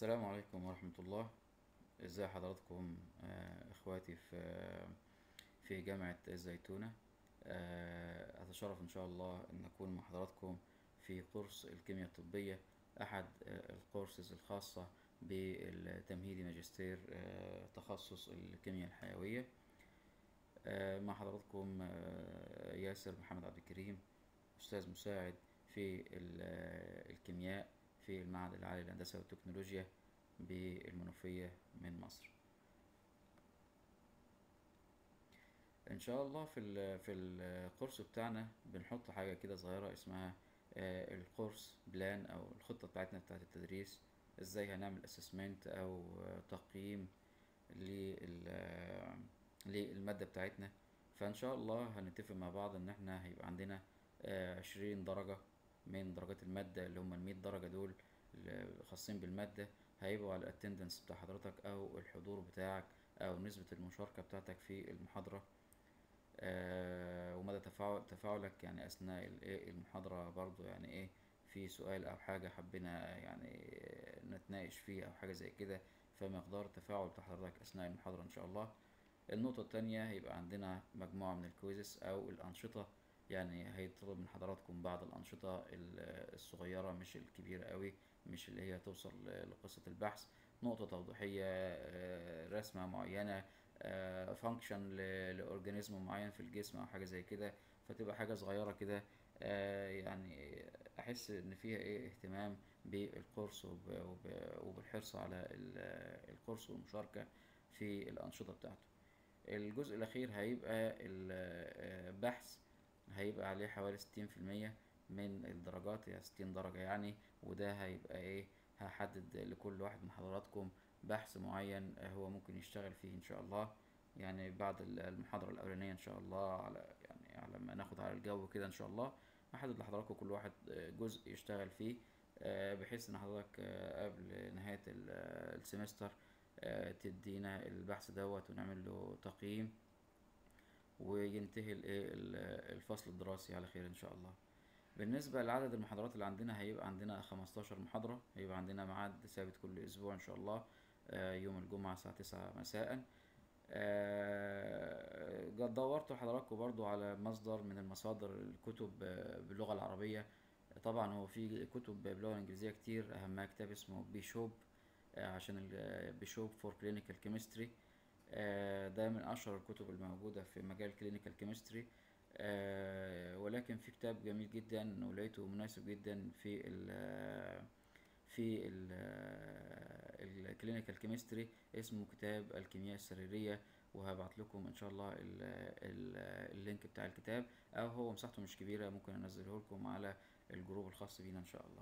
السلام عليكم ورحمة الله ازي حضراتكم آه، اخواتي في في جامعة الزيتونة آه، اتشرف ان شاء الله ان اكون مع حضراتكم في قرص الكيمياء الطبية احد آه، الكورسز الخاصة بالتمهيدي ماجستير آه، تخصص الكيمياء الحيوية آه، مع حضراتكم آه، ياسر محمد عبد الكريم أستاذ مساعد في ال- آه، الكيمياء في المعهد العالي للهندسة والتكنولوجيا بالمنوفية من مصر إن شاء الله في ال- في الكورس بتاعنا بنحط حاجة كده صغيرة اسمها آه، الكورس بلان أو الخطة بتاعتنا بتاعت التدريس ازاي هنعمل اسسمنت أو آه، تقييم لل- آه، للمادة بتاعتنا فإن شاء الله هنتفق مع بعض إن احنا هيبقى عندنا عشرين درجة من درجات المادة اللي هم المية درجة دول اللي خاصين بالمادة هيبقوا على الاتندنس بتاع حضرتك أو الحضور بتاعك أو نسبة المشاركة بتاعتك في المحاضرة آه، ومدى تفاعل تفاعلك يعني أثناء الإيه المحاضرة برضو يعني إيه في سؤال أو حاجة حبينا يعني نتناقش فيه أو حاجة زي كده فمقدار التفاعل بتاع حضرتك أثناء المحاضرة إن شاء الله النقطة التانية هيبقى عندنا مجموعة من الكويزز أو الأنشطة يعني هيطلب من حضراتكم بعض الأنشطة ال- الصغيرة مش الكبيرة قوي مش اللي هي توصل ل- لقصة البحث نقطة توضيحية آه، رسمة معينة فانكشن لأورجانيزم معين في الجسم أو حاجة زي كده فتبقى حاجة صغيرة كده آه، يعني أحس إن فيها إيه اهتمام بالقرص وب- وب- وبالحرص على ال- القرص والمشاركة في الأنشطة بتاعته الجزء الأخير هيبقى البحث هيبقى عليه حوالي ستين في المية من الدرجات يعني ستين درجة يعني وده هيبقى ايه هحدد لكل واحد من حضراتكم بحث معين هو ممكن يشتغل فيه ان شاء الله يعني بعد المحاضرة الأولانية ان شاء الله على يعني على ما ناخد على الجو كده ان شاء الله احدد لحضراتكم كل واحد جزء يشتغل فيه آه، بحيث ان حضرتك آه، قبل نهاية ال- السمستر آه، تدينا البحث دوت ونعمل له تقييم وينتهي الايه ال- الفصل الدراسي على خير ان شاء الله بالنسبة لعدد المحاضرات اللي عندنا هيبقى عندنا 15 محاضرة هيبقى عندنا ميعاد ثابت كل أسبوع إن شاء الله آه، يوم الجمعة الساعة 9 مساء آه، قد دورت حضراتكم برضو على مصدر من المصادر الكتب آه، باللغة العربية طبعا هو في كتب باللغة الإنجليزية كتير أهمها كتاب اسمه بيشوب آه، عشان بيشوب فور كلينيكال كيمستري ده من أشهر الكتب الموجودة في مجال كلينيكال كيمستري ولكن في كتاب جميل جدا ولقيته مناسب جدا في ال في الكلينيكال كيمستري اسمه كتاب الكيمياء السريرية وهبعت لكم ان شاء الله ال ال اللينك بتاع الكتاب او هو مساحته مش كبيرة ممكن انزله لكم على الجروب الخاص بينا ان شاء الله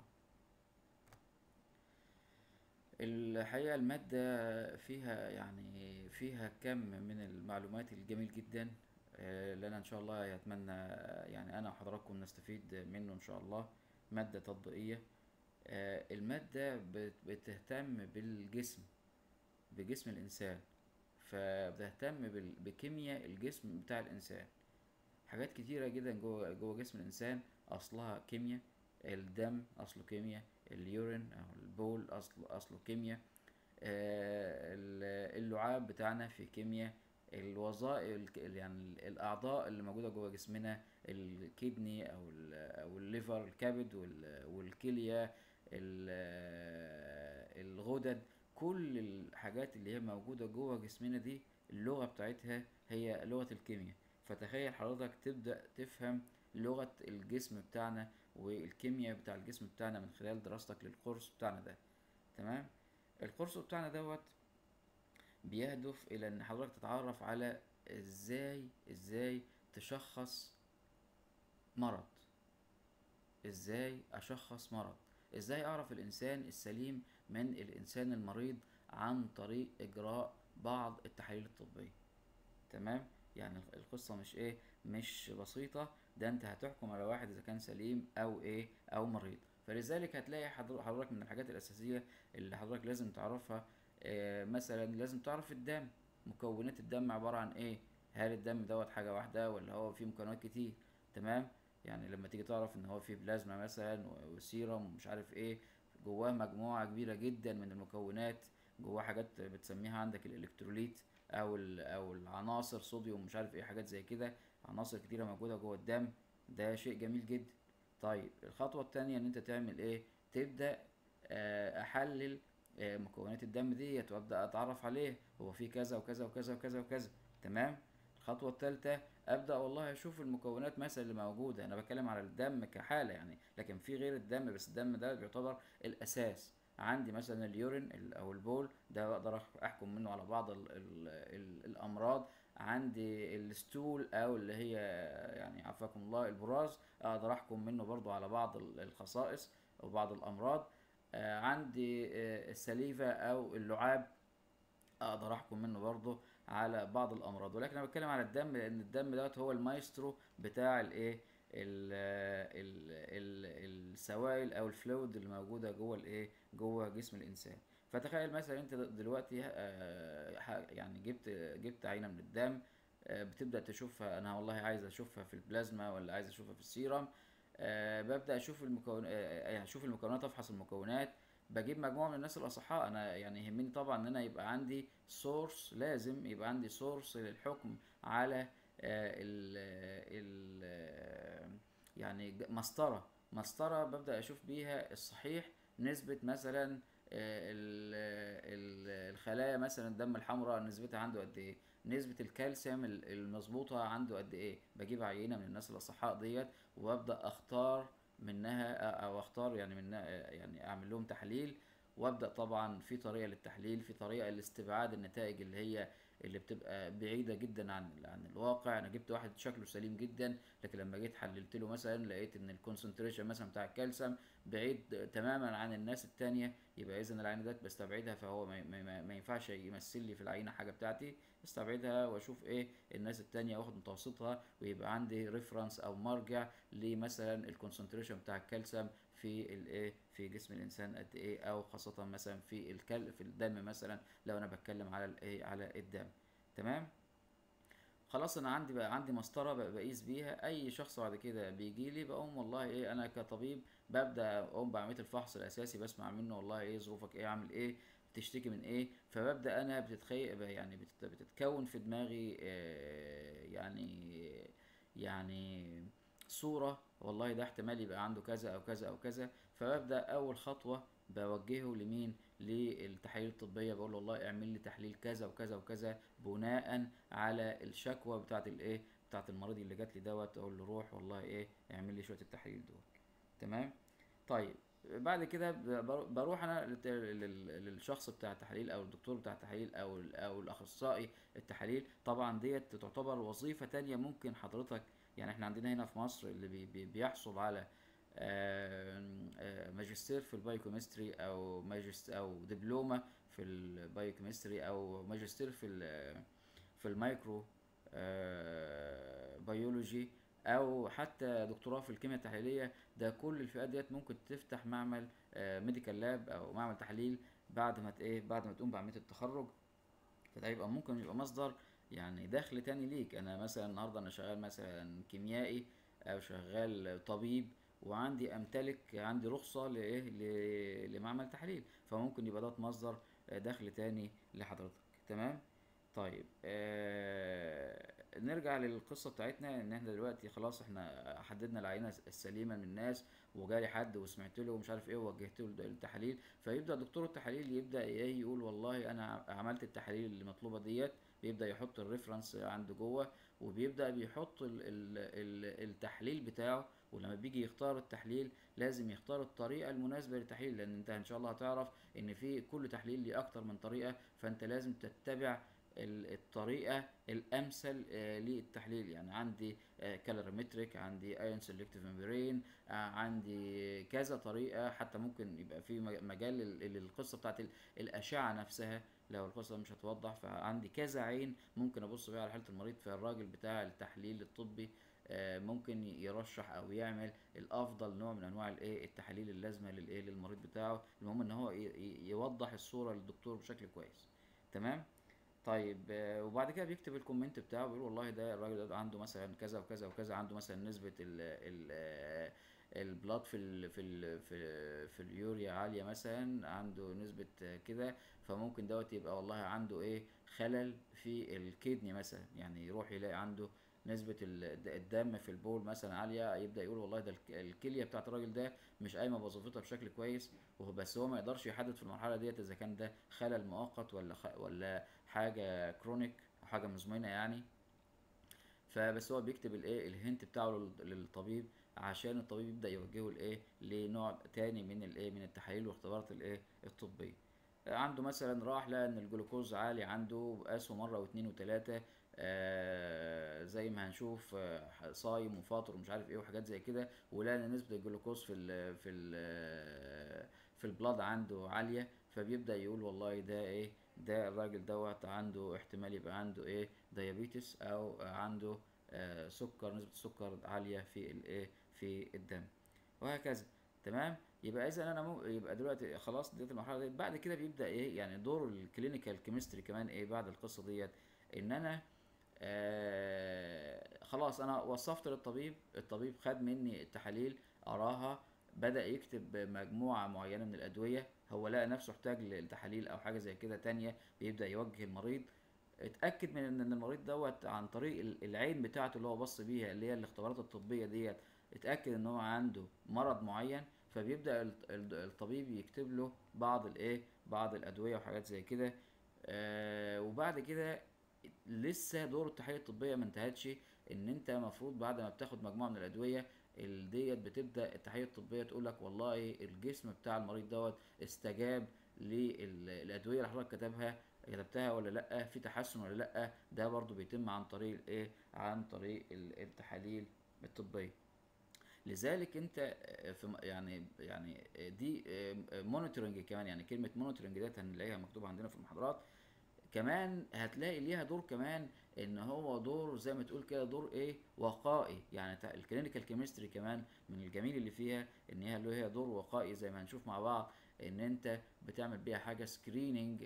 الحقيقة المادة فيها يعني فيها كم من المعلومات الجميل جدا آه، اللي أنا إن شاء الله يتمنى يعني أنا وحضراتكم نستفيد منه إن شاء الله مادة تطبيقية آه، المادة بت- بتهتم بالجسم بجسم الإنسان فبتهتم بال- بكيمياء الجسم بتاع الإنسان حاجات كتيرة جدا جوه جوه جسم الإنسان أصلها كيمياء الدم أصله كيمياء اليورين أو البول أصله أصله كيمياء آه، ال- اللعاب بتاعنا في كيمياء الوظائف يعني الأعضاء اللي موجودة جوه جسمنا الكدني أو ال- أو الليفر الكبد وال- والكلية ال- الغدد كل الحاجات اللي هي موجودة جوه جسمنا دي اللغة بتاعتها هي لغة الكيمياء فتخيل حضرتك تبدأ تفهم لغة الجسم بتاعنا والكيمياء بتاع الجسم بتاعنا من خلال دراستك للقرص بتاعنا ده تمام القرص بتاعنا دوت بيهدف الى ان حضرتك تتعرف على ازاي ازاي تشخص مرض ازاي اشخص مرض ازاي اعرف الانسان السليم من الانسان المريض عن طريق اجراء بعض التحاليل الطبية تمام يعني الق- القصة مش ايه مش بسيطة ده انت هتحكم على واحد اذا كان سليم او ايه او مريض فلذلك هتلاقي حضر- حضرتك من الحاجات الاساسية اللي حضرتك لازم تعرفها آه مثلا لازم تعرف الدم مكونات الدم عبارة عن ايه هل الدم دوت حاجة واحدة ولا هو فيه مكونات كتير تمام يعني لما تيجي تعرف ان هو فيه بلازما مثلا و- وسيرم ومش عارف ايه جواه مجموعة كبيرة جدا من المكونات جواه حاجات بتسميها عندك الالكتروليت او ال- او العناصر صوديوم مش عارف ايه حاجات زي كده عناصر كتيرة موجودة جوه الدم ده شيء جميل جدا طيب الخطوة التانية ان انت تعمل ايه تبدأ آه، احلل آه، مكونات الدم ديت وابدأ اتعرف عليه هو فيه كذا وكذا وكذا وكذا وكذا تمام الخطوة التالتة ابدأ والله اشوف المكونات مثلا اللي موجودة انا بتكلم على الدم كحالة يعني لكن في غير الدم بس الدم ده بيعتبر الاساس عندي مثلا اليورين ال- او البول ده بقدر أح- احكم منه على بعض ال ال ال الامراض عندي الستول او اللي هي يعني عافاكم الله البراز اقدر احكم منه برضو على بعض ال- الخصائص او بعض الامراض آه، عندي آه، السليفة او اللعاب اقدر احكم منه برضه على بعض الامراض ولكن انا بتكلم على الدم لان الدم دوت هو المايسترو بتاع الايه ال- ال- ال- السوائل او الفلويد اللي موجوده جوه الايه جوه جسم الانسان فتخيل مثلا انت دلوقتي آه، ح- يعني جبت جبت عينه من الدم آه، بتبدا تشوفها انا والله عايز اشوفها في البلازما ولا عايز اشوفها في السيرم آه، ببدا اشوف المكون آه، يعني اشوف المكونات افحص المكونات بجيب مجموعه من الناس الاصحاء انا يعني يهمني طبعا ان انا يبقى عندي سورس لازم يبقى عندي سورس للحكم على آه، ال ال آه، يعني ج- مسطره مسطره ببدا اشوف بيها الصحيح نسبه مثلا آه، ال- ال- الخلايا مثلا الدم الحمراء نسبتها عنده قد ايه نسبة الكالسيوم ال- المظبوطة عنده قد ايه بجيب عينة من الناس الأصحاء ديت وأبدأ أختار منها أو أختار يعني منها يعني أعمل لهم تحليل وأبدأ طبعا في طريقة للتحليل في طريقة لاستبعاد النتائج اللي هي اللي بتبقى بعيدة جدا عن عن الواقع أنا جبت واحد شكله سليم جدا لكن لما جيت حللت له مثلا لقيت إن الكونسنتريشن مثلا بتاع الكالسيوم بعيد تماما عن الناس التانية يبقى إذا العينة ديت بستبعدها فهو ما, ما, ما- ما ينفعش يمثل لي في العينة حاجة بتاعتي استبعدها واشوف ايه الناس التانية واخد متوسطها ويبقى عندي ريفرنس او مرجع لمثلا الكونسنتريشن بتاع الكالسيوم في الايه في جسم الانسان قد ايه او خاصة مثلا في الكل في الدم مثلا لو انا بتكلم على الايه على الدم تمام خلاص انا عندي بقى عندي مسطره بق- بقيس بيها اي شخص بعد كده بيجي لي بقوم والله ايه انا كطبيب ببدا اقوم بعمليه الفحص الاساسي بسمع منه والله ايه ظروفك ايه عامل ايه بتشتكي من ايه فببدا انا بتتخيل يعني بتت- بتتكون في دماغي آه، يعني يعني صوره والله ده احتمال يبقى عنده كذا او كذا او كذا فببدا اول خطوه بوجهه لمين للتحاليل الطبيه بقول له والله اعمل لي تحليل كذا وكذا وكذا بناء على الشكوى بتاعت الايه بتاعت المريض اللي جات لي دوت اقول له روح والله ايه اعمل لي شويه التحاليل دول تمام طيب بعد كده ب- بر- بروح انا للت- لل- للشخص بتاع التحاليل او الدكتور بتاع التحاليل او ال- او الاخصائي التحاليل طبعا ديت تعتبر وظيفه تانية ممكن حضرتك يعني احنا عندنا هنا في مصر اللي بي بي بيحصل على آم، آه، ماجستير في البايوكيمستري او ماجست او دبلومه في البايوكيمستري او ماجستير في ال- في المايكرو آه، بيولوجي او حتى دكتوراه في الكيمياء التحليليه ده كل الفئات ديت ممكن تفتح معمل ميديكال لاب او معمل تحليل بعد ما ت- ايه بعد ما تقوم بعمليه التخرج فده يبقى ممكن يبقى مصدر يعني دخل تاني ليك انا مثلا النهارده انا شغال مثلا كيميائي او شغال طبيب وعندي امتلك عندي رخصه لايه ل- لمعمل تحليل فممكن يبقى ده مصدر دخل تاني لحضرتك تمام طيب آه نرجع للقصه بتاعتنا ان احنا دلوقتي خلاص احنا حددنا العينه السليمه من الناس وجالي حد وسمعت له ومش عارف ايه ووجهت له التحاليل فيبدا دكتور التحاليل يبدا ايه يقول والله انا عملت التحاليل المطلوبه ديت بيبدا يحط الريفرنس عنده جوه وبيبدا بيحط ال ال ال التحليل بتاعه ولما بيجي يختار التحليل لازم يختار الطريقه المناسبه للتحليل لان انت ان شاء الله هتعرف ان في كل تحليل ليه اكتر من طريقه فانت لازم تتبع ال- الطريقه الامثل آه، للتحليل يعني عندي كالوريمتريك عندي ايون سيلكتيف ميمبرين عندي كذا طريقه حتى ممكن يبقى في مج- مجال لل- للقصه بتاعت ال- الاشعه نفسها لو القصه مش هتوضح فعندي كذا عين ممكن ابص بيها على حاله المريض فالراجل بتاع التحليل الطبي آه، ممكن يرشح او يعمل الافضل نوع من انواع الايه التحاليل اللازمه للايه للمريض بتاعه المهم ان هو ي- ي- يوضح الصوره للدكتور بشكل كويس تمام طيب آه، وبعد كده بيكتب الكومنت بتاعه بيقول والله ده الراجل ده عنده مثلا كذا وكذا وكذا عنده مثلا نسبة ال ال البلاد في ال في ال في, في اليوريا عاليه مثلا عنده نسبه آه، كده فممكن دوت يبقى والله عنده ايه خلل في الكدني مثلا يعني يروح يلاقي عنده نسبة ال- الدم في البول مثلا عالية يبدأ يقول والله ده الك- الكلية بتاعت الراجل ده مش قايمة بوظيفتها بشكل كويس وهو بس هو ما يقدرش يحدد في المرحلة ديت إذا كان ده خلل مؤقت ولا خ... ولا حاجة كرونيك أو حاجة مزمنة يعني فبس هو بيكتب الايه الهنت بتاعه لل- للطبيب عشان الطبيب يبدأ يوجهه لايه لنوع تاني من الايه من التحاليل والاختبارات الايه الطبية عنده مثلا راح لقى ان الجلوكوز عالي عنده قاسه مره واثنين وثلاثه آه زي ما هنشوف آه صايم وفاطر ومش عارف ايه وحاجات زي كده ولقى ان نسبه الجلوكوز في ال في ال في البلاد عنده عاليه فبيبدا يقول والله ده ايه ده الراجل دوت عنده احتمال يبقى عنده ايه ديابيتس او عنده آه سكر نسبه السكر عاليه في الايه في الدم وهكذا تمام يبقى اذا انا مو يبقى دلوقتي خلاص ديت المرحله ديت بعد كده بيبدا ايه يعني دور الكلينيكال كيمستري كمان ايه بعد القصه ديت ان انا آه خلاص انا وصفت للطبيب الطبيب خد مني التحاليل قراها بدا يكتب مجموعه معينه من الادويه هو لقى نفسه احتاج لتحاليل او حاجه زي كده تانية بيبدا يوجه المريض اتاكد من ان المريض دوت عن طريق ال- العين بتاعته اللي هو بص بيها اللي هي الاختبارات الطبيه ديت اتاكد ان هو عنده مرض معين فبيبدا الط- الط- الطبيب يكتب له بعض الايه بعض الادويه وحاجات زي كده آه وبعد كده لسه دور التحاليل الطبيه ما انتهتش ان انت المفروض بعد ما بتاخد مجموعه من الادويه ال- ديت بتبدا التحاليل الطبيه تقول لك والله الجسم بتاع المريض دوت استجاب للادويه اللي حضرتك كتبها كتبتها ولا لا في تحسن ولا لا ده برضو بيتم عن طريق الايه عن طريق ال- التحاليل الطبيه لذلك انت في م- يعني يعني دي مونيتورنج كمان يعني كلمه مونيتورنج ديت هنلاقيها مكتوبه عندنا في المحاضرات كمان هتلاقي ليها دور كمان ان هو دور زي ما تقول كده دور ايه وقائي يعني تا- الكلينيكال كيمستري كمان من الجميل اللي فيها ان هي له هي دور وقائي زي ما هنشوف مع بعض ان انت بتعمل بيها حاجه سكريننج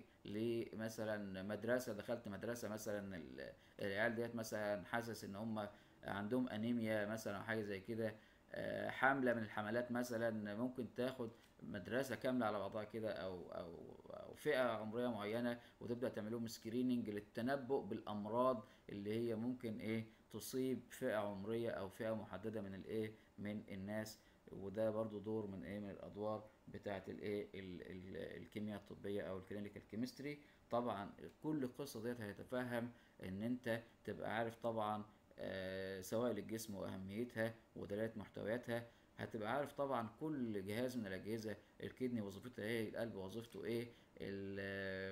لمثلا مدرسه دخلت مدرسه مثلا ال- العيال ديت مثلا حاسس ان هم عندهم انيميا مثلا او حاجه زي كده آه، حمله من الحملات مثلا ممكن تاخد مدرسه كامله على بعضها كده او او او فئه عمريه معينه وتبدا تعمل لهم سكريننج للتنبؤ بالامراض اللي هي ممكن ايه تصيب فئه عمريه او فئه محدده من الايه من الناس وده برضو دور من ايه من الادوار بتاعه الايه ال- ال- الكيمياء الطبيه او الكلينيكال كيمستري طبعا كل القصه ديت هيتفهم ان انت تبقى عارف طبعا آه، سوائل الجسم واهميتها ودلالة محتوياتها هتبقى عارف طبعا كل جهاز من الاجهزه الكدني وظيفتها ايه القلب وظيفته ايه ال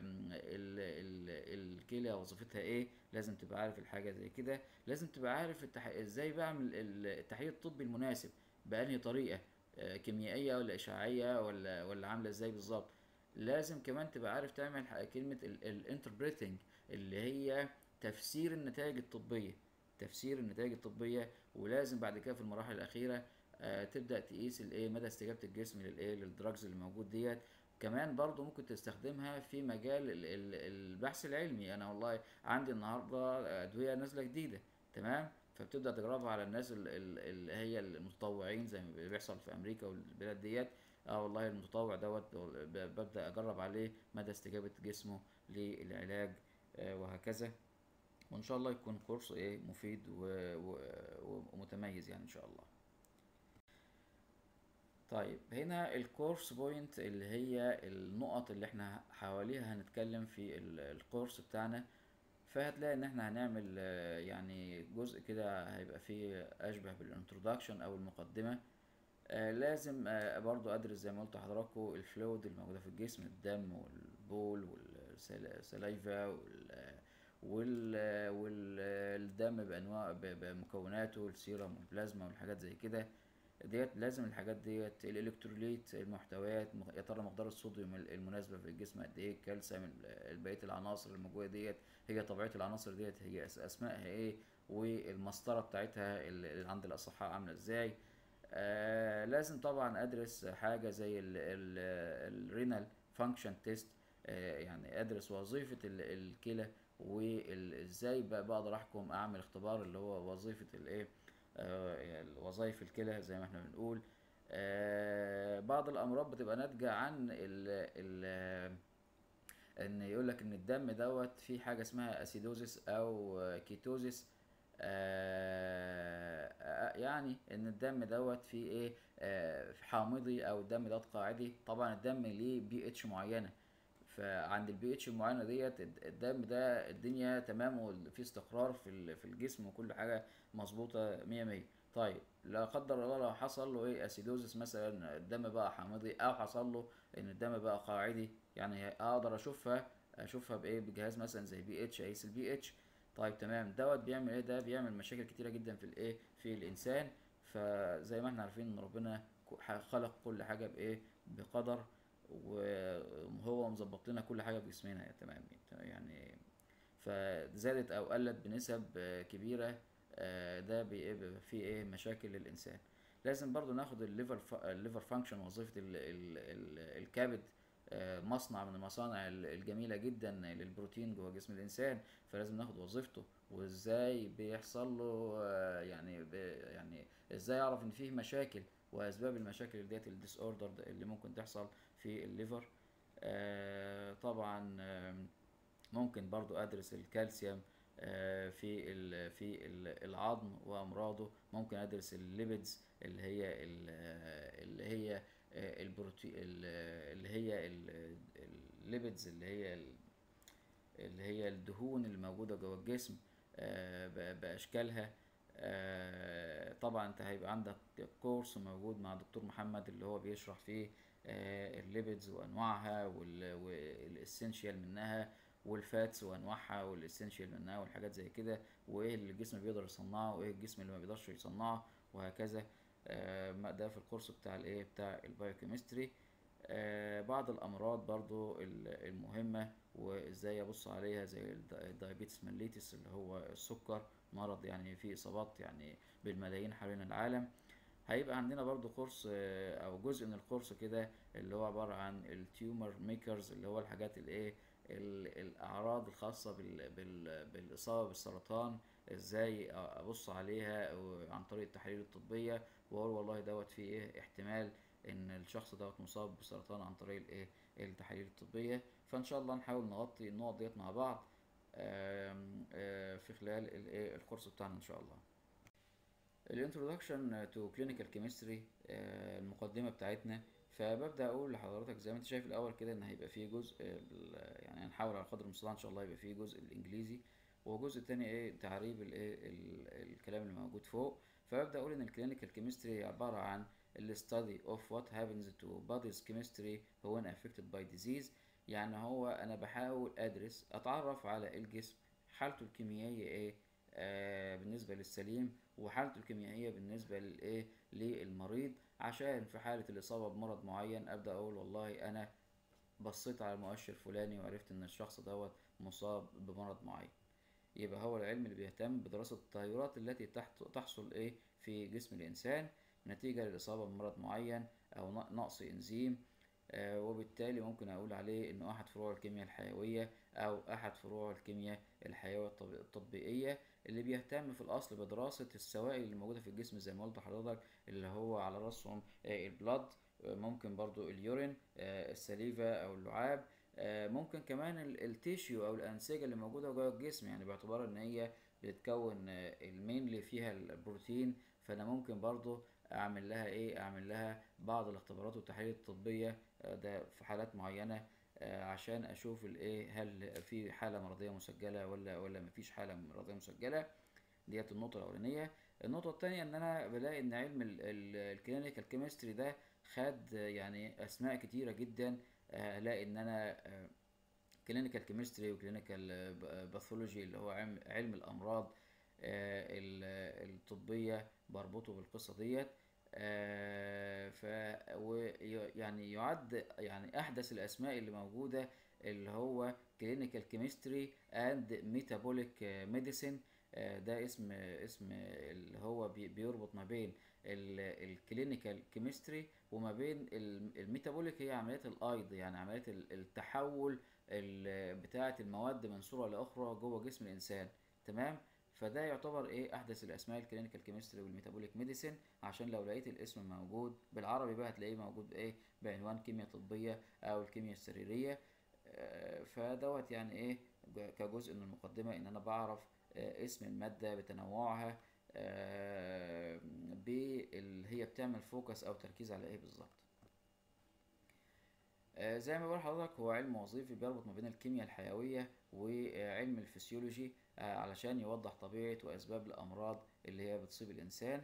ال ال الكلى وظيفتها ايه لازم تبقى عارف الحاجه زي كده لازم تبقى عارف التح... ازاي بعمل ال- التحليل الطبي المناسب بأنهي طريقه آه، كيميائيه ولا اشعاعيه ولا ولا عامله ازاي بالظبط لازم كمان تبقى عارف تعمل ح- كلمه الانتربريتنج اللي هي تفسير النتائج الطبيه تفسير النتائج الطبيه ولازم بعد كده في المراحل الاخيره آه، تبدا تقيس الايه مدى استجابه الجسم للايه للدراجز اللي موجود ديت كمان برضو ممكن تستخدمها في مجال ال- ال- البحث العلمي انا والله عندي النهارده ادويه نازله جديده تمام فبتبدا تجربها على الناس ال- ال- اللي هي المتطوعين زي ما بيحصل في امريكا والبلاد ديت اه والله المتطوع دوت ب- ببدا اجرب عليه مدى استجابه جسمه للعلاج آه، وهكذا وان شاء الله يكون كورس ايه مفيد و... و... ومتميز يعني ان شاء الله طيب هنا الكورس بوينت اللي هي النقط اللي احنا حواليها هنتكلم في ال- الكورس بتاعنا فهتلاقي ان احنا هنعمل آه، يعني جزء كده هيبقى فيه اشبه بالانترودكشن او المقدمة آه لازم آه برضو ادرس زي ما قلت لحضراتكم الفلويد الموجودة في الجسم الدم والبول والسلايفا وال وال والدم بانواع ب- بمكوناته السيرم والبلازما والحاجات زي كده ديت لازم الحاجات ديت الالكتروليت المحتويات مق- يا ترى مقدار الصوديوم ال- المناسبه في الجسم قد ايه الكالسيوم ال- بقيه العناصر الموجوده ديت هي طبيعه العناصر ديت هي أس- اسمائها ايه والمسطره بتاعتها ال- اللي عند الاصحاء عامله ازاي آه لازم طبعا ادرس حاجه زي الرينال فانكشن تيست يعني ادرس وظيفه ال- الكلى وازاي بقدر احكم اعمل اختبار اللي هو وظيفه الايه آه، يعني وظائف الكلى زي ما احنا بنقول آه، بعض الامراض بتبقى ناتجه عن ال ال ان يقول لك ان الدم دوت فيه حاجه اسمها اسيدوزيس او كيتوزيس آه آه، يعني ان الدم دوت فيه ايه آه حامضي او الدم دوت قاعدي طبعا الدم ليه بي اتش معينه فعند البي اتش المعينه ديت الد- الدم ده الدنيا تمام وفي استقرار في ال- في الجسم وكل حاجه مظبوطه مية مية طيب لا قدر الله لو حصل له ايه اسيدوزس مثلا الدم بقى حامضي او حصل له ان الدم بقى قاعدي يعني اقدر اشوفها اشوفها بايه بجهاز مثلا زي بي اتش ايس البي اتش طيب تمام دوت بيعمل ايه ده بيعمل مشاكل كتيره جدا في الايه في الانسان فزي ما احنا عارفين ان ربنا ك- خلق كل حاجه بايه بقدر وهو مظبط لنا كل حاجه في جسمنا يا تمام يعني فزادت او قلت بنسب آه، كبيره آه، ده بي- بيبقى فيه ايه مشاكل للانسان لازم برضو ناخد الليفر ف... الليفر فانكشن وظيفه ال... ال... ال... الكبد آه، مصنع من المصانع ال- الجميله جدا للبروتين جوه جسم الانسان فلازم ناخد وظيفته وازاي بيحصل له آه، يعني ب... يعني ازاي اعرف ان فيه مشاكل واسباب المشاكل ديت الديس اوردر اللي ممكن تحصل في الليفر آه، طبعا آم، ممكن برضو ادرس الكالسيوم آه، في ال- في ال- العظم وامراضه ممكن ادرس الليبيدز اللي هي ال- آه، اللي هي آه، البروتين اللي هي ال- الليبيدز اللي هي ال- اللي هي الدهون اللي موجوده جوه الجسم آه، ب- باشكالها آه، طبعا انت هيبقى عندك كورس موجود مع دكتور محمد اللي هو بيشرح فيه آه، الليبيدز وانواعها والاسينشال منها والفاتس وانواعها والاسينشال منها والحاجات زي كده وايه اللي الجسم بيقدر يصنعه وايه الجسم اللي ما بيقدرش يصنعه وهكذا آه، ما ده في الكورس بتاع الايه بتاع البايوكيمستري آه، بعض الامراض برضو ال- المهمه وازاي ابص عليها زي الد- الدايابيتس ميليتس اللي هو السكر مرض يعني فيه اصابات يعني بالملايين حوالين العالم هيبقى عندنا برضو كورس آه، او جزء من الكورس كده اللي هو عبارة عن التيومر ميكرز اللي هو الحاجات الايه ال- الاعراض الخاصة بال بال بالاصابة بالسرطان ازاي ابص عليها عن طريق التحاليل الطبية واقول والله دوت فيه ايه احتمال ان الشخص دوت مصاب بسرطان عن طريق الايه التحاليل الطبية فان شاء الله نحاول نغطي النقط ديت مع بعض آم، آه، في خلال الايه الكورس بتاعنا ان شاء الله الانترودكشن تو كلينيكال كيمستري المقدمه بتاعتنا فببدا اقول لحضرتك زي ما انت شايف الاول كده ان هيبقى فيه جزء ال- يعني هنحاول على قدر المستطاع ان شاء الله يبقى فيه جزء الانجليزي وجزء تاني ايه تعريب الايه ال- الكلام اللي موجود فوق فببدا اقول ان الكلينيكال كيمستري عباره عن الستادي اوف وات هابنز تو بوديز كيمستري when affected by disease يعني هو انا بحاول ادرس اتعرف على الجسم حالته الكيميائيه ايه آه بالنسبه للسليم وحالته الكيميائيه بالنسبه للايه للمريض عشان في حاله الاصابه بمرض معين ابدا اقول والله انا بصيت على المؤشر فلاني وعرفت ان الشخص دوت مصاب بمرض معين يبقى هو العلم اللي بيهتم بدراسة التغيرات التي تحت تحصل ايه في جسم الإنسان نتيجة للإصابة بمرض معين أو ن- نقص إنزيم آه، وبالتالي ممكن أقول عليه إنه أحد فروع الكيمياء الحيوية أو أحد فروع الكيمياء الحيوية الطب- التطبيقية اللي بيهتم في الأصل بدراسة السوائل اللي موجودة في الجسم زي ما قلت لحضرتك اللي هو على رأسهم آه، البلد آه، ممكن برضو اليورين آه، السليفا أو اللعاب آه، ممكن كمان ال- التيشيو او الانسجه اللي موجوده جوه الجسم يعني باعتبار ان هي بتتكون آه، المين اللي فيها البروتين فانا ممكن برضو اعمل لها ايه اعمل لها بعض الاختبارات والتحاليل الطبيه آه، ده في حالات معينه آه، عشان اشوف الايه هل في حاله مرضيه مسجله ولا ولا مفيش حاله مرضيه مسجله ديت النقطة الأولانية النقطة التانية إن أنا بلاقي إن علم الكلينيكال كيمستري ده خد آه، يعني أسماء كتيرة جدا آه، ألاقي إن أنا كلينيكال كيمستري وكلينيكال باثولوجي اللي هو علم, علم الأمراض آه، ال- الطبية بربطه بالقصة ديت آه، ف وي- يعني يعد يعني أحدث الأسماء اللي موجودة اللي هو كلينيكال كيمستري اند ميتابوليك ميديسين ده اسم اسم اللي هو بي- بيربط ما بين الكلينيكال كيمستري وما بين ال- الميتابوليك هي عمليات الايض يعني عمليات ال- التحول ال- بتاعة المواد من صورة لأخرى جوه جسم الإنسان تمام فده يعتبر ايه احدث الاسماء الكلينيكال كيمستري والميتابوليك ميديسين عشان لو لقيت الاسم موجود بالعربي بقى هتلاقيه موجود ايه بعنوان كيمياء طبيه او الكيمياء السريريه آه، فدوت يعني ايه ج- كجزء من المقدمه ان انا بعرف آه، اسم الماده بتنوعها آه، باللي هي بتعمل فوكس او تركيز على ايه بالظبط آه، زي ما بقول لحضرتك هو علم وظيفي بيربط ما بين الكيمياء الحيوية وعلم الفسيولوجي آه، علشان يوضح طبيعة وأسباب الأمراض اللي هي بتصيب الإنسان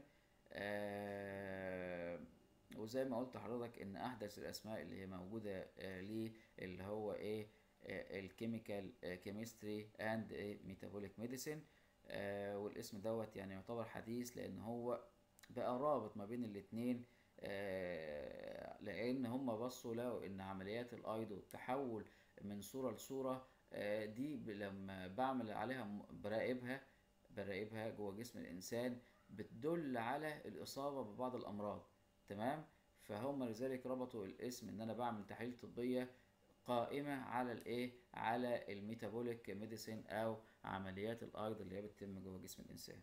آه، وزي ما قلت لحضرتك إن أحدث الأسماء اللي هي موجودة آه، ليه اللي هو إيه الكيميكال كيمستري اند ميتابوليك ميديسين والاسم دوت يعني يعتبر حديث لأن هو بقى رابط ما بين الاتنين آه، لان هم بصوا لقوا ان عمليات الايض والتحول من صورة لصورة آه، دي ب- لما بعمل عليها م- براقبها براقبها جوه جسم الانسان بتدل على الاصابة ببعض الامراض تمام فهم لذلك ربطوا الاسم ان انا بعمل تحاليل طبية قائمة على الايه على الميتابوليك ميديسين او عمليات الايض اللي هي بتتم جوه جسم الانسان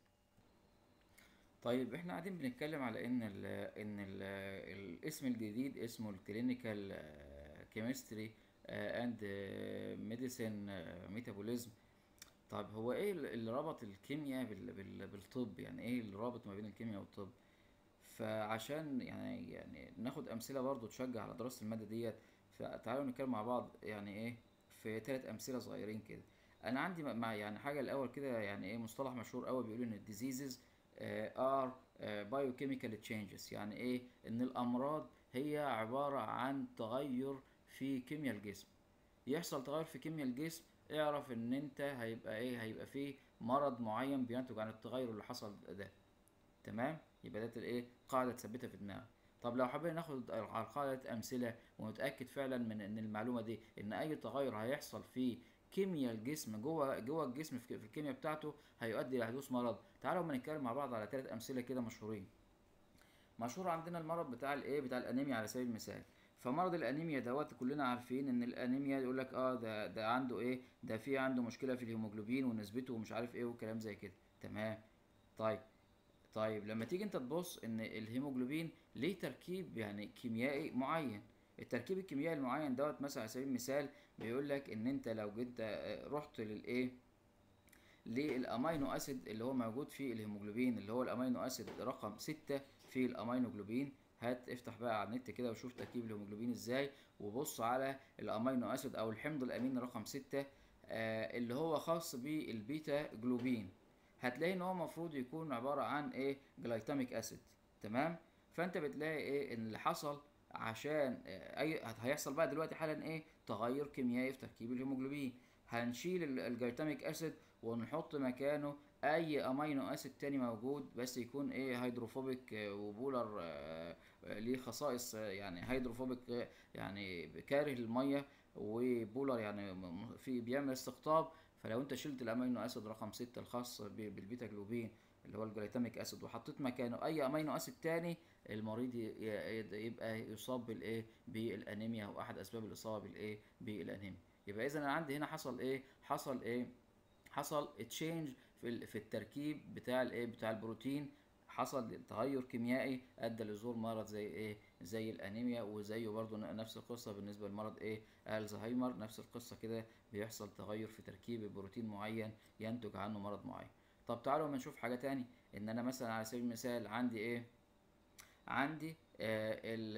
طيب احنا قاعدين بنتكلم على ان ال ان ال الاسم الجديد اسمه الكلينيكال كيمستري اند ميديسين ميتابوليزم طب هو ايه ال- اللي ربط الكيمياء بال بال بالطب يعني ايه اللي رابط ما بين الكيمياء والطب فعشان يعني يعني ناخد امثله برضو تشجع على دراسه الماده ديت فتعالوا نتكلم مع بعض يعني ايه في ثلاث امثله صغيرين كده انا عندي م- مع يعني حاجه الاول كده يعني ايه مصطلح مشهور قوي بيقول ان الديزيزز ار بايوكيميكال تشينجز يعني ايه ان الامراض هي عباره عن تغير في كيمياء الجسم يحصل تغير في كيمياء الجسم اعرف ان انت هيبقى ايه هيبقى فيه مرض معين بينتج عن التغير اللي حصل ده تمام يبقى ده الايه قاعده تثبتها في دماغك طب لو حابين ناخد على قاعده امثله ونتاكد فعلا من ان المعلومه دي ان اي تغير هيحصل في كيمياء الجسم جوه جوه الجسم في في الكيمياء بتاعته هيؤدي الى حدوث مرض تعالوا ما نتكلم مع بعض على ثلاث امثله كده مشهورين مشهور عندنا المرض بتاع الايه بتاع الانيميا على سبيل المثال فمرض الانيميا دوت كلنا عارفين ان الانيميا يقول لك اه ده ده عنده ايه ده في عنده مشكله في الهيموجلوبين ونسبته ومش عارف ايه وكلام زي كده تمام طيب طيب لما تيجي انت تبص ان الهيموجلوبين ليه تركيب يعني كيميائي معين التركيب الكيميائي المعين دوت مثلا على سبيل المثال بيقول لك ان انت لو جيت آه، رحت للايه للامينو اسيد اللي هو موجود في الهيموجلوبين اللي هو الامينو اسيد رقم ستة في الامينوجلوبين هات افتح بقى على النت كده وشوف تركيب الهيموجلوبين ازاي وبص على الامينو اسيد او الحمض الامين رقم ستة آه اللي هو خاص بالبيتا جلوبين هتلاقي ان هو المفروض يكون عبارة عن ايه جلايتاميك اسيد تمام فانت بتلاقي ايه ان اللي حصل عشان آه، اي هيحصل بقى دلوقتي حالا ايه تغير كيميائي في تركيب الهيموجلوبين هنشيل ال- الجلايتاميك اسيد ونحط مكانه اي امينو اسيد تاني موجود بس يكون ايه هيدروفوبيك آه، وبولر آه، آه، ليه خصائص آه، يعني هيدروفوبيك آه، يعني كاره للميه وبولر يعني م- م- في بيعمل استقطاب فلو انت شلت الامينو اسيد رقم ستة الخاص ب- بالبيتا جلوبين اللي هو الجلايتاميك اسيد وحطيت مكانه اي امينو اسيد تاني المريض ي- ي- يبقى يصاب بالايه بالانيميا او احد اسباب الاصابه بالايه بالانيميا يبقى اذا انا عندي هنا حصل ايه حصل ايه حصل تشينج في ال- في التركيب بتاع الايه بتاع البروتين حصل تغير كيميائي ادى لظهور مرض زي ايه زي الانيميا وزيه برضو ن- نفس القصه بالنسبه لمرض ايه الزهايمر نفس القصه كده بيحصل تغير في تركيب بروتين معين ينتج عنه مرض معين طب تعالوا ما نشوف حاجه تاني ان انا مثلا على سبيل المثال عندي ايه عندي آه ال-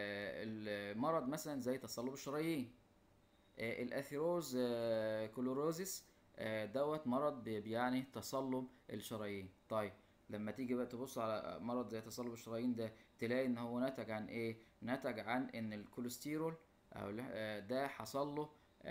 آه، المرض مثلا زي تصلب الشرايين آه، الاثيروز آه، كلوروزيس آه، دوت مرض بي- بيعني تصلب الشرايين طيب لما تيجي بقى تبص على مرض زي تصلب الشرايين ده تلاقي ان هو نتج عن ايه نتج عن ان الكوليسترول او لا- آه، ده حصل له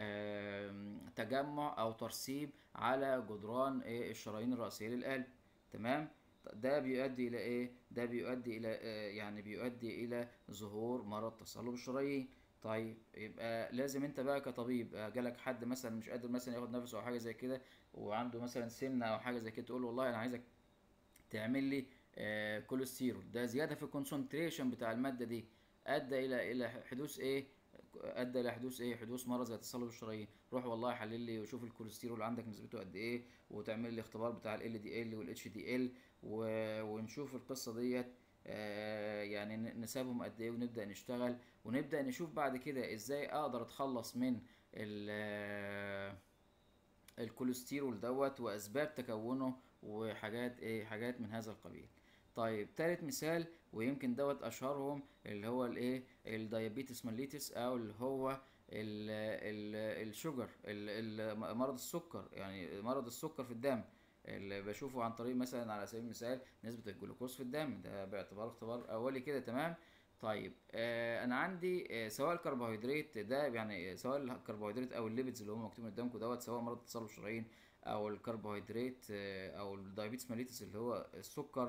آم، تجمع او ترسيب على جدران إيه الشرايين الرئيسيه للقلب تمام ده بيؤدي الى ايه ده بيؤدي الى آه، يعني بيؤدي الى ظهور مرض تصلب الشرايين طيب يبقى لازم انت بقى كطبيب آه، جالك حد مثلا مش قادر مثلا ياخد نفسه او حاجه زي كده وعنده مثلا سمنه او حاجه زي كده تقول له والله انا عايزك تعمل لي آه كوليسترول ده زياده في الكونسنتريشن بتاع الماده دي ادى الى الى حدوث ايه ادى لحدوث ايه حدوث مرض زي تصلب الشرايين روح والله حلل لي وشوف الكوليسترول اللي عندك نسبته قد ايه وتعمل لي اختبار بتاع ال دي ال والاتش دي ال ونشوف القصه ديت آه، يعني ن- نسابهم قد ايه ونبدا نشتغل ونبدا نشوف بعد كده ازاي اقدر اتخلص من ال آه، الكوليسترول دوت واسباب تكونه وحاجات ايه حاجات من هذا القبيل طيب تالت مثال ويمكن دوت اشهرهم اللي هو الايه الدايابيتس ميليتس او اللي هو ال ال الشجر ال- ال- مرض السكر يعني مرض السكر في الدم اللي بشوفه عن طريق مثلا على سبيل المثال نسبة الجلوكوز في الدم ده باعتبار اختبار اولي كده تمام طيب آه انا عندي آه سواء الكربوهيدرات ده يعني سواء الكربوهيدرات او الليبيدز اللي هم مكتوبين قدامكم دوت سواء مرض تصلب الشرايين او الكربوهيدرات آه او الدايابيتس ميليتس اللي هو السكر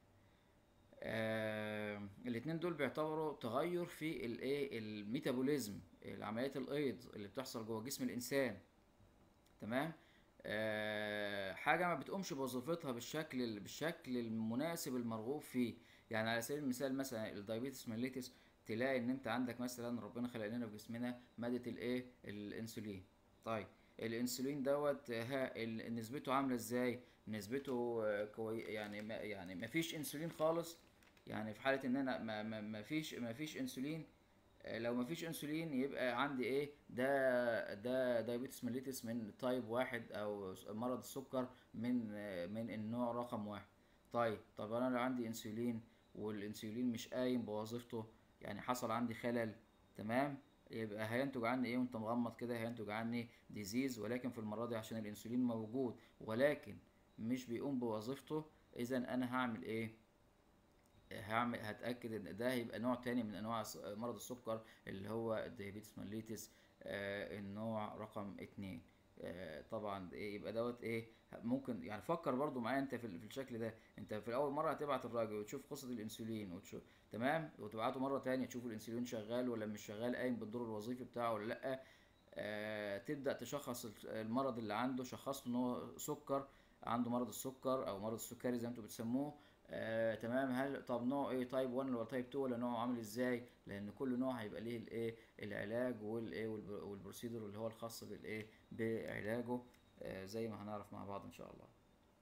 آه الاتنين دول بيعتبروا تغير في الايه الميتابوليزم العمليات الايض اللي بتحصل جوه جسم الانسان تمام آه حاجه ما بتقومش بوظيفتها بالشكل بالشكل المناسب المرغوب فيه يعني على سبيل المثال مثلا الدايابيتس ميليتس تلاقي ان انت عندك مثلا ربنا خلق لنا في جسمنا ماده الايه الانسولين طيب الانسولين دوت ها ال- نسبته عامله ازاي نسبته آه، كوي يعني ما يعني ما فيش انسولين خالص يعني في حاله ان انا ما, ما, ما فيش ما فيش انسولين آه، لو ما فيش انسولين يبقى عندي ايه ده ده دايابيتس ميليتس من تايب واحد او س- مرض السكر من آه، من النوع رقم واحد طيب طب انا لو عندي انسولين والانسولين مش قايم بوظيفته يعني حصل عندي خلل تمام يبقى هينتج عني ايه وانت مغمض كده هينتج عني ديزيز ولكن في المره دي عشان الانسولين موجود ولكن مش بيقوم بوظيفته اذا انا هعمل ايه هعمل هتاكد ان ده هيبقى نوع تاني من انواع الس- مرض السكر اللي هو الديابيتس ميليتس آه النوع رقم اتنين آه طبعا إيه يبقى دوت ايه ممكن يعني فكر برضو معايا انت في, ال- في الشكل ده انت في الاول مره هتبعت الراجل وتشوف قصه الانسولين وتشوف تمام وتبعته مره تانية تشوف الانسولين شغال ولا مش شغال قايم بالدور الوظيفي بتاعه ولا لا آه تبدا تشخص ال- المرض اللي عنده شخصته ان هو سكر عنده مرض السكر او مرض السكري زي ما انتوا بتسموه آه تمام هل طب نوع ايه تايب 1 ولا تايب 2 ولا نوعه عامل ازاي لان كل نوع هيبقى ليه الايه العلاج والايه والب- والبروسيدور اللي هو الخاص بالايه بعلاجه آه زي ما هنعرف مع بعض ان شاء الله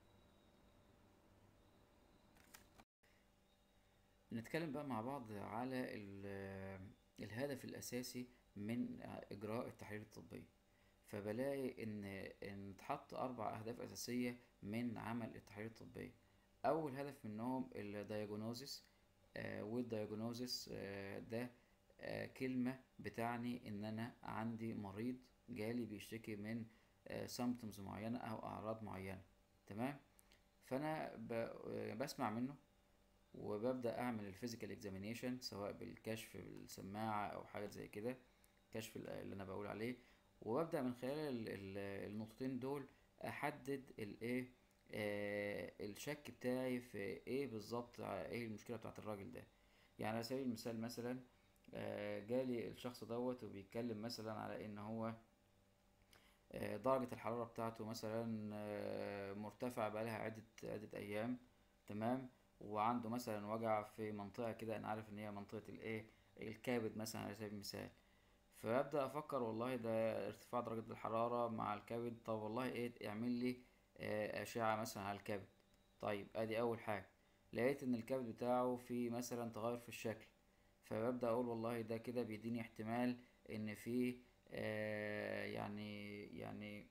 نتكلم بقى مع بعض على ال- الهدف الاساسي من اجراء التحاليل الطبيه فبلاقي ان ان اتحط اربع اهداف اساسيه من عمل التحاليل الطبيه اول هدف منهم الدياجنوزس آه والدياجنوزس آه ده آه كلمة بتعني ان انا عندي مريض جالي بيشتكي من سيمبتومز معينة او اعراض معينة تمام فانا ب- آه، بسمع منه وببدأ اعمل الفيزيكال اكزامينيشن سواء بالكشف بالسماعة او حاجة زي كده كشف ال- اللي انا بقول عليه وببدأ من خلال ال- ال- النقطتين دول احدد الايه آه الشك بتاعي في ايه بالظبط ع- ايه المشكله بتاعت الراجل ده يعني على سبيل المثال مثلا آه جالي الشخص دوت وبيتكلم مثلا على ان هو آه درجة الحرارة بتاعته مثلا آه مرتفعة بقالها عدة عدة أيام تمام وعنده مثلا وجع في منطقة كده أنا عارف إن هي منطقة الإيه الكبد مثلا على سبيل المثال فابدا افكر والله ده ارتفاع درجة الحرارة مع الكبد طب والله ايه اعمل لي آه، اشعة مثلا على الكبد طيب ادي اول حاجة لقيت ان الكبد بتاعه في مثلا تغير في الشكل فببدأ اقول والله ده كده بيديني احتمال ان في آه، يعني يعني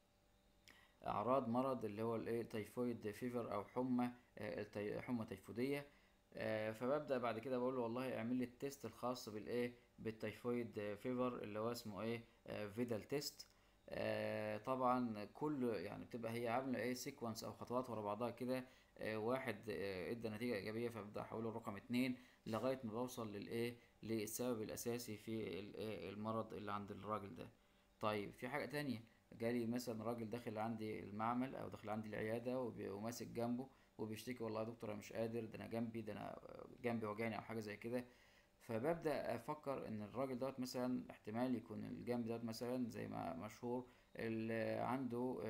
اعراض مرض اللي هو الايه تيفويد فيفر او حمى آه، التي- حمى تيفوديه آه، فببدا بعد كده بقول له والله اعمل لي التيست الخاص بالايه بالتيفويد فيفر اللي هو اسمه ايه آه، فيدال تيست آه، طبعا كل يعني بتبقى هي عامله ايه سيكونس او خطوات ورا بعضها كده آه، واحد آه، ادى نتيجه ايجابيه فببدا احوله لرقم اتنين لغايه ما بوصل للايه للسبب الاساسي في الإيه؟ المرض اللي عند الراجل ده طيب في حاجه تانية جالي مثلا راجل داخل عندي المعمل او داخل عندي العياده وبي- وماسك جنبه وبيشتكي والله يا دكتور انا مش قادر ده انا جنبي ده انا جنبي وجعني او حاجه زي كده فببدا افكر ان الراجل دوت مثلا احتمال يكون الجنب دوت مثلا زي ما مشهور اللي عنده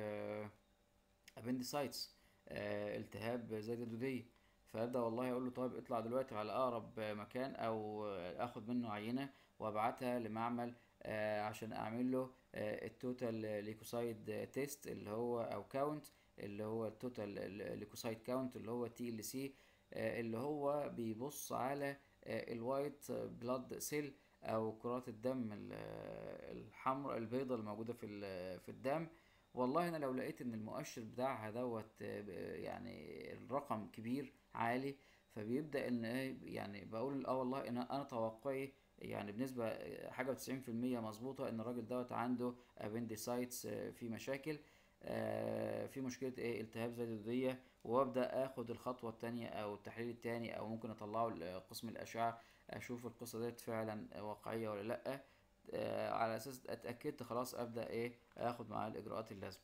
ابندسايتس التهاب زايده دوديه فابدا والله اقول له طيب اطلع دلوقتي على اقرب مكان او اخد منه عينه وابعتها لمعمل آه عشان اعمل له آه التوتال ليكوسايد تيست اللي هو او كاونت اللي هو التوتال ليكوسايد كاونت اللي هو تي ال سي اللي هو بيبص على الوايت بلاد سيل او كرات الدم الحمراء البيضاء الموجوده في في الدم والله انا لو لقيت ان المؤشر بتاعها دوت يعني الرقم كبير عالي فبيبدا ان يعني بقول اه والله انا انا توقعي يعني بنسبه حاجه وتسعين في المية مظبوطه ان الراجل دوت عنده ابنديسايتس في مشاكل آه في مشكله ايه التهاب زيدوديه وابدا اخد الخطوه الثانيه او التحليل الثاني او ممكن اطلعه لقسم الاشعه اشوف القصه ديت فعلا واقعيه ولا لا آه على اساس اتاكدت خلاص ابدا ايه اخد معاه الاجراءات اللازمه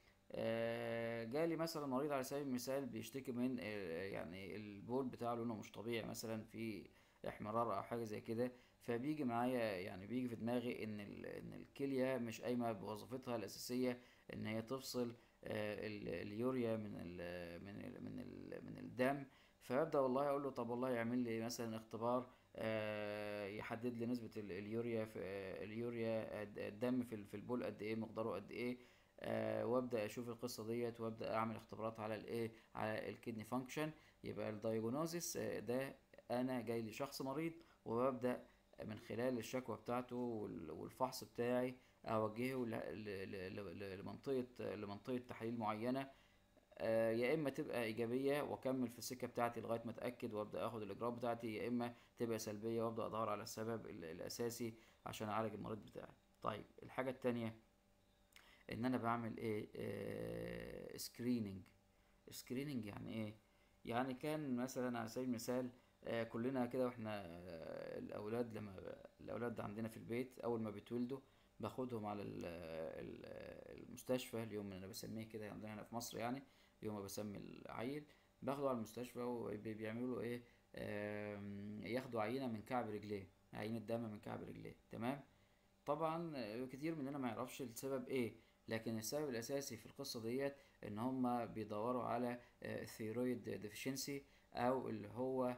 آه جالي مثلا مريض على سبيل المثال بيشتكي من آه يعني البول بتاعه لونه مش طبيعي مثلا في احمرار او حاجه زي كده فبيجي معايا يعني بيجي في دماغي ان ان الكليه مش قايمه بوظيفتها الاساسيه ان هي تفصل اليوريا من ال من ال من ال من الدم فابدا والله اقول له طب والله يعمل لي مثلا اختبار يحدد لي نسبه اليوريا في اليوريا الدم في في البول قد ايه مقداره قد ايه وابدا اشوف القصه ديت وابدا اعمل اختبارات على الايه على الكدني فانكشن يبقى الدايجنوزيس ده انا جاي لي شخص مريض وببدا من خلال الشكوى بتاعته والفحص بتاعي اوجهه لمنطقه لمنطقه تحليل معينه يا اما تبقى ايجابيه واكمل في السكه بتاعتي لغايه ما اتاكد وابدا اخد الاجراءات بتاعتي يا اما تبقى سلبيه وابدا ادور على السبب الاساسي عشان اعالج المريض بتاعي طيب الحاجه التانية ان انا بعمل ايه آه سكريننج سكريننج يعني ايه يعني كان مثلا على سبيل المثال آه كلنا كده واحنا آه الاولاد لما الاولاد عندنا في البيت اول ما بيتولدوا باخدهم على المستشفى اليوم اللي انا بسميه كده عندنا هنا في مصر يعني يوم ما بسمي العيل باخده على المستشفى وبيعملوا له ايه ياخدوا عينه من كعب رجليه عينه دم من كعب رجليه تمام طبعا كتير مننا ما يعرفش السبب ايه لكن السبب الاساسي في القصه ديت ان هم بيدوروا على ثيرويد ديفيشنسي او اللي هو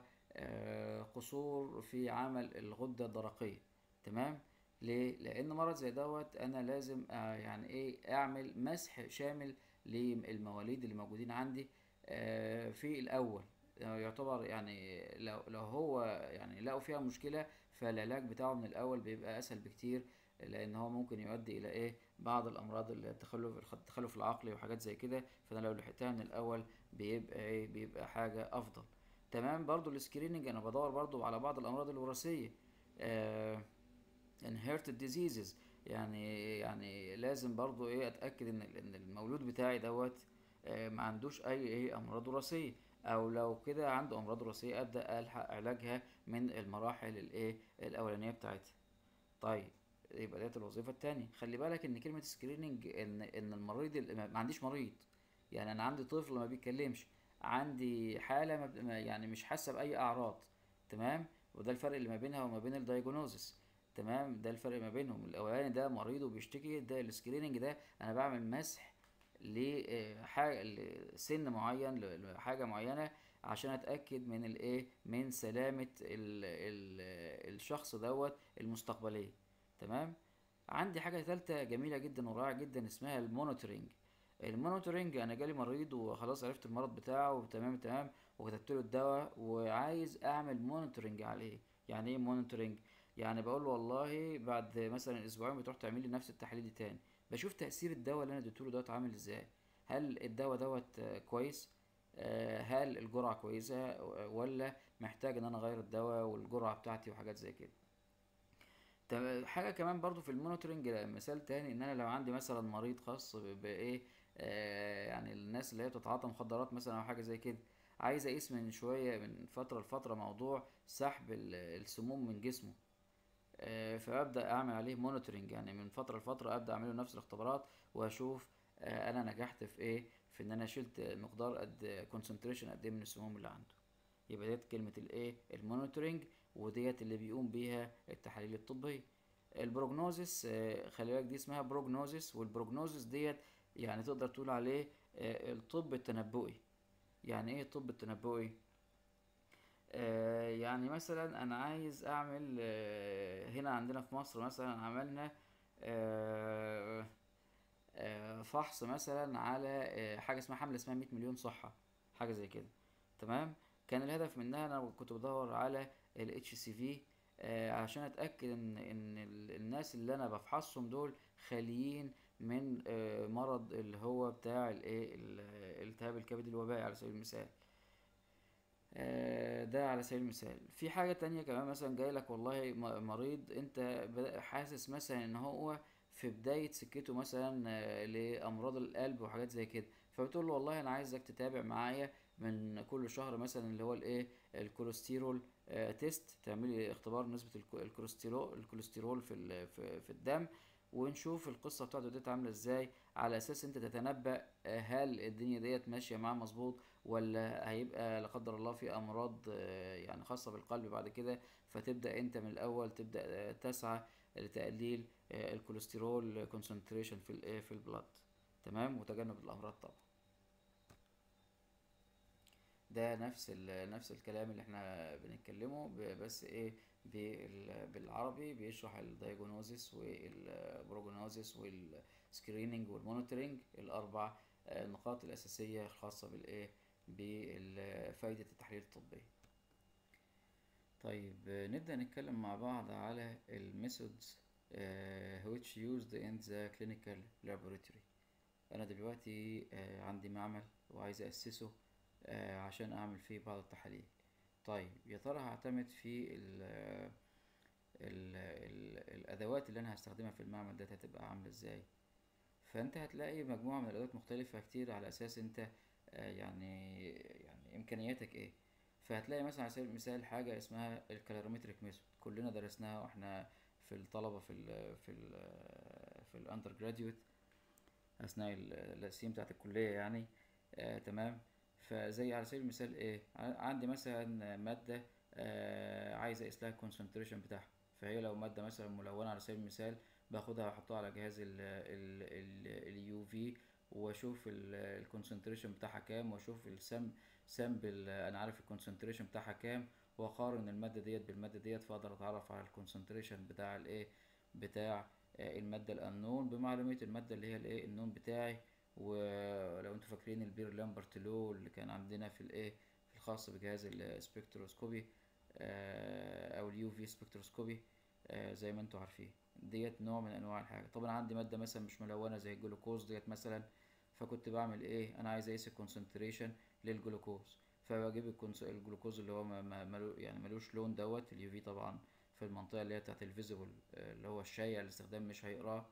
قصور في عمل الغده الدرقيه تمام ليه لان مرض زي دوت انا لازم يعني ايه اعمل مسح شامل للمواليد اللي موجودين عندي في الاول يعتبر يعني لو لو هو يعني لقوا فيها مشكله فالعلاج بتاعه من الاول بيبقى اسهل بكتير لان هو ممكن يؤدي الى ايه بعض الامراض التخلف التخلف العقلي وحاجات زي كده فانا لو لحقتها من الاول بيبقى ايه بيبقى حاجه افضل تمام برضو السكريننج انا بدور برضو على بعض الامراض الوراثيه آه inherited diseases يعني يعني لازم برضو ايه اتاكد ان ان المولود بتاعي دوت آه ما عندوش اي ايه امراض وراثيه او لو كده عنده امراض وراثيه ابدا الحق علاجها من المراحل الايه الاولانيه بتاعتها طيب يبقى ديت الوظيفه الثانيه خلي بالك ان كلمه سكريننج ان ان المريض ما عنديش مريض يعني انا عندي طفل ما بيتكلمش عندي حاله ما يعني مش حاسه باي اعراض تمام وده الفرق اللي ما بينها وما بين الدايجنوزس تمام ده الفرق ما بينهم الاولاني ده مريض وبيشتكي ده السكريننج ده انا بعمل مسح لحاجه لسن معين لحاجه معينه عشان اتاكد من الايه من سلامه ال ال الشخص دوت المستقبليه تمام عندي حاجه ثالثه جميله جدا ورائعه جدا اسمها المونيتورنج المونيتورنج انا جالي مريض وخلاص عرفت المرض بتاعه وتمام تمام وكتبت له الدواء وعايز اعمل مونيتورنج عليه يعني ايه مونيتورنج يعني بقول له والله بعد مثلا اسبوعين بتروح تعمل لي نفس التحليل دي تاني بشوف تاثير الدواء اللي انا اديته له دوت عامل ازاي هل الدواء دوت كويس هل الجرعه كويسه ولا محتاج ان انا اغير الدواء والجرعه بتاعتي وحاجات زي كده حاجه كمان برضو في المونيتورنج مثال تاني ان انا لو عندي مثلا مريض خاص بايه آه يعني الناس اللي هي بتتعاطى مخدرات مثلا او حاجه زي كده عايز اقيس من شويه من فتره لفتره موضوع سحب السموم من جسمه آه فابدا اعمل عليه مونيتورنج يعني من فتره لفتره ابدا اعمل له نفس الاختبارات واشوف آه انا نجحت في ايه في ان انا شلت مقدار قد كونسنتريشن قد ايه من السموم اللي عنده يبقى ديت كلمه الايه المونيتورنج وديت اللي بيقوم بيها التحاليل الطبيه البروجنوزس خلي بالك دي اسمها بروجنوزس والبروجنوزس ديت يعني تقدر تقول عليه الطب التنبؤي يعني ايه الطب التنبؤي آه، يعني مثلا انا عايز اعمل آه، هنا عندنا في مصر مثلا عملنا آه، آه، فحص مثلا على آه، حاجه اسمها حمله اسمها 100 مليون صحه حاجه زي كده تمام كان الهدف منها انا كنت بدور على ال HCV آه، عشان اتاكد ان ان ال- الناس اللي انا بفحصهم دول خاليين من آه، مرض اللي هو بتاع الايه ال- الالتهاب الكبد الوبائي على سبيل المثال آه، ده على سبيل المثال في حاجة تانية كمان مثلا جاي لك والله م- مريض انت بدأ- حاسس مثلا ان هو في بداية سكته مثلا آه، لأمراض القلب وحاجات زي كده فبتقول له والله انا عايزك تتابع معايا من كل شهر مثلا اللي هو الايه الكوليسترول آه، تيست تعملي اختبار نسبة الكو- الكوليسترول الكوليسترول في ال- في في الدم ونشوف القصة بتاعته ديت عاملة ازاي على اساس انت تتنبأ آه، هل الدنيا ديت ماشية معاه مظبوط ولا هيبقى لا قدر الله في امراض آه، يعني خاصه بالقلب بعد كده فتبدا انت من الاول تبدا آه، تسعى لتقليل آه، الكوليسترول كونسنتريشن في الايه في البلاد تمام وتجنب الامراض طبعا ده نفس ال- نفس الكلام اللي احنا بنتكلمه ب- بس ايه بال- بالعربي بيشرح الدايجونوزيس والبروجنوزيس والسكريننج والمونيتورنج الاربع آه، نقاط الاساسيه الخاصه بالايه بفائده التحاليل الطبيه طيب آه، نبدا نتكلم مع بعض على الميثودز which used in the clinical laboratory انا دلوقتي آه، عندي معمل وعايز اسسه آه، عشان اعمل فيه بعض التحاليل طيب يا ترى هعتمد في ال ال ال الادوات اللي انا هستخدمها في المعمل ده هتبقى عامله ازاي فانت هتلاقي مجموعه من الادوات مختلفه كتير على اساس انت آه، يعني يعني امكانياتك ايه فهتلاقي مثلا على سبيل المثال حاجه اسمها الكالوريمتريك ميثود كلنا درسناها واحنا في الطلبه في ال في ال في الاندر جراديويت اثناء ال- السنين بتاعت الكليه يعني آه تمام فزي على سبيل المثال ايه ع- عندي مثلا ماده آه عايز اقيس لها الكونسنتريشن بتاعها فهي لو ماده مثلا ملونه على سبيل المثال باخدها واحطها على جهاز اليو في واشوف الكونسنتريشن بتاعها كام واشوف السم سامبل انا عارف الكونسنتريشن بتاعها كام واقارن الماده ديت بالماده ديت فاقدر اتعرف على الكونسنتريشن بتاع الايه بتاع آه، المادة الأنون بمعلومية المادة اللي هي الإيه النون بتاعي ولو انتوا فاكرين البير لامبرت لو اللي كان عندنا في الإيه الخاص بجهاز السبكتروسكوبي آه، أو اليو في سبكتروسكوبي آه، زي ما انتوا عارفين ديت نوع من أنواع الحاجة طبعا عندي مادة مثلا مش ملونة زي الجلوكوز ديت مثلا فكنت بعمل ايه انا عايز اقيس الكونسنتريشن للجلوكوز فبجيب الكونس- الجلوكوز اللي هو ما- ما- ملو يعني ملوش لون دوت اليو في طبعا في المنطقة اللي هي بتاعت الفيزيبل اللي هو الشايع الاستخدام مش هيقراه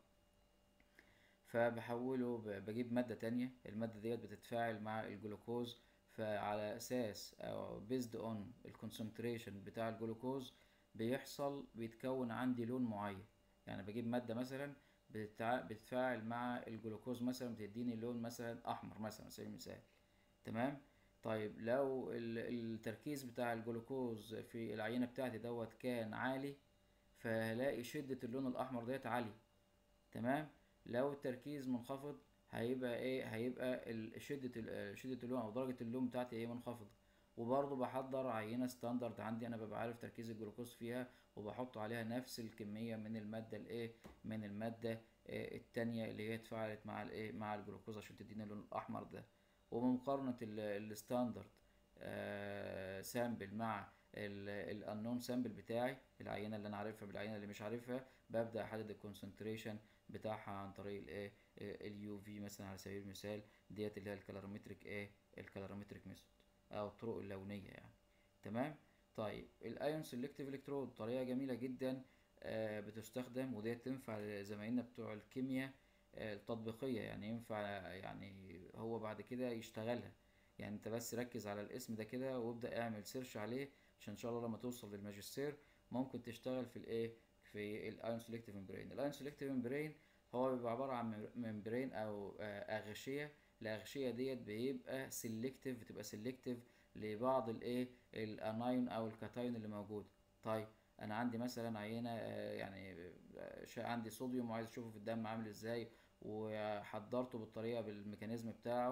فبحوله ب- بجيب مادة تانية المادة ديت بتتفاعل مع الجلوكوز فعلى أساس أو based on الكونسنتريشن بتاع الجلوكوز بيحصل بيتكون عندي لون معين يعني بجيب مادة مثلا بتتع... بتتفاعل مع الجلوكوز مثلا بتديني لون مثلا أحمر مثلا على سبيل المثال تمام طيب لو ال- التركيز بتاع الجلوكوز في العينة بتاعتي دوت كان عالي فهلاقي شدة اللون الأحمر ديت عالية تمام لو التركيز منخفض هيبقى ايه هيبقى ال- شدة ال- شدة اللون او درجة اللون بتاعتي ايه منخفضة وبرضه بحضر عينة ستاندرد عندي انا ببقى عارف تركيز الجلوكوز فيها وبحط عليها نفس الكمية من المادة الايه من المادة آه، التانية اللي هي اتفاعلت مع الايه مع الجلوكوز عشان تديني اللون الاحمر ده وبمقارنة ال- الستاندرد آه، سامبل مع الانون سامبل بتاعي العينة اللي انا عارفها بالعينة اللي مش عارفها ببدأ احدد الكونسنتريشن بتاعها عن طريق الايه اليو في مثلا على سبيل المثال ديت اللي هي الكالوريمتريك ايه الكالوريمتريك ميثود او الطرق اللونيه يعني تمام طيب الايون سيلكتيف الكترود طريقه جميله جدا آه بتستخدم وديت تنفع لزمايلنا بتوع الكيمياء آه التطبيقيه يعني ينفع يعني هو بعد كده يشتغلها يعني انت بس ركز على الاسم ده كده وابدا اعمل سيرش عليه عشان ان شاء الله لما توصل للماجستير ممكن تشتغل في الايه في الايون سيلكتيف ممبرين الايون سيلكتيف ممبرين هو بيبقى عباره عن ممبرين او آه، اغشيه الاغشيه ديت بيبقى سيلكتيف بتبقى سيلكتيف لبعض الايه الانايون او الكاتايون اللي موجوده طيب انا عندي مثلا عينه آه، يعني آه، شا- عندي صوديوم وعايز اشوفه في الدم عامل ازاي وحضرته بالطريقه بالميكانيزم بتاعه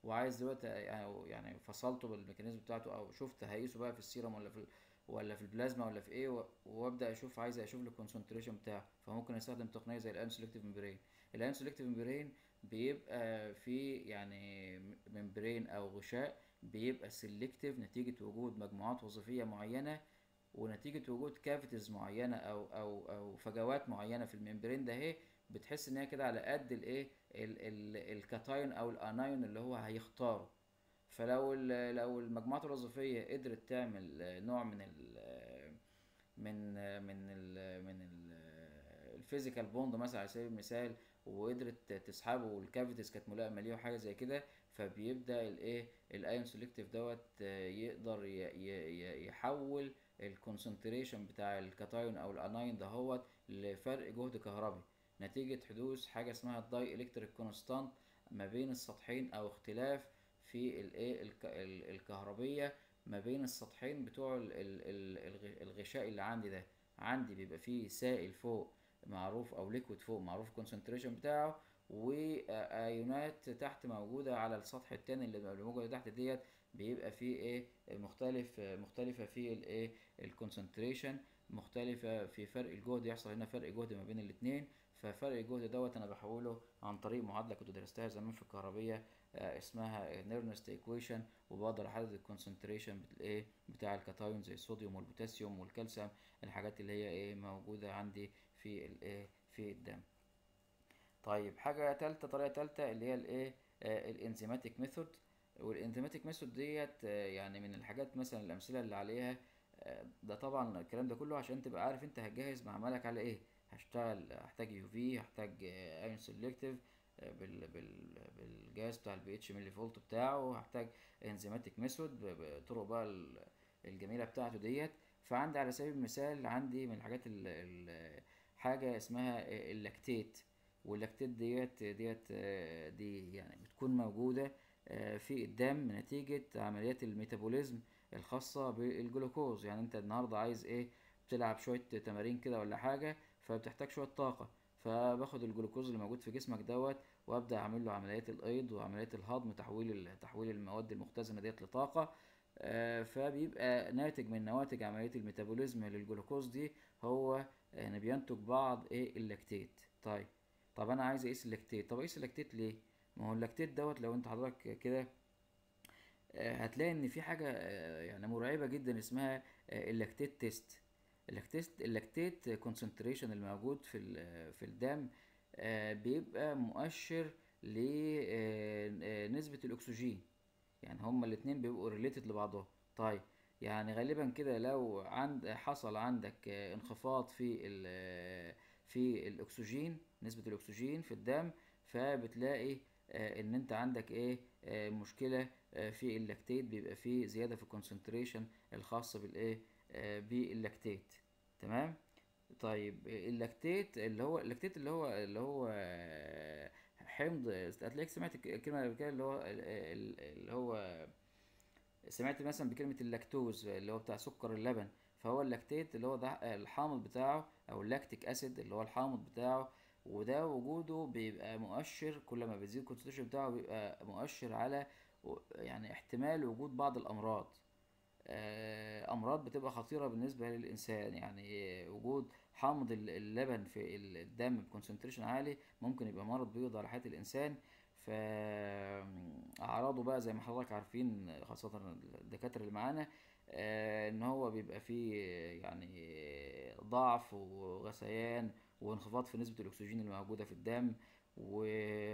وعايز دلوقتي يعني يعني فصلته بالميكانيزم بتاعته او شفت هقيسه بقى في السيرم ولا في ال- ولا في البلازما ولا في ايه و- وابدا اشوف عايز اشوف الكونسنتريشن بتاعه فممكن استخدم تقنيه زي الان سيلكتيف ممبرين الان سيلكتيف ممبرين بيبقى في يعني ممبرين او غشاء بيبقى سيلكتيف نتيجه وجود مجموعات وظيفيه معينه ونتيجة وجود كافيتيز معينة أو أو أو فجوات معينة في الممبرين ده اهي بتحس إن هي كده على قد الإيه ال- ال- الكاتايون أو الأنايون اللي هو هيختاره فلو ال- لو المجموعات الوظيفية قدرت تعمل آه، نوع من ال من آه، من ال من ال الفيزيكال بوند مثلا على سبيل المثال وقدرت تسحبه والكافيتيز كانت ملائمه ليه وحاجه زي كده فبيبدا الايه الايون سيلكتيف دوت آه، يقدر ي- ي- ي- يحول الكونسنتريشن بتاع الكاتايون او الاناين دهوت لفرق جهد كهربي نتيجة حدوث حاجة اسمها الداي الكتريك كونستانت ما بين السطحين او اختلاف في الايه الك- ال- الكهربية ما بين السطحين بتوع ال- ال- ال- الغ- الغشاء اللي عندي ده عندي بيبقى فيه سائل فوق معروف او ليكويد فوق معروف الكونسنتريشن بتاعه وايونات تحت موجودة على السطح التاني اللي اللي موجودة تحت ديت بيبقى فيه ايه مختلف مختلفة في الايه الكونسنتريشن مختلفة في فرق الجهد يحصل هنا فرق جهد ما بين الاتنين ففرق الجهد دوت انا بحوله عن طريق معادلة كنت درستها زمان في الكهربية آه، اسمها نيرنست ايكويشن وبقدر احدد الكونسنتريشن الايه بتاع الكاتايون زي الصوديوم والبوتاسيوم والكالسيوم الحاجات اللي هي ايه موجودة عندي في الايه في الدم طيب حاجة تالتة طريقة تالتة اللي هي الايه آه الانزيماتيك ميثود والانزيماتيك ميثود ديت آه يعني من الحاجات مثلا الامثلة اللي عليها آه ده طبعا الكلام ده كله عشان تبقى عارف انت هتجهز معملك على ايه هشتغل هحتاج يو في هحتاج ايون سيلكتيف بال بال بالجهاز بتاع البي اتش ملي فولت بتاعه هحتاج انزيماتيك ميثود بطرق بقى ال- الجميلة بتاعته ديت فعندي على سبيل المثال عندي من الحاجات ال ال حاجة اسمها اللاكتيت واللاكتيت ديت ديت آه، دي يعني بتكون موجودة آه، في الدم نتيجة عمليات الميتابوليزم الخاصة بالجلوكوز يعني انت النهاردة عايز ايه بتلعب شوية تمارين كده ولا حاجة فبتحتاج شوية طاقة فباخد الجلوكوز اللي موجود في جسمك دوت وابدا اعمل له عمليات الايض وعمليات الهضم تحويل ال- تحويل المواد المختزنه ديت لطاقه آه، فبيبقى ناتج من نواتج عمليه الميتابوليزم للجلوكوز دي هو يعني بينتج بعض ايه اللاكتيت طيب طب انا عايز اقيس اللاكتيت طب اقيس اللاكتيت ليه ما هو اللاكتيت دوت لو انت حضرتك كده آه، هتلاقي ان في حاجه آه، يعني مرعبه جدا اسمها آه، اللاكتيت تيست اللاكتيت اللاكتيت كونسنتريشن الموجود في ال- في الدم آه، بيبقى مؤشر لنسبة الأكسجين يعني هما الاتنين بيبقوا ريليتد لبعضهم طيب يعني غالبا كده لو عند حصل عندك آه، انخفاض في ال- في الأكسجين نسبة الأكسجين في الدم فبتلاقي آه، ان انت عندك ايه آه، مشكلة آه، في اللاكتيت بيبقى فيه زيادة في الكونسنتريشن الخاصة بالايه آه، باللاكتيت تمام طيب اللاكتيت اللي هو اللاكتيت اللي هو اللي هو آه، حمض هتلاقيك سمعت الك- الكلمه اللي قبل كده اللي هو ال- ال- اللي هو سمعت مثلا بكلمه اللاكتوز اللي هو بتاع سكر اللبن فهو اللاكتيت اللي هو ده الحامض بتاعه او اللاكتيك اسيد اللي هو الحامض بتاعه وده وجوده بيبقى مؤشر كل ما بيزيد الكونسنتريشن بتاعه بيبقى مؤشر على و- يعني احتمال وجود بعض الامراض آه، امراض بتبقى خطيره بالنسبه للانسان يعني وجود حامض ال- اللبن في ال- الدم بكونسنتريشن عالي ممكن يبقى مرض بيقضي على حياه الانسان فاعراضه بقى زي ما حضرتك عارفين خاصه الدكاتره اللي معانا آه، ان هو بيبقى فيه يعني ضعف وغثيان وانخفاض في نسبه الاكسجين الموجوده في الدم و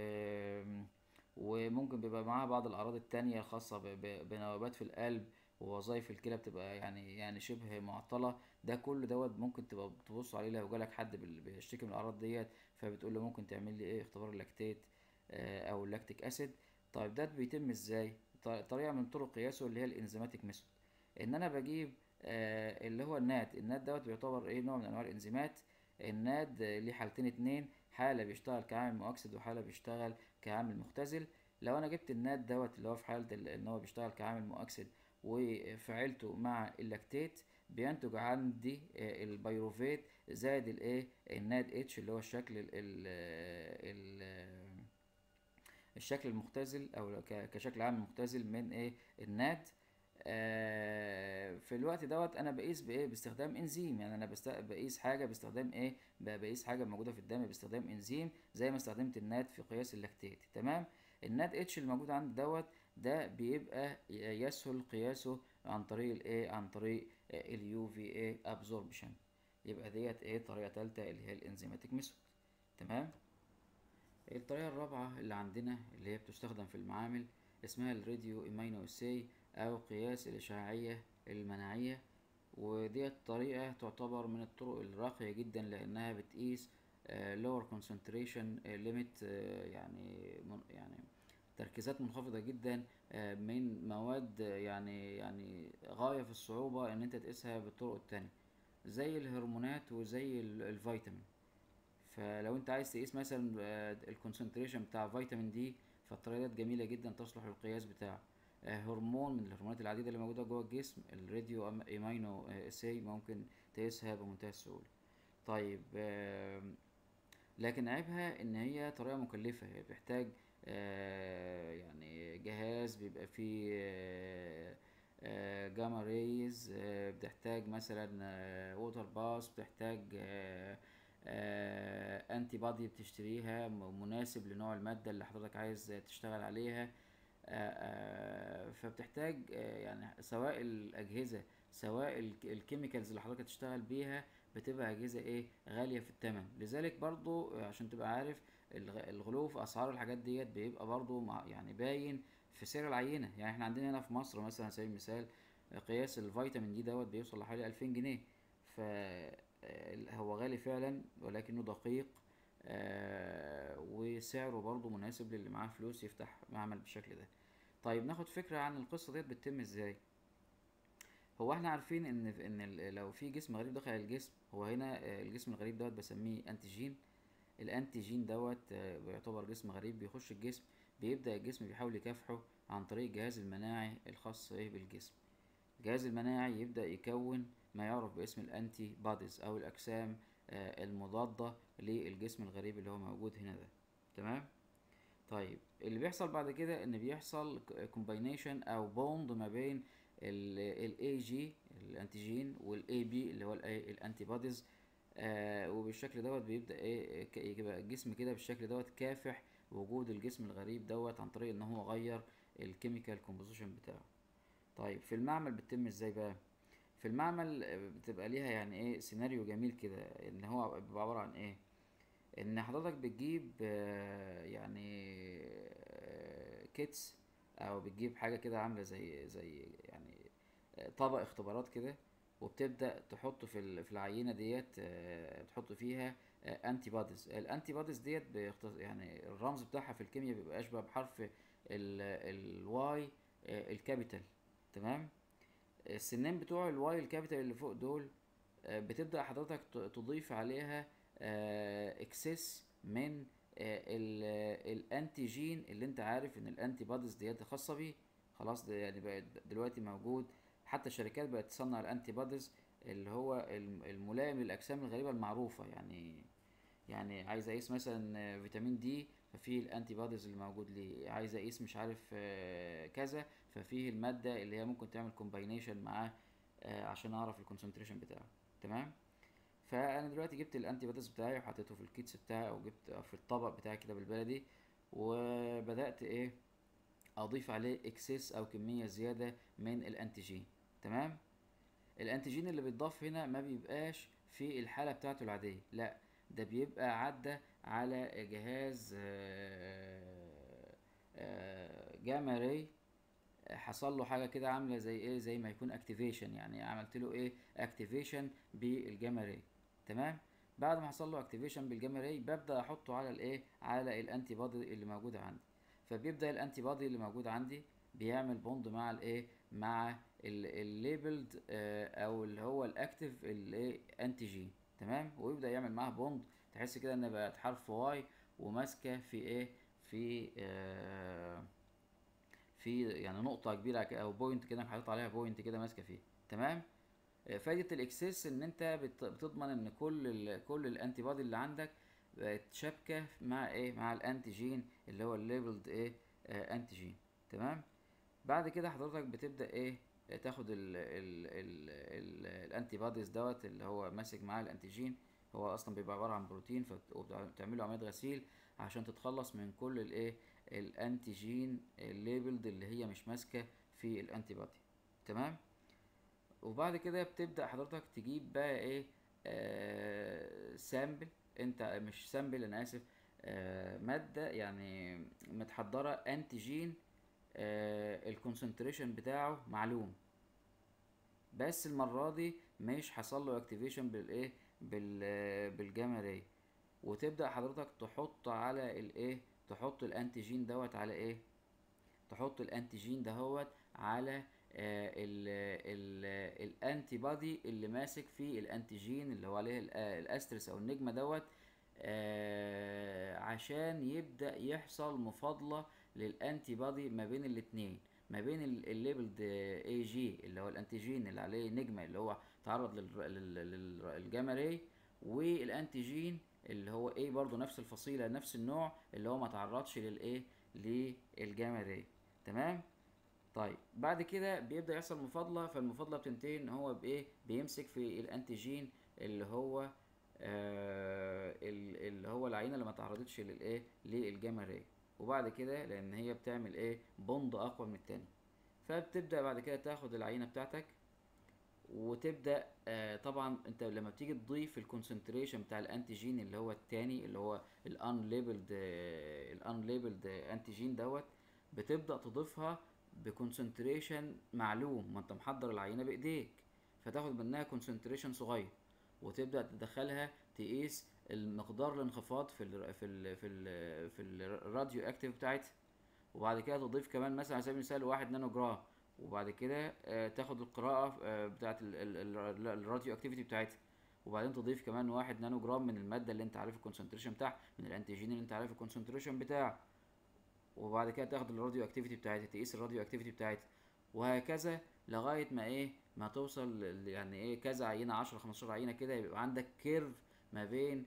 وممكن بيبقى معاها بعض الأعراض التانية الخاصة ب- ب- بنوبات في القلب ووظائف الكلى بتبقى يعني يعني شبه معطلة ده كل دوت ممكن تبقى تبص عليه لو جالك حد بال- بيشتكي من الأعراض ديت فبتقول له ممكن تعمل لي ايه اختبار اللاكتيت آه، أو اللاكتيك أسيد طيب ده بيتم ازاي؟ ط- طريقة من طرق قياسه اللي هي الانزيماتيك ميثود ان انا بجيب آه، اللي هو النات النات دوت بيعتبر ايه نوع من انواع الانزيمات الناد آه، ليه حالتين اتنين حالة بيشتغل كعامل مؤكسد وحالة بيشتغل كعامل مختزل لو انا جبت الناد دوت اللي هو في حالة ال- ان هو بيشتغل كعامل مؤكسد وفعلته مع اللاكتيت بينتج عندي آه، البيروفيت زائد الايه الناد اتش اللي هو الشكل ال ال ال الشكل المختزل او ك- كشكل عام مختزل من ايه الناد آه في الوقت دوت انا بقيس بايه باستخدام انزيم يعني انا بست... بقيس حاجه باستخدام ايه ب- بقيس حاجه موجوده في الدم باستخدام انزيم زي ما استخدمت الناد في قياس اللاكتيت تمام الناد اتش الموجود عندي دوت ده بيبقى ي- يسهل قياسه عن طريق الايه عن طريق اليو في اي ابزوربشن يبقى ديت ايه طريقه ثالثه اللي هي الانزيماتيك ميثود تمام الطريقة الرابعة اللي عندنا اللي هي بتستخدم في المعامل اسمها الراديو امينو اساي او قياس الاشعاعية المناعية وديت طريقة تعتبر من الطرق الراقية جدا لانها بتقيس آه، lower concentration آه، limit آه، يعني من- يعني تركيزات منخفضة جدا آه، من مواد آه، يعني يعني غاية في الصعوبة ان انت تقيسها بالطرق التانية زي الهرمونات وزي ال- الفيتامين فلو انت عايز تقيس مثلا الكونسنتريشن بتاع فيتامين دي فالطريقه ديت جميله جدا تصلح للقياس بتاعه آه، هرمون من الهرمونات العديده اللي موجوده جوه الجسم الراديو أم- امينو اساي ممكن تقيسها بمنتهى السهوله طيب آم، لكن عيبها ان هي طريقه مكلفه هي بتحتاج آه، يعني جهاز بيبقى فيه آه، آه، جاما ريز آه، بتحتاج مثلا ووتر باس بتحتاج آه، آه، انتي بادي بتشتريها م- مناسب لنوع المادة اللي حضرتك عايز تشتغل عليها آه، آه، فبتحتاج آه، يعني سواء الأجهزة سواء الك- الكيميكالز اللي حضرتك هتشتغل بيها بتبقى أجهزة ايه غالية في الثمن لذلك برضو آه، عشان تبقى عارف الغ- الغلو في أسعار الحاجات ديت بيبقى برضو مع يعني باين في سعر العينة يعني احنا عندنا هنا في مصر مثلا على سبيل المثال قياس الفيتامين دي دوت بيوصل لحوالي 2000 جنيه ف آه، هو غالي فعلا ولكنه دقيق آه، وسعره برضه مناسب للي معاه فلوس يفتح معمل بالشكل ده طيب ناخد فكرة عن القصة ديت بتتم ازاي هو احنا عارفين ان ان ال- لو في جسم غريب دخل الجسم هو هنا آه، الجسم الغريب دوت بسميه انتيجين الانتيجين دوت آه، بيعتبر جسم غريب بيخش الجسم بيبدأ الجسم بيحاول يكافحه عن طريق الجهاز المناعي الخاص ايه بالجسم الجهاز المناعي يبدأ يكون ما يعرف باسم الانتي بوديز او الاجسام آه، المضادة للجسم الغريب اللي هو موجود هنا ده تمام طيب اللي بيحصل بعد كده ان بيحصل كومباينيشن او بوند ما بين الاي جي الانتيجين والاي بي اللي هو الانتي بوديز آه وبالشكل دوت بيبدا ايه ك- يبقى الجسم كده بالشكل دوت كافح وجود الجسم الغريب دوت عن طريق ان هو غير الكيميكال كومبوزيشن بتاعه طيب في المعمل بتتم ازاي بقى في المعمل آه، بتبقى ليها يعني ايه سيناريو جميل كده ان هو بيبقى عبارة عن ايه ان حضرتك بتجيب آه، يعني كيتس او بتجيب حاجة كده عاملة زي زي يعني آه، طبق اختبارات كده وبتبدأ تحط في ال- في العينة ديت آه، تحط فيها انتي بوديز الانتي بوديز ديت بيختص... يعني الرمز بتاعها في الكيمياء بيبقى اشبه بحرف الواي الكابيتال تمام السنين بتوع الواي الكابيتال اللي فوق دول آه، بتبدأ حضرتك ت- تضيف عليها اكسس من آه، ال- الانتيجين اللي انت عارف ان الانتي بوديز ديت خاصة بيه خلاص ده يعني بقت دلوقتي موجود حتى الشركات بقت تصنع الانتي بوديز اللي هو الم- الملائم للاجسام الغريبة المعروفة يعني يعني عايز اقيس مثلا آه، فيتامين دي ففيه الانتي بوديز اللي موجود ليه عايز اقيس مش عارف آه، كذا ففيه المادة اللي هي ممكن تعمل كومباينيشن معاه آه، عشان اعرف الكونسنتريشن بتاعه تمام فانا دلوقتي جبت الانتي بوديز بتاعي وحطيته في الكيتس بتاعي او جبت في الطبق بتاعي كده بالبلدي وبدأت ايه اضيف عليه اكسس او كمية زيادة من الانتيجين تمام الانتيجين اللي بيتضاف هنا ما بيبقاش في الحالة بتاعته العادية لا ده بيبقى عدى على جهاز آه، آه، جاما راي حصل له حاجه كده عامله زي ايه زي ما يكون اكتيفيشن يعني عملت له ايه اكتيفيشن بالجاما راي تمام بعد ما حصل له اكتيفيشن بالجاما راي ببدا احطه على الايه على الانتي بودي اللي موجوده عندي فبيبدا الانتي بودي اللي موجود عندي بيعمل بوند مع الايه مع الليبلد او اللي هو الاكتيف الايه انتيجين تمام ويبدا يعمل معاه بوند تحس كده ان بقت حرف واي وماسكه في ايه في آه في يعني نقطة كبيرة ك- أو بوينت كده حاطط عليها بوينت كده ماسكة فيه تمام آه، فايدة الإكسس إن أنت بت- بتضمن إن كل ال كل الأنتي بودي اللي عندك بقت شابكه مع ايه مع الانتيجين اللي هو الليبلد ايه آه انتيجين تمام بعد كده حضرتك بتبدا ايه تاخد ال ال ال ال الانتي بوديز دوت اللي هو ماسك معاه الانتيجين هو اصلا بيبقى عباره عن بروتين فبتعمله عمليه غسيل عشان تتخلص من كل الايه الانتيجين الليبلد اللي هي مش ماسكه في الانتي بودي تمام وبعد كده بتبدا حضرتك تجيب بقى ايه آه سامبل انت مش سامبل انا اسف آه ماده يعني متحضره انتيجين آه الكونسنتريشن بتاعه معلوم بس المره دي مش حصل له اكتيفيشن بالايه بال بالجاما راي وتبدا حضرتك تحط على الايه تحط الانتيجين دوت على ايه تحط الانتيجين دهوت على آه ال ال الانتي بادي اللي ماسك فيه الانتيجين اللي هو عليه الاسترس او النجمه دوت آه عشان يبدا يحصل مفاضله للانتي بادي ما بين الاتنين ما بين الليبلد اي جي اللي هو الانتيجين اللي عليه نجمه اللي هو تعرض للجاما راي والانتيجين اللي هو ايه برضو نفس الفصيله نفس النوع اللي هو ما تعرضش للايه للجاما راي تمام طيب بعد كده بيبدا يحصل مفاضله فالمفاضله بتنتهي ان هو بايه بيمسك في الانتيجين اللي هو آه اللي هو العينه اللي ما تعرضتش للايه للجاما راي وبعد كده لان هي بتعمل ايه بوند اقوى من التاني فبتبدا بعد كده تاخد العينه بتاعتك وتبدا آه طبعا انت لما بتيجي تضيف الكونسنتريشن بتاع الانتيجين اللي هو التاني اللي هو الان ليبلد الان ليبلد انتيجين دوت بتبدا تضيفها بكونسنتريشن معلوم ما انت محضر العينه بايديك فتاخد منها كونسنتريشن صغير وتبدا تدخلها تقيس المقدار الانخفاض في ال في ال في ال في الراديو اكتيف بتاعتها وبعد كده تضيف كمان مثلا على سبيل المثال واحد نانو جرام وبعد كده آه تاخد القراءة آه بتاعت الراديو اكتيفيتي بتاعتها وبعدين تضيف كمان واحد نانو جرام من المادة اللي انت عارف الكونسنتريشن بتاعها من الانتيجين اللي انت عارف الكونسنتريشن بتاعه وبعد كده تاخد الراديو اكتيفيتي بتاعتها تقيس الراديو اكتيفيتي بتاعتها وهكذا لغاية ما ايه ما توصل يعني ايه كذا عينة عشرة خمستاشر عينة كده يبقى عندك كيرف ما بين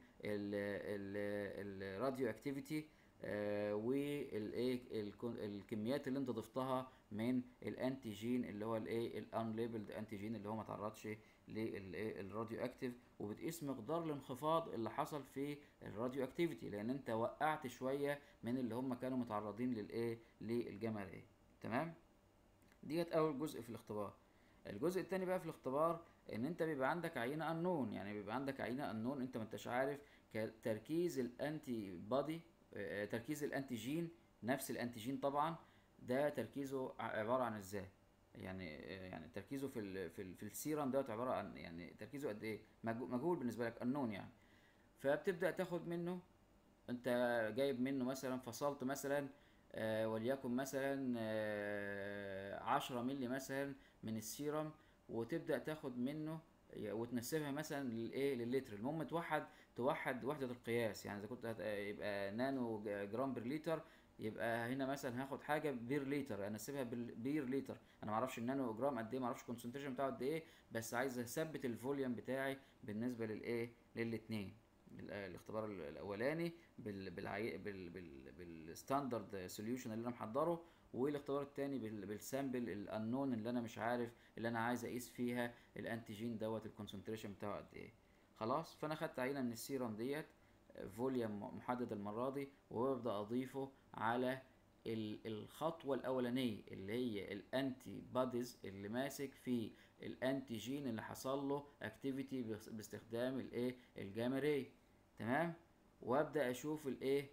الراديو اكتيفيتي آه والايه الكميات اللي انت ضفتها من الانتيجين اللي هو الايه الانليبلد انتيجين اللي هو ما تعرضش للراديو اكتيف وبتقيس مقدار الانخفاض اللي حصل في الراديو اكتيفيتي لان انت وقعت شويه من اللي هم كانوا متعرضين للايه للجاما راي تمام ديت اول جزء في الاختبار الجزء الثاني بقى في الاختبار ان انت بيبقى عندك عينه انون يعني بيبقى عندك عينه انون انت ما انتش عارف تركيز الانتي بادي تركيز الانتيجين نفس الانتيجين طبعا ده تركيزه عباره عن ازاي يعني يعني تركيزه في ال في, ال في السيرم دوت عباره عن يعني تركيزه قد ايه مجهول بالنسبه لك انون يعني فبتبدا تاخد منه انت جايب منه مثلا فصلت مثلا آه وليكن مثلا آه عشرة ملي مثلا من السيرم وتبدا تاخد منه وتنسبها مثلا للايه لللتر المهم توحد توحد وحده القياس يعني اذا كنت يبقى نانو جرام بير لتر يبقى هنا مثلا هاخد حاجه بير لتر انسبها بير لتر انا ما اعرفش النانو جرام قد ايه ما اعرفش الكونسنتريشن بتاعه قد ايه بس عايز اثبت الفوليوم بتاعي بالنسبه للايه للاثنين الاختبار الاولاني بال بالعي... بال... بال... بالستاندرد سوليوشن اللي انا محضره والاختبار الثاني بال... بالسامبل الانون اللي انا مش عارف اللي انا عايز اقيس فيها الانتيجين دوت الكونسنتريشن بتاعه قد ايه خلاص فانا خدت عينه من السيرم ديت فوليوم محدد المره دي وببدا اضيفه على الخطوه الاولانيه اللي هي الانتي بوديز اللي ماسك في الانتيجين اللي حصل له اكتيفيتي باستخدام الايه الجاما راي تمام وابدا اشوف الايه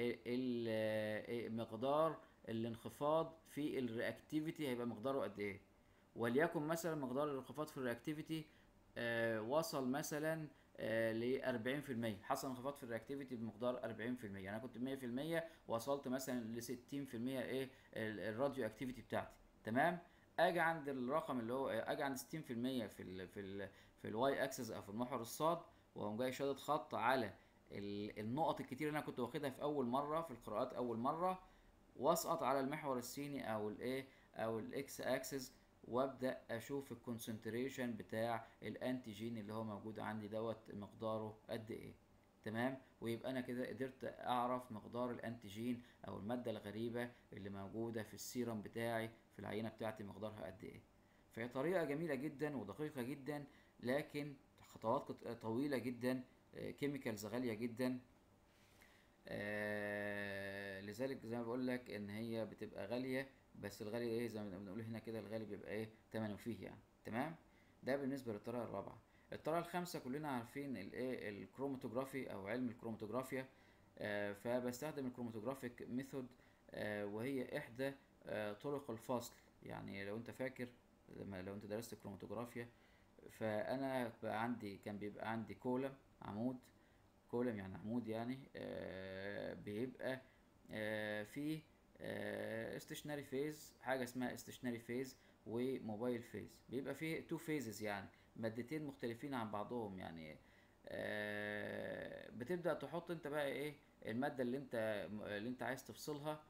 مقدار الانخفاض في الرياكتيفيتي هيبقى مقداره قد ايه وليكن مثلا مقدار الانخفاض في الرياكتيفيتي آه وصل مثلا آه ل 40% حصل انخفاض في الرياكتيفيتي بمقدار 40% يعني انا كنت 100% وصلت مثلا ل 60% ايه الراديو اكتيفيتي بتاعتي تمام اجي عند الرقم اللي هو اجي عند 60% في ال في ال في الواي اكسس او في المحور الصاد واقوم جاي شادد خط على النقط الكتير اللي انا كنت واخدها في اول مره في القراءات اول مره واسقط على المحور الصيني او الايه او الاكس اكسس وابدا اشوف الكونسنتريشن بتاع الانتيجين اللي هو موجود عندي دوت مقداره قد ايه تمام ويبقى انا كده قدرت اعرف مقدار الانتيجين او الماده الغريبه اللي موجوده في السيرم بتاعي في العينه بتاعتي مقدارها قد ايه فهي طريقه جميله جدا ودقيقه جدا لكن خطوات كت- طويله جدا كيميكالز غاليه جدا آه لذلك زي ما بقول لك ان هي بتبقى غاليه بس الغالي ايه زي ما بنقول هنا كده الغالي بيبقى ايه ثمنه فيه يعني تمام ده بالنسبه للطريقه الرابعه الطريقه الخامسه كلنا عارفين الايه الكروماتوجرافي او علم الكروماتوجرافيا آه فبستخدم الكروماتوجرافيك ميثود آه وهي احدى آه طرق الفصل يعني لو انت فاكر لما لو انت درست كروماتوجرافيا فانا بقى عندي كان بيبقى عندي كولم عمود كولم يعني عمود يعني آه بيبقى آه فيه استشناري فيز حاجه اسمها استشناري فيز وموبايل فيز بيبقى فيه تو فيزز يعني مادتين مختلفين عن بعضهم يعني آه بتبدا تحط انت بقى ايه الماده اللي انت اللي انت عايز تفصلها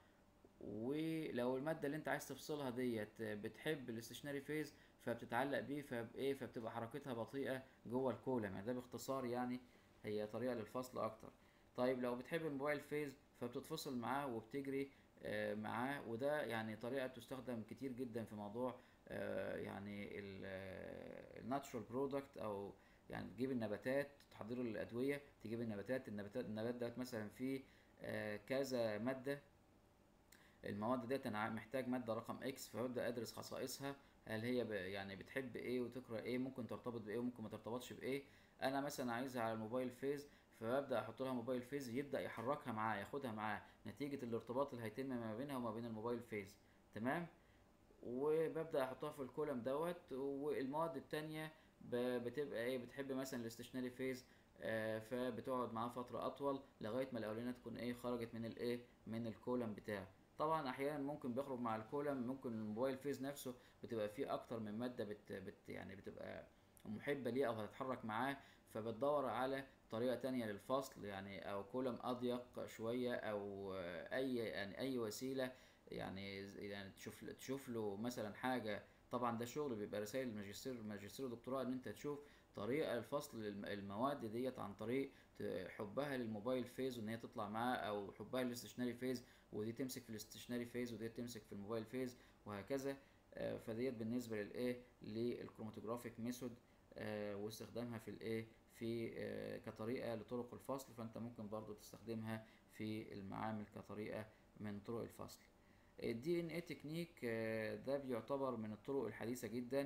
ولو الماده اللي انت عايز تفصلها ديت بتحب الاستشناري فيز فبتتعلق بيه فايه فبتبقى حركتها بطيئه جوه الكولم يعني ده باختصار يعني هي طريقه للفصل اكتر طيب لو بتحب الموبايل فيز فبتتفصل معاه وبتجري آه معاه وده يعني طريقه تستخدم كتير جدا في موضوع آه يعني الناتشورال برودكت او يعني تجيب النباتات تحضير الادويه تجيب النباتات النباتات النبات ده مثلا فيه آه كذا ماده المواد ديت انا محتاج ماده رقم اكس فببدا ادرس خصائصها هل هي ب يعني بتحب ايه وتقرا ايه ممكن ترتبط بايه وممكن ما ترتبطش بايه انا مثلا عايزها على الموبايل فيز فببدا احط لها موبايل فيز يبدا يحركها معاه ياخدها معاه نتيجه الارتباط اللي هيتم ما بينها وما بين الموبايل فيز تمام وببدا احطها في الكولم دوت والمواد التانية بتبقى ايه بتحب مثلا الاستشناري فيز آه فبتقعد معاه فتره اطول لغايه ما الاولانيه تكون ايه خرجت من الايه من الكولم بتاعه طبعا احيانا ممكن بيخرج مع الكولم ممكن الموبايل فيز نفسه بتبقى فيه اكتر من ماده بت, بت يعني بتبقى محبه ليه او هتتحرك معاه فبتدور على طريقه تانية للفصل يعني او كولم اضيق شويه او اي يعني اي وسيله يعني يعني تشوف تشوف له مثلا حاجه طبعا ده شغل بيبقى رسائل الماجستير ماجستير ودكتوراه ان انت تشوف طريقه الفصل المواد ديت عن طريق حبها للموبايل فيز وان هي تطلع معاه او حبها للاستشناري فيز ودي تمسك في الاستشناري فيز ودي تمسك في الموبايل فيز وهكذا فديت بالنسبه للايه للكروماتوجرافيك ميثود واستخدامها في الايه في كطريقه لطرق الفصل فانت ممكن برضو تستخدمها في المعامل كطريقه من طرق الفصل الدي ان اي تكنيك ده بيعتبر من الطرق الحديثه جدا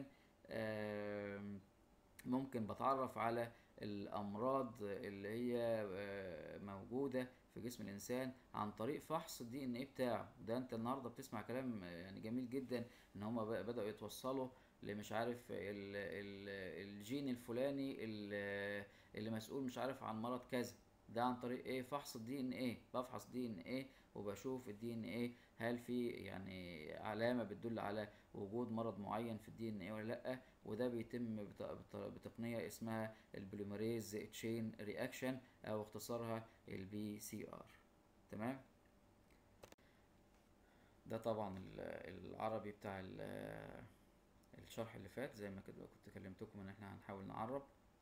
ممكن بتعرف على الامراض اللي هي موجوده في جسم الانسان عن طريق فحص الدي ان ايه بتاعه ده انت النهارده بتسمع كلام يعني جميل جدا ان هم بداوا يتوصلوا مش عارف ال ال الجين الفلاني اللي, اللي مسؤول مش عارف عن مرض كذا ده عن طريق ايه فحص الدي ان ايه بفحص دي ان ايه وبشوف الدي ان ايه هل في يعني علامه بتدل على وجود مرض معين في الدي ان ايه ولا لا وده بيتم بتقنيه اسمها البوليمريز تشين رياكشن او اختصارها البي سي ار تمام ده طبعا العربي بتاع الشرح اللي فات زي ما كده كنت كلمتكم ان احنا هنحاول نعرب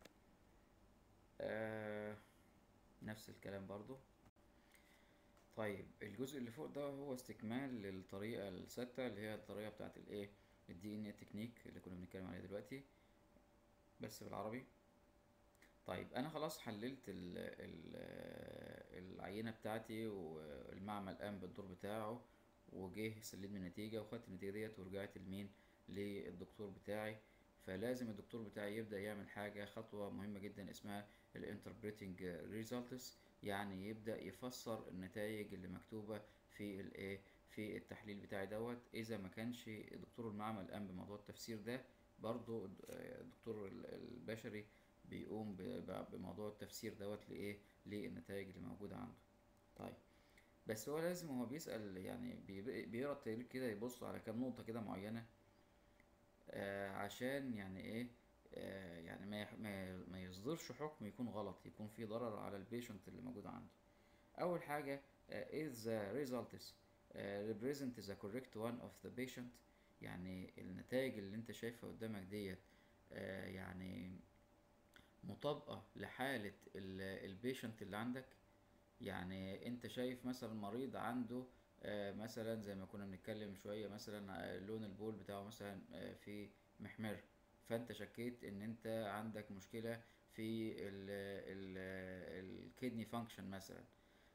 آه نفس الكلام برضو طيب الجزء اللي فوق ده هو استكمال للطريقة الثابتة اللي هي الطريقة بتاعت الايه الدي ان تكنيك اللي كنا بنتكلم عليها دلوقتي بس بالعربي طيب انا خلاص حللت ال ال العينة بتاعتي والمعمل قام بالدور بتاعه وجه سلمني النتيجة وخدت النتيجة ديت ورجعت لمين للدكتور بتاعي فلازم الدكتور بتاعي يبدأ يعمل حاجة خطوة مهمة جدا اسمها الانتربريتنج ريزلتس يعني يبدأ يفسر النتائج اللي مكتوبة في الايه في التحليل بتاعي دوت اذا ما كانش دكتور المعمل قام بموضوع التفسير ده برضو الدكتور البشري بيقوم بموضوع التفسير دوت لايه للنتائج اللي موجودة عنده طيب بس هو لازم هو بيسأل يعني بيقرا التقرير كده يبص على كام نقطة كده معينة آه عشان يعني ايه آه يعني ما ما ما يصدرش حكم يكون غلط يكون فيه ضرر على البيشنت اللي موجود عنده اول حاجه آه is the results represent the correct one of the patient يعني النتائج اللي انت شايفها قدامك ديت يعني مطابقة لحالة البيشنت اللي عندك يعني انت شايف مثلا مريض عنده آه، مثلا زي ما كنا بنتكلم شوية مثلا آه، لون البول بتاعه مثلا آه، في محمر فانت شكيت ان انت عندك مشكلة في الكدني فانكشن مثلا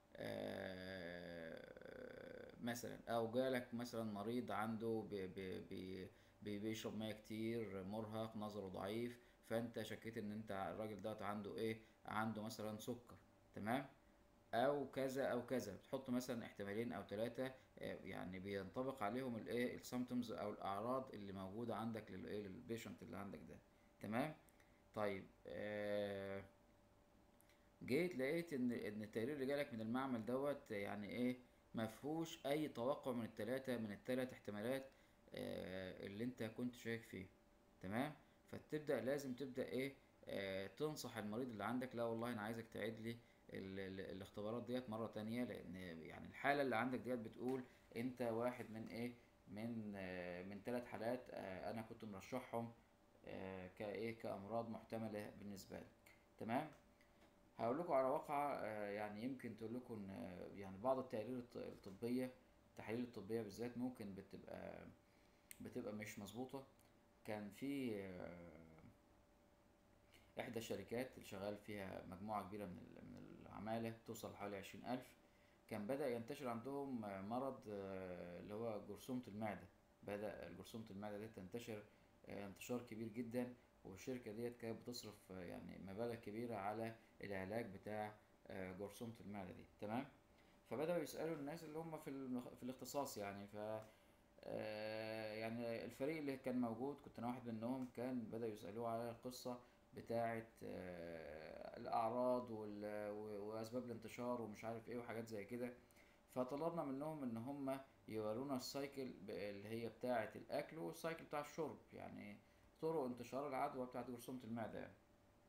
آه، مثلا او جالك مثلا مريض عنده بي بي بي بي- بيشرب ميه كتير مرهق نظره ضعيف فانت شكيت ان انت الراجل ده عنده ايه عنده مثلا سكر تمام او كذا او كذا بتحط مثلا احتمالين او ثلاثة يعني بينطبق عليهم الايه السيمتومز او الاعراض اللي موجودة عندك للايه للبيشنت اللي عندك ده تمام طيب آه جيت لقيت ان ان التقرير اللي جالك من المعمل دوت يعني ايه ما فيهوش اي توقع من التلاتة من التلات احتمالات آه اللي انت كنت شايك فيه تمام فتبدأ لازم تبدأ ايه آه تنصح المريض اللي عندك لا والله انا عايزك تعيد لي ال ال الاختبارات ديت مرة تانية لان يعني الحالة اللي عندك ديت بتقول انت واحد من ايه من آه من ثلاث حالات آه انا كنت مرشحهم آه كايه كامراض محتملة بالنسبة لك تمام هقول لكم على واقعة آه، يعني يمكن تقول لكم إن، آه، يعني بعض التقارير الط- الطبية التحاليل الطبية بالذات ممكن بتبقى بتبقى مش مظبوطة كان في آه، إحدى الشركات اللي شغال فيها مجموعة كبيرة من ال- من العمالة توصل حوالي عشرين ألف كان بدأ ينتشر عندهم آه، مرض آه، اللي هو جرثومة المعدة بدأ جرثومة المعدة دي تنتشر آه، انتشار كبير جدا والشركة ديت كانت بتصرف آه، يعني مبالغ كبيرة على العلاج بتاع آه، جرثومة المعدة دي تمام فبدأوا يسألوا الناس اللي هم في المخ... في الاختصاص يعني ف آه، يعني الفريق اللي كان موجود كنت انا واحد منهم كان بدأوا يسألوه على القصة بتاعة آه، الأعراض وال... و- وأسباب الانتشار ومش عارف ايه وحاجات زي كده فطلبنا منهم ان هم يورونا السايكل ب- اللي هي بتاعة الأكل والسايكل بتاع الشرب يعني طرق انتشار العدوى بتاعة جرثومة المعدة يعني.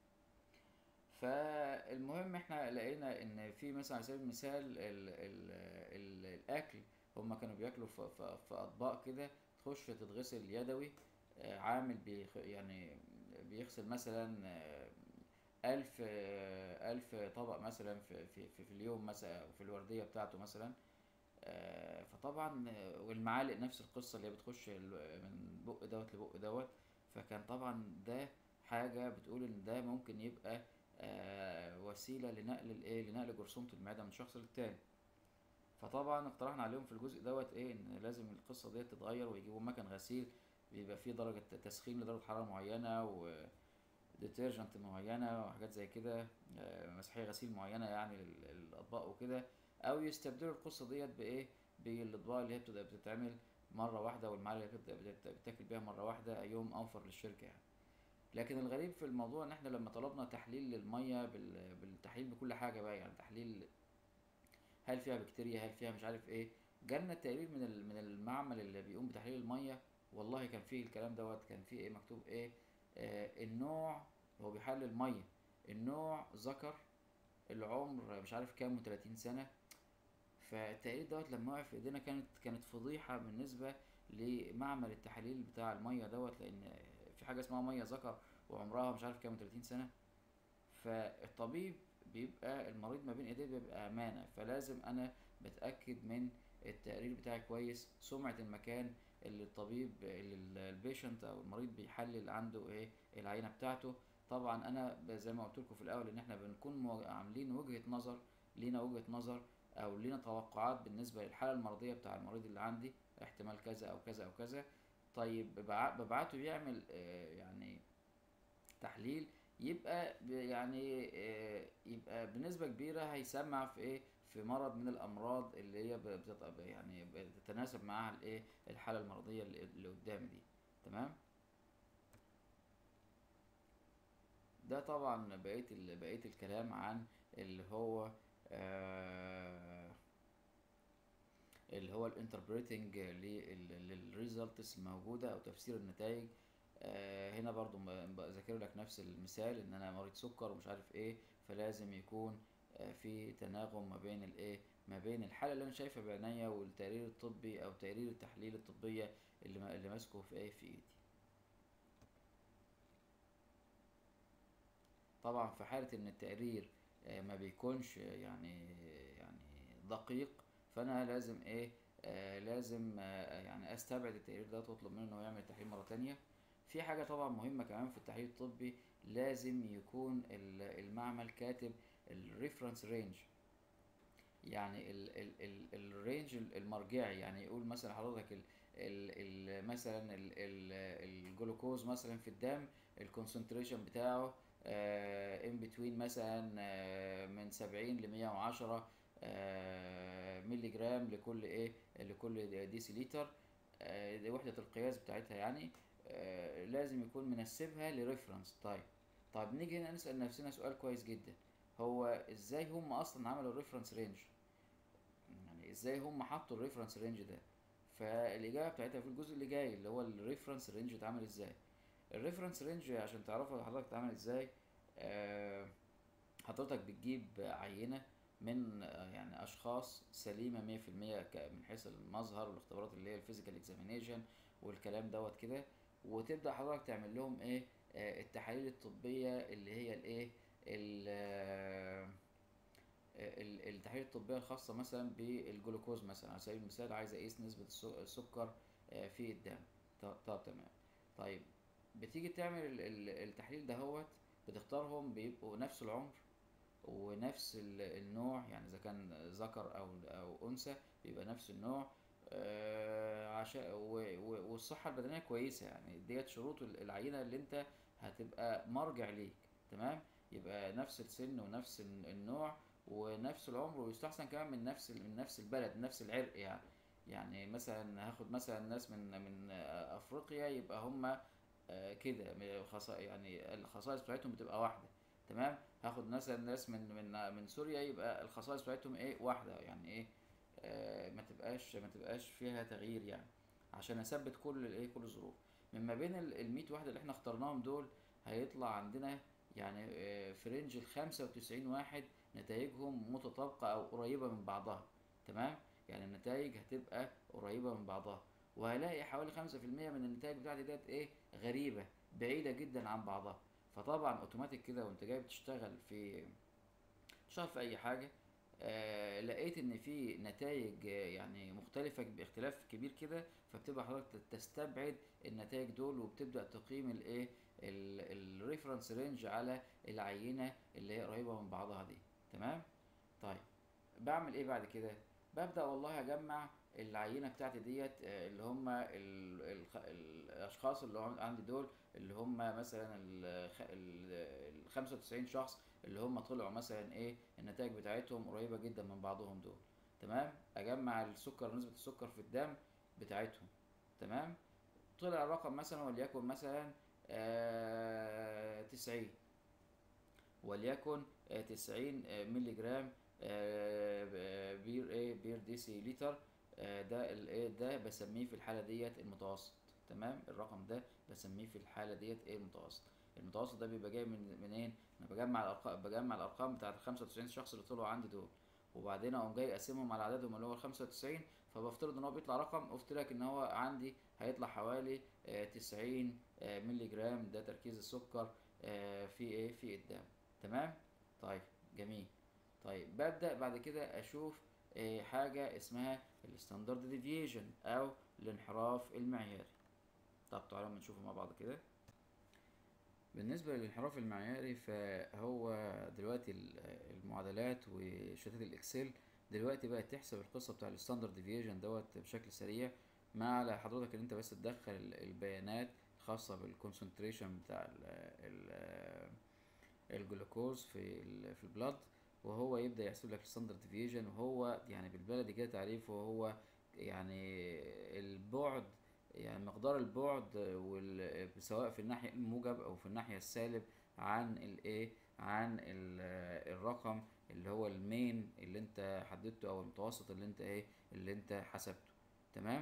فالمهم احنا لقينا ان في مثلا على سبيل المثال ال ال ال الاكل هما كانوا بياكلوا في, في, في اطباق كده تخش تتغسل يدوي آه، عامل بيخ يعني بيغسل مثلا آه، ألف آه، ألف طبق مثلا في, في, في, في اليوم مثلا أو في الوردية بتاعته مثلا آه، فطبعا آه، والمعالق نفس القصة اللي هي بتخش ال- من بق دوت لبق دوت فكان طبعا ده حاجة بتقول ان ده ممكن يبقى آه، وسيلة لنقل الايه لنقل جرثومة المعدة من شخص للتاني فطبعا اقترحنا عليهم في الجزء دوت ايه ان لازم القصة ديت تتغير ويجيبوا مكن غسيل بيبقى فيه درجة تسخين لدرجة حرارة معينة وديترجنت معينة وحاجات زي كده آه، مسحية غسيل معينة يعني لل- للأطباق وكده أو يستبدلوا القصة ديت بإيه بالأطباق اللي هي بتبقى بتتعمل مرة واحدة والمعالق اللي بتبقى بتت- بتتاكل بيها مرة واحدة أيهم أوفر للشركة يعني لكن الغريب في الموضوع ان احنا لما طلبنا تحليل للميه بال... بالتحليل بكل حاجه بقى يعني تحليل هل فيها بكتيريا هل فيها مش عارف ايه جالنا التقرير من ال- من المعمل اللي بيقوم بتحليل الميه والله كان فيه الكلام دوت كان فيه ايه مكتوب ايه آه النوع هو بيحلل ميه النوع ذكر العمر مش عارف كام و30 سنه فالتقرير دوت لما وقع في ايدينا كانت كانت فضيحه بالنسبه لمعمل التحاليل بتاع الميه دوت لان في حاجه اسمها ميه ذكر وعمرها مش عارف كام و30 سنه فالطبيب بيبقى المريض ما بين ايديه بيبقى امانه فلازم انا بتاكد من التقرير بتاعي كويس سمعه المكان اللي الطبيب اللي ال- البيشنت او المريض بيحلل عنده ايه العينه بتاعته طبعا انا ب- زي ما قلت لكم في الاول ان احنا بنكون مو- عاملين وجهه نظر لينا وجهه نظر او لينا توقعات بالنسبه للحاله المرضيه بتاع المريض اللي عندي احتمال كذا او كذا او كذا طيب ببع- ببعته يعمل آه، يعني تحليل يبقى ب- يعني آه، يبقى بنسبة كبيرة هيسمع في ايه في مرض من الامراض اللي هي ب- بتت- يعني بتتناسب معاها الايه الحالة المرضية اللي اللي قدامي دي تمام ده طبعا بقية ال- بقية الكلام عن اللي هو آه اللي هو الانتربريتنج للريزلتس الموجودة او تفسير النتائج آه هنا برضو م- بذاكر لك نفس المثال ان انا مريض سكر ومش عارف ايه فلازم يكون آه في تناغم ما بين الايه ما بين الحالة اللي انا شايفها بعينيا والتقرير الطبي او تقرير التحليل الطبية اللي ما- اللي ماسكه في ايه في ايدي طبعا في حالة ان التقرير آه، ما بيكونش يعني يعني دقيق فانا لازم ايه آه لازم آه يعني استبعد التقرير ده واطلب منه انه يعمل التحليل مرة تانية في حاجة طبعا مهمة كمان في التحليل الطبي لازم يكون ال- المعمل كاتب الريفرنس رينج يعني ال ال ال الرينج المرجعي يعني يقول مثلا حضرتك ال ال ال مثلا ال ال الجلوكوز مثلا في الدم الكونسنتريشن بتاعه ان بتوين مثلا آه، من 70 ل 110 آه، مللي جرام لكل ايه لكل ديسيليتر آه، دي وحدة القياس بتاعتها يعني آه، لازم يكون منسبها لريفرنس طيب طيب نيجي هنا نسأل نفسنا سؤال كويس جدا هو ازاي هم اصلا عملوا الريفرنس رينج يعني ازاي هم حطوا الريفرنس رينج ده فالاجابه بتاعتها في الجزء اللي جاي اللي هو الريفرنس رينج اتعمل ازاي الريفرنس رينج عشان تعرفوا حضرتك اتعمل ازاي آه، حضرتك بتجيب عينه من آه، يعني اشخاص سليمه 100% ك- من حيث المظهر والاختبارات اللي هي الفيزيكال اكزامينيشن والكلام دوت كده وتبدا حضرتك تعمل لهم ايه آه، التحاليل الطبيه اللي هي الايه ال- آه، ال- التحاليل الطبية الخاصة مثلا بالجلوكوز مثلا على سبيل المثال عايز أقيس نسبة السو- السكر آه، في الدم ط- طب تمام طيب بتيجي تعمل ال- ال- التحليل دهوت بتختارهم بيبقوا نفس العمر ونفس ال- النوع يعني إذا كان ذكر أو أو أنثى بيبقى نفس النوع آه، عشان و- و- والصحة البدنية كويسة يعني ديت شروط ال- العينة اللي أنت هتبقى مرجع ليك تمام يبقى نفس السن ونفس ال- النوع ونفس العمر ويستحسن كمان من نفس من نفس البلد من نفس العرق يعني يعني مثلا هاخد مثلا ناس من من آه، افريقيا يبقى هم كده م- خصا- يعني الخصائص بتاعتهم بتبقى واحده تمام هاخد مثلا ناس من من من سوريا يبقى الخصائص بتاعتهم ايه واحده يعني ايه آه، ما تبقاش ما تبقاش فيها تغيير يعني عشان اثبت كل الايه كل الظروف من ما بين ال 100 واحده اللي احنا اخترناهم دول هيطلع عندنا يعني آه، في رينج ال 95 واحد نتائجهم متطابقة أو قريبة من بعضها تمام يعني النتائج هتبقى قريبة من بعضها وهلاقي حوالي خمسة في المية من النتائج بتاعتي ديت ايه غريبة بعيدة جدا عن بعضها فطبعا اوتوماتيك كده وانت جاي بتشتغل في تشتغل في اي حاجة آه لقيت ان في نتائج آه، يعني مختلفة باختلاف كبير كده فبتبقى حضرتك تستبعد النتائج دول وبتبدأ تقيم الايه الريفرنس رينج على العينة اللي هي قريبة من بعضها دي تمام طيب بعمل ايه بعد كده ببدأ والله اجمع العينة بتاعتي ديت آه، اللي هم ال- الخ- الاشخاص اللي هم عندي دول اللي هم مثلا ال خ- ال- ال 95 شخص اللي هم طلعوا مثلا ايه النتائج بتاعتهم قريبة جدا من بعضهم دول تمام اجمع السكر نسبة السكر في الدم بتاعتهم تمام طلع الرقم مثلا وليكن مثلا آه 90 وليكن آه، 90 آه، مللي جرام آه، ب- بير ايه بير ديسي لتر آه، ده الايه ده بسميه في الحاله ديت المتوسط تمام الرقم ده بسميه في الحاله ديت ايه المتوسط المتوسط ده بيبقى جاي من منين انا بجمع الارقام بجمع الارقام بتاعت ال 95 شخص اللي طلعوا عندي دول وبعدين اقوم جاي اقسمهم على عددهم اللي هو ال 95 فبفترض ان هو بيطلع رقم قلت لك ان هو عندي هيطلع حوالي آه، 90 آه، مللي جرام ده تركيز السكر آه، في ايه في الدم تمام طيب جميل طيب ببدأ بعد كده أشوف آه، حاجة اسمها الستاندرد ديفيشن أو الانحراف المعياري طب تعالوا نشوفه مع بعض كده بالنسبة للانحراف المعياري فهو دلوقتي ال- المعادلات وشتات الإكسل دلوقتي بقت تحسب القصة بتاع الستاندرد ديفيشن دوت بشكل سريع ما على حضرتك ان انت بس تدخل ال- البيانات الخاصة بالكونسنتريشن بتاع ال ال الجلوكوز في ال في البلاد وهو يبدأ يحسب لك الستاندرد ديفيشن وهو يعني بالبلدي كده تعريفه هو يعني البعد يعني مقدار البعد وال... سواء في الناحية الموجب أو في الناحية السالب عن الإيه عن ال... الرقم اللي هو المين اللي أنت حددته أو المتوسط اللي أنت إيه اللي أنت حسبته تمام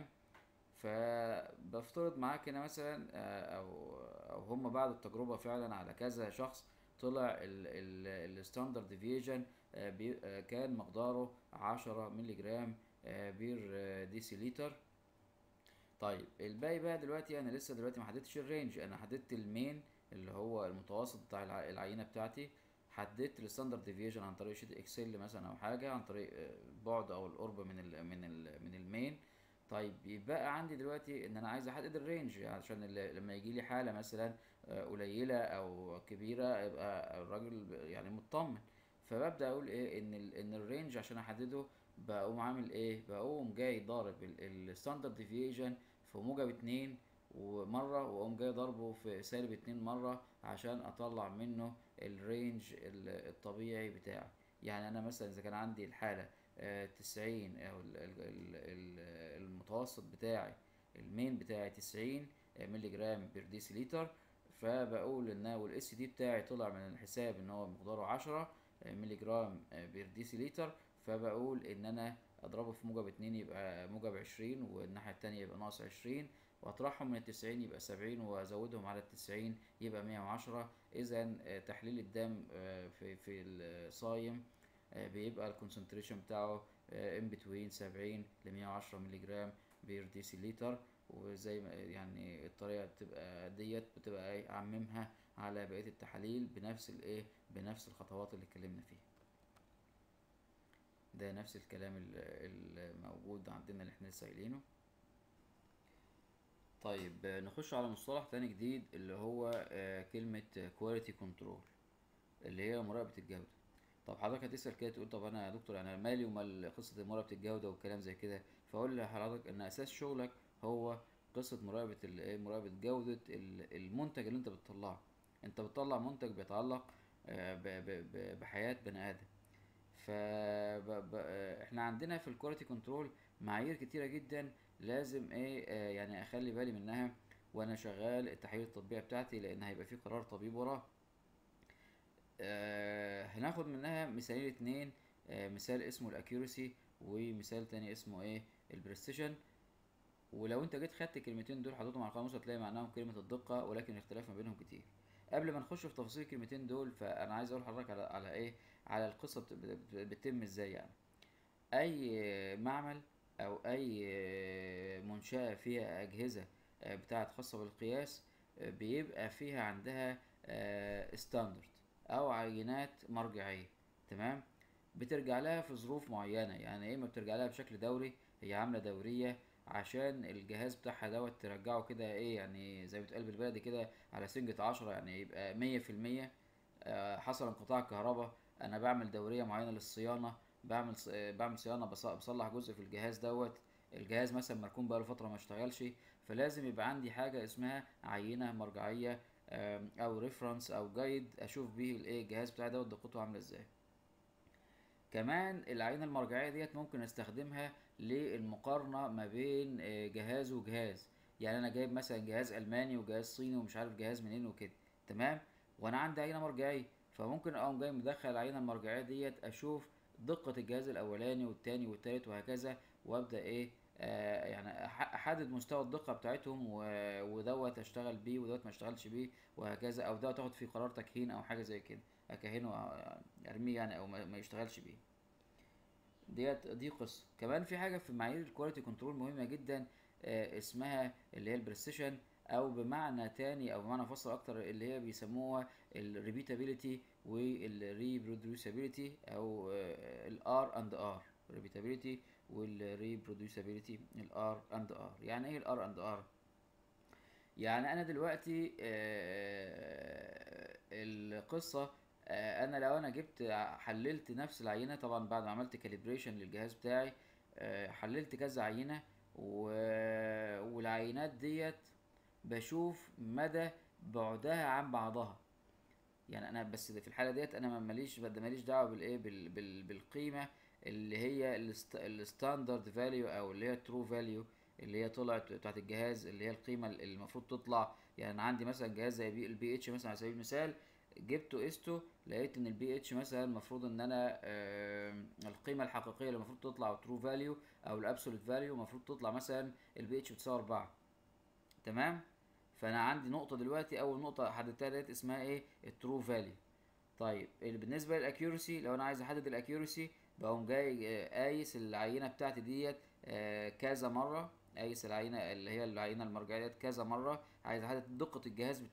فبفترض معاك هنا مثلا آه، أو أو هم بعد التجربة فعلا على كذا شخص طلع الستاندرد ديفيجن كان مقداره عشرة مللي جرام آه، بير آه، ديسيليتر طيب الباقي بقى دلوقتي انا لسه دلوقتي ما حددتش الرينج انا حددت المين اللي هو المتوسط بتاع الع- العينه بتاعتي حددت الستاندرد ديفيشن عن طريق شيت اكسل مثلا او حاجه عن طريق آه، بعد او القرب من ال من ال من المين طيب يبقى عندي دلوقتي ان انا عايز احدد الرينج عشان ال- لما يجي لي حاله مثلا آه، قليله او كبيره يبقى الراجل ب- يعني مطمن فببدا اقول ايه ان ال ان الرينج عشان احدده بقوم عامل ايه بقوم جاي ضارب الستاندرد ديفيشن في موجب اتنين ومرة واقوم جاي ضربه في سالب اتنين مرة عشان اطلع منه الرينج ال- الطبيعي بتاعي يعني انا مثلا اذا كان عندي الحالة تسعين او ال- ال- ال- ال- المتوسط بتاعي المين بتاعي تسعين مللي جرام بير ديسيليتر فبقول ان والاس دي بتاعي طلع من الحساب ان هو مقداره عشرة مللي جرام بير ديسيليتر فبقول ان انا اضربه في موجب اتنين يبقى موجب عشرين والناحية التانية يبقى ناقص عشرين واطرحهم من التسعين يبقى سبعين وازودهم على التسعين يبقى مية وعشرة اذا تحليل الدم آه، في في الصايم آه، بيبقى الكونسنتريشن بتاعه ان بتوين سبعين لمية وعشرة مللي جرام بير ديسيليتر وزي ما يعني الطريقة بتبقى ديت بتبقى ايه اعممها على بقية التحاليل بنفس الايه بنفس الخطوات اللي اتكلمنا فيها ده نفس الكلام ال- الموجود عندنا اللي احنا لسه قايلينه طيب آه، نخش على مصطلح تاني جديد اللي هو آه، كلمة كواليتي كنترول اللي هي مراقبة الجودة طب حضرتك هتسأل كده تقول طب أنا يا دكتور أنا مالي ومال قصة مراقبة الجودة والكلام زي كده فأقول لحضرتك إن أساس شغلك هو قصة مراقبة ال- إيه مراقبة جودة ال- المنتج اللي أنت بتطلعه أنت بتطلع منتج بيتعلق آه، ب- ب- ب- بحياة بني آدم ف ب- ب- آه، احنا عندنا في الكواليتي كنترول معايير كتيرة جدا لازم ايه آه، يعني اخلي بالي منها وانا شغال التحاليل الطبية بتاعتي لان هيبقى في قرار طبيب وراه آه هناخد منها مثالين اتنين آه مثال اسمه الاكيورسي ومثال تاني اسمه ايه البريسيشن ولو انت جيت خدت الكلمتين دول حطيتهم على القاموس هتلاقي معناهم كلمة الدقة ولكن الاختلاف ما بينهم كتير قبل ما نخش في تفاصيل الكلمتين دول فانا عايز اقول لحضرتك على على ايه على القصة بت- بت- بتتم ازاي يعني اي معمل او اي منشأة فيها اجهزة آه، بتاعت خاصة بالقياس آه، بيبقى فيها عندها ستاندرد او عينات مرجعية تمام بترجع لها في ظروف معينة يعني ايه ما بترجع لها بشكل دوري هي عاملة دورية عشان الجهاز بتاعها دوت ترجعه كده ايه يعني زي ما بتقال بالبلدي كده على سنجة عشرة يعني يبقى مية في المية آه، حصل انقطاع كهرباء انا بعمل دوريه معينه للصيانه بعمل ص- آه، بعمل صيانه بص- بصلح جزء في الجهاز دوت الجهاز مثلا مركون بقاله فتره ما اشتغلش فلازم يبقى عندي حاجه اسمها عينه مرجعيه آم، او ريفرنس او جايد اشوف بيه الايه الجهاز بتاعي دوت دقته عامله ازاي كمان العينة المرجعية ديت ممكن استخدمها للمقارنة ما بين آه، جهاز وجهاز يعني انا جايب مثلا جهاز الماني وجهاز صيني ومش عارف جهاز منين وكده تمام وانا عندي عينة مرجعية فممكن اقوم جاي مدخل العينة المرجعية ديت اشوف دقة الجهاز الاولاني والتاني والتالت وهكذا وابدا ايه آه يعني أح- احدد مستوى الدقة بتاعتهم و- ودوت اشتغل بيه ودوت ما اشتغلش بيه وهكذا او دوت اخد فيه قرار تكهين او حاجة زي كده اكهنه أو ارميه يعني او ما ما يشتغلش بيه ديت دي قصه كمان في حاجه في معايير الكواليتي كنترول مهمه جدا آه اسمها اللي هي البريسيشن او بمعنى تاني او بمعنى فصل اكتر اللي هي بيسموها الريبيتابيليتي والريبروديوسابيليتي او الار اند ار ريبيتابيليتي والريبروديوسابيليتي الار اند ار يعني ايه الار اند ار يعني انا دلوقتي آه، القصه آه، انا لو انا جبت حللت نفس العينه طبعا بعد ما عملت كاليبريشن للجهاز بتاعي آه، حللت كذا عينه و- والعينات ديت بشوف مدى بعدها عن بعضها يعني انا بس في الحاله ديت انا ما- ماليش ده ماليش دعوه بالايه بال بال بالقيمه اللي هي الستاندرد فاليو او اللي هي الترو فاليو اللي هي طلعت بتاعت الجهاز اللي هي القيمه اللي المفروض تطلع يعني أنا عندي مثلا جهاز زي بي البي اتش مثلا على سبيل المثال جبته قسته لقيت ان البي اتش مثلا المفروض ان انا آم، القيمه الحقيقيه اللي المفروض تطلع ترو فاليو او الابسولوت فاليو المفروض تطلع مثلا البي اتش بتساوي 4 تمام فانا عندي نقطه دلوقتي اول نقطه حددتها ديت اسمها ايه الترو فاليو طيب اللي بالنسبه للاكيورسي لو انا عايز احدد الاكيورسي بقوم جاي آه، قايس العينه بتاعتي ديت آه، كذا مره قايس العينه اللي هي العينه المرجعيه ديت كذا مره عايز احدد دقه الجهاز بتاعي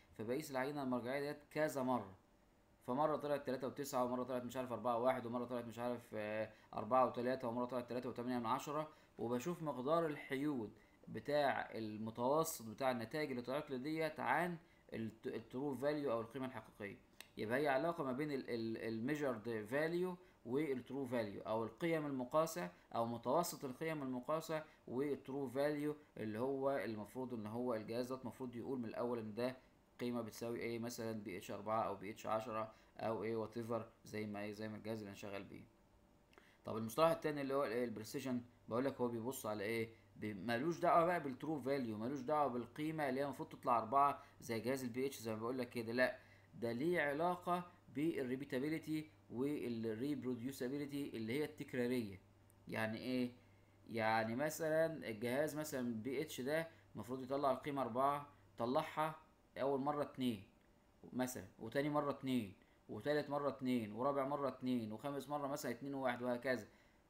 فبقيس العينه المرجعيه ديت كذا مره فمره طلعت تلاتة وتسعة ومره طلعت مش عارف أربعة وواحد ومره طلعت مش عارف آه، أربعة وتلاتة ومره طلعت تلاتة وتمانية من عشرة وبشوف مقدار الحيود بتاع المتوسط بتاع النتائج اللي طلعت لي ديت عن الترو فاليو او القيمه الحقيقيه يبقى هي علاقه ما بين الميجرد فاليو والترو فاليو او القيم المقاسه او متوسط القيم المقاسه والترو فاليو اللي هو المفروض ان هو الجهاز ده المفروض يقول من الاول ان ده قيمه بتساوي ايه مثلا بي اتش 4 او بي اتش 10 او ايه وات ايفر زي ما ايه زي ما الجهاز اللي انا شغال بيه طب المصطلح التاني اللي هو الايه البريسيجن بقول لك هو بيبص على ايه ب- ملوش دعوه بقى بالترو فاليو ملوش دعوه بالقيمه اللي هي المفروض تطلع أربعة زي جهاز البي اتش زي ما بقول لك كده لا ده ليه علاقه بالريبيتابيليتي والريبروديوسابيليتي اللي هي التكراريه يعني ايه يعني مثلا الجهاز مثلا بي اتش ده المفروض يطلع القيمه أربعة طلعها اول مره اتنين مثلا وتاني مرة اتنين وتالت مرة اتنين ورابع مرة اتنين وخامس مرة مثلا اتنين وواحد وهكذا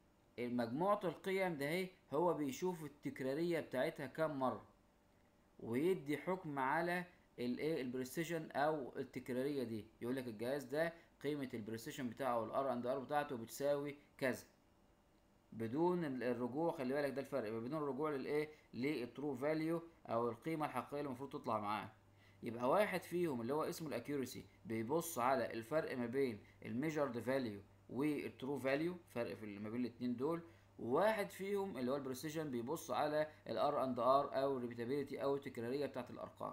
مجموعة القيم ده اهي هو بيشوف التكرارية بتاعتها كام مرة ويدي حكم على الايه البريسيشن او التكرارية دي يقول لك الجهاز ده قيمة البريسيشن بتاعه الار اند ار بتاعته بتساوي كذا بدون ال- الرجوع خلي بالك ده الفرق يبقى بدون الرجوع للايه للترو فاليو او القيمه الحقيقيه اللي المفروض تطلع معاه يبقى واحد فيهم اللي هو اسمه الاكيورسي بيبص على الفرق ما بين الميجرد فاليو والترو فاليو فرق في ما بين الاتنين دول وواحد فيهم اللي هو البريسيجن بيبص على الار اند ار او الريبيتابيلتي او التكراريه بتاعت الارقام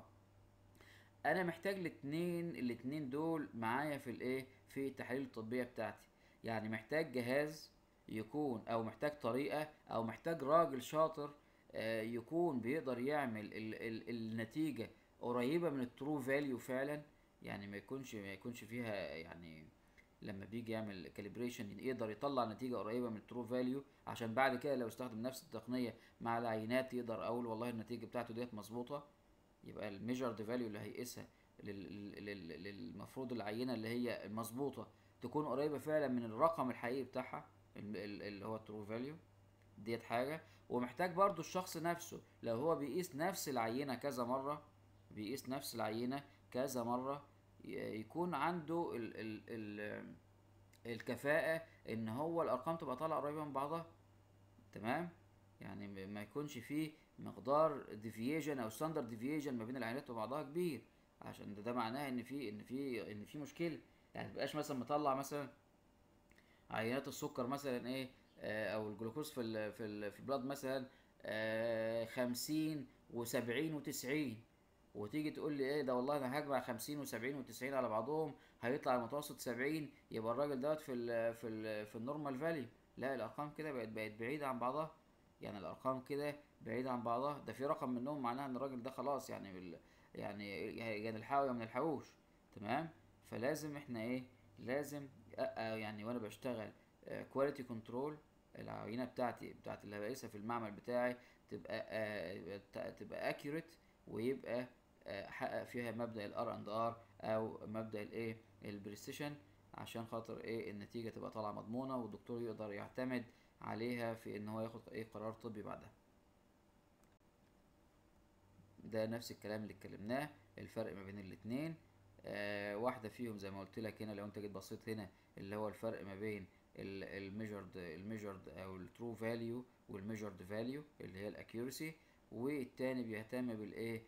انا محتاج الاتنين الاتنين دول معايا في الايه في التحاليل الطبيه بتاعتي يعني محتاج جهاز يكون او محتاج طريقه او محتاج راجل شاطر آه، يكون بيقدر يعمل ال ال النتيجه قريبه من الترو فاليو فعلا يعني ما يكونش ما يكونش فيها يعني لما بيجي يعمل كاليبريشن يقدر يطلع نتيجه قريبه من الترو فاليو عشان بعد كده لو استخدم نفس التقنيه مع العينات يقدر اقول والله النتيجه بتاعته ديت مظبوطه يبقى الميجرد فاليو اللي هيقيسها لل- لل- لل- للمفروض العينه اللي هي المظبوطه تكون قريبه فعلا من الرقم الحقيقي بتاعها ال- ال- اللي هو الترو فاليو ديت حاجه ومحتاج برضو الشخص نفسه لو هو بيقيس نفس العينه كذا مره بيقيس نفس العينه كذا مره ي- يكون عنده ال ال ال الكفاءه ان هو الارقام تبقى طالعه قريبه من بعضها تمام يعني م- ما يكونش فيه مقدار ديفييشن او ستاندرد ديفييشن ما بين العينات وبعضها كبير عشان ده, ده معناه ان في ان في ان في مشكله يعني متبقاش مثلا مطلع مثلا عينات السكر مثلا ايه آه او الجلوكوز في ال في ال في البلاد مثلا آه خمسين وسبعين وتسعين وتيجي تقول لي ايه ده والله انا هجمع خمسين وسبعين وتسعين على بعضهم هيطلع المتوسط سبعين يبقى الراجل دوت في ال في ال في النورمال فاليو لا الارقام كده بقت بقت بعيده عن بعضها يعني الارقام كده بعيده عن بعضها ده في رقم منهم معناها ان الراجل ده خلاص يعني بال يعني يا نلحقه يا ما نلحقوش تمام فلازم احنا ايه لازم أ- أ- يعني وانا بشتغل كواليتي كنترول العينه بتاعتي بتاعت اللي بقيسها في المعمل بتاعي تبقى آه، ت- تبقى اكيوريت ويبقى آه، حقق فيها مبدا الار اند ار او مبدا الايه البريسيشن عشان خاطر ايه النتيجه تبقى طالعه مضمونه والدكتور يقدر يعتمد عليها في ان هو ياخد ايه قرار طبي بعدها ده نفس الكلام اللي اتكلمناه الفرق ما بين الاتنين آه واحدة فيهم زي ما قلت لك هنا لو انت جيت بصيت هنا اللي هو الفرق ما بين الميجرد الميجرد او الترو فاليو والميجرد فاليو اللي هي الاكيورسي والتاني بيهتم بالايه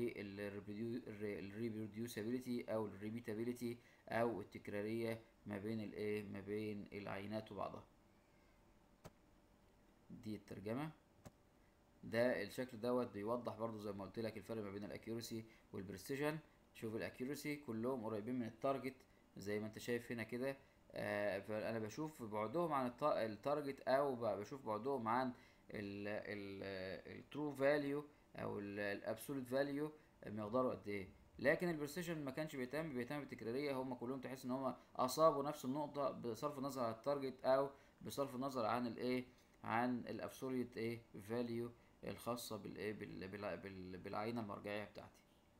بالريبروديوسابيلتي او الريبيتابيلتي او التكرارية ما بين الايه ما بين العينات وبعضها دي الترجمة ده الشكل دوت بيوضح برضو زي ما قلت لك الفرق ما بين الاكيورسي والبريسيجن شوف الاكيورسي كلهم قريبين من التارجت زي ما انت شايف هنا كده آه فانا بشوف بعدهم عن الت- التارجت او ب- بشوف بعدهم عن الترو فاليو او الابسولوت فاليو مقداره قد ايه لكن البريسيجن ما كانش بيهتم بيهتم بالتكراريه هم كلهم تحس ان هم اصابوا نفس النقطه بصرف النظر عن التارجت او بصرف النظر عن الايه عن الابسوليوت ايه فاليو الخاصه بالايه بال- بال- بال- بالعينه المرجعيه بتاعتي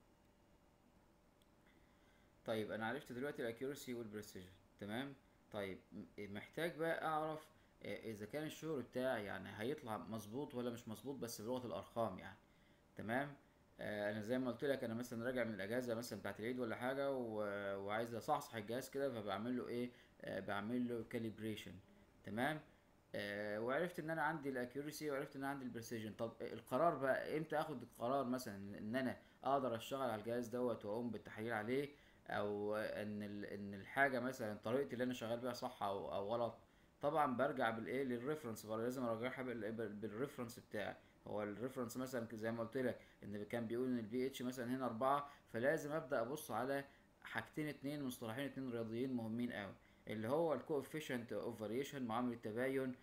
طيب انا عرفت دلوقتي الاكيورسي والبريسيجن تمام طيب م- محتاج بقى اعرف آه، اذا كان الشغل بتاعي يعني هيطلع مظبوط ولا مش مظبوط بس بلغه الارقام يعني تمام آه، انا زي ما قلت لك انا مثلا راجع من الاجازه مثلا بتاعت العيد ولا حاجه و... وعايز اصحصح الجهاز كده فبعمل له ايه آه، بعمل له كاليبريشن تمام آه، وعرفت ان انا عندي الاكيورسي وعرفت ان انا عندي البريسيجن طب القرار بقى امتى اخد القرار مثلا ان انا اقدر اشتغل على الجهاز دوت واقوم بالتحليل عليه او ان ال- ان الحاجه مثلا طريقتي اللي انا شغال بيها صح او او غلط طبعا برجع بالايه للريفرنس بقى لازم اراجعها بال- بال- بالريفرنس بتاعي هو الريفرنس مثلا زي ما قلت لك ان كان بيقول ان البي اتش مثلا هنا أربعة فلازم ابدا ابص على حاجتين اتنين مصطلحين اتنين رياضيين مهمين قوي اللي هو الكوفيشنت اوف فاريشن معامل التباين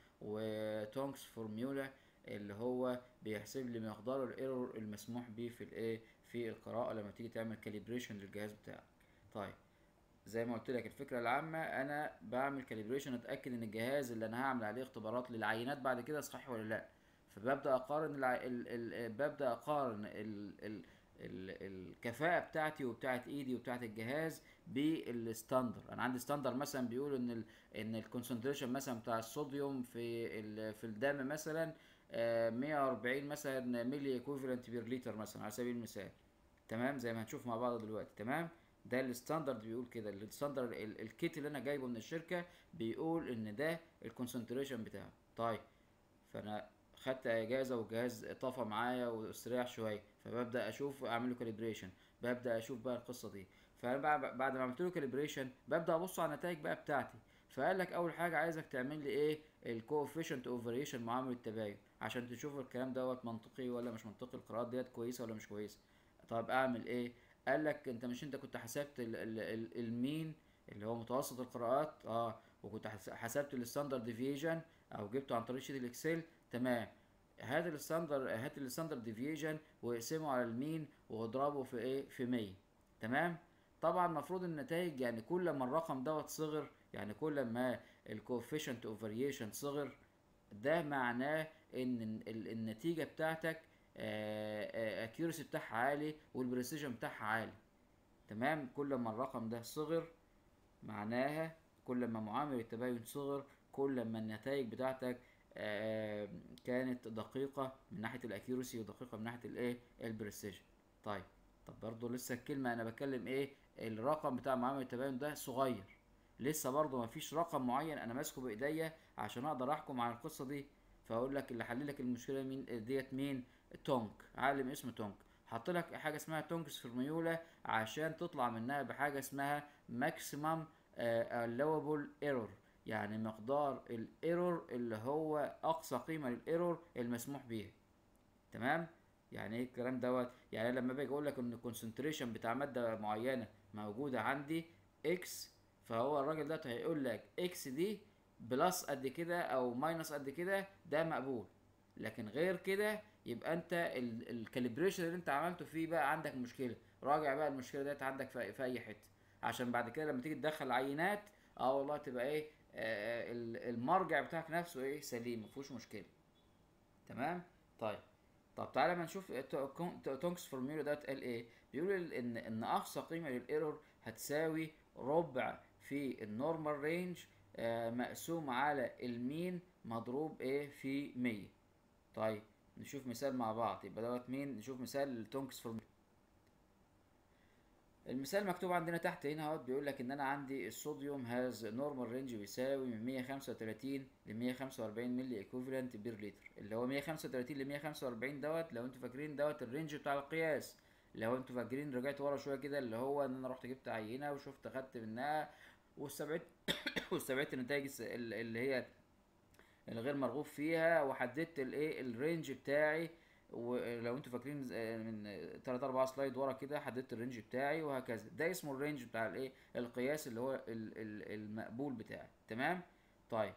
وتونكس فورميولا اللي هو بيحسب لي مقدار الايرور المسموح به في الايه في القراءه لما تيجي تعمل كاليبريشن للجهاز بتاعك طيب زي ما قلت لك الفكره العامه انا بعمل كاليبريشن اتاكد ان الجهاز اللي انا هعمل عليه اختبارات للعينات بعد كده صحيح ولا لا فببدا اقارن الع... ال... ال... ببدا اقارن ال... ال... ال... الكفاءه بتاعتي وبتاعت ايدي وبتاعت الجهاز بالستاندر انا عندي ستاندر مثلا بيقول ان ال... ان الكونسنتريشن مثلا بتاع الصوديوم في ال... في الدم مثلا آه، 140 مثلا ملي ايكوفالنت بير لتر مثلا على سبيل المثال تمام زي ما هنشوف مع بعض دلوقتي تمام ده الستاندرد بيقول كده الستاندرد ال- الكيت اللي انا جايبه من الشركه بيقول ان ده الكونسنتريشن بتاعه طيب فانا خدت اجازه والجهاز طفى معايا واستريح شويه فببدا اشوف اعمل له كاليبريشن ببدا اشوف بقى القصه دي فانا بقى بعد ما عملت له كاليبريشن ببدا ابص على النتائج بقى بتاعتي فقال لك اول حاجه عايزك تعمل لي ايه الكوفيشنت اوف فاريشن معامل التباين عشان تشوف الكلام دوت منطقي ولا مش منطقي القراءات ديت كويسه ولا مش كويسه طب اعمل ايه قال لك انت مش انت كنت حسبت ال ال ال المين اللي هو متوسط القراءات اه وكنت حس- حسبت الستاندرد ديفيجن او جبته عن طريق شيت الاكسل تمام هات الستاندرد هات الستاندرد ديفيجن واقسمه على المين واضربه في ايه في 100 تمام طبعا المفروض النتائج يعني كل ما الرقم دوت صغر يعني كل ما الكوفيشنت اوف فاريشن صغر ده معناه ان ال- النتيجه بتاعتك اكيورسي بتاعها عالي والبريسيجن بتاعها عالي تمام كل ما الرقم ده صغر معناها كل ما معامل التباين صغر كل ما النتائج بتاعتك آه، كانت دقيقة من ناحية الاكيورسي ودقيقة من ناحية الايه البريسيجن طيب طب برضو لسه الكلمة انا بتكلم ايه الرقم بتاع معامل التباين ده صغير لسه برضو مفيش رقم معين انا ماسكه بايديا عشان اقدر احكم على القصة دي فاقول لك اللي حل لك المشكلة مين ديت مين تونك عالم اسمه تونك حط لك حاجة اسمها تونكس فورميولا عشان تطلع منها بحاجة اسمها ماكسيمم allowable ايرور يعني مقدار الايرور اللي هو اقصى قيمة للايرور المسموح بيها تمام يعني ايه الكلام دوت يعني لما باجي اقول لك ان الكونسنتريشن بتاع ماده معينه موجوده عندي اكس فهو الراجل ده هيقول لك اكس دي بلس قد كده او ماينس قد كده ده مقبول لكن غير كده يبقى انت الكاليبريشن اللي انت عملته فيه بقى عندك مشكله راجع بقى المشكله ديت عندك في, في اي حته عشان بعد كده لما تيجي تدخل عينات اه والله تبقى ايه آه ال- المرجع بتاعك نفسه ايه سليم مفيهوش مشكله تمام طيب طب تعالى ما نشوف تونكس فورميولا ده قال ايه بيقول ال- ان ان اقصى قيمه للايرور هتساوي ربع في النورمال رينج مقسوم على المين مضروب ايه في 100 طيب نشوف مثال مع بعض يبقى دوت مين نشوف مثال التونكس فورميولا المثال مكتوب عندنا تحت هنا اهوت بيقول لك ان انا عندي الصوديوم هاز نورمال رينج بيساوي من 135 ل 145 ملي ايكوفالنت بير لتر اللي هو 135 ل 145 دوت لو انتوا فاكرين دوت الرينج بتاع القياس لو انتوا فاكرين رجعت ورا شويه كده اللي هو ان انا رحت جبت عينه وشفت خدت منها واستبعدت واستبعدت النتائج الس- ال- اللي هي الغير مرغوب فيها وحددت الايه الرينج بتاعي ولو انتوا فاكرين ز- من 3 4 سلايد ورا كده حددت الرينج بتاعي وهكذا ده اسمه الرينج بتاع الايه القياس اللي هو ال- ال- المقبول بتاعي تمام طيب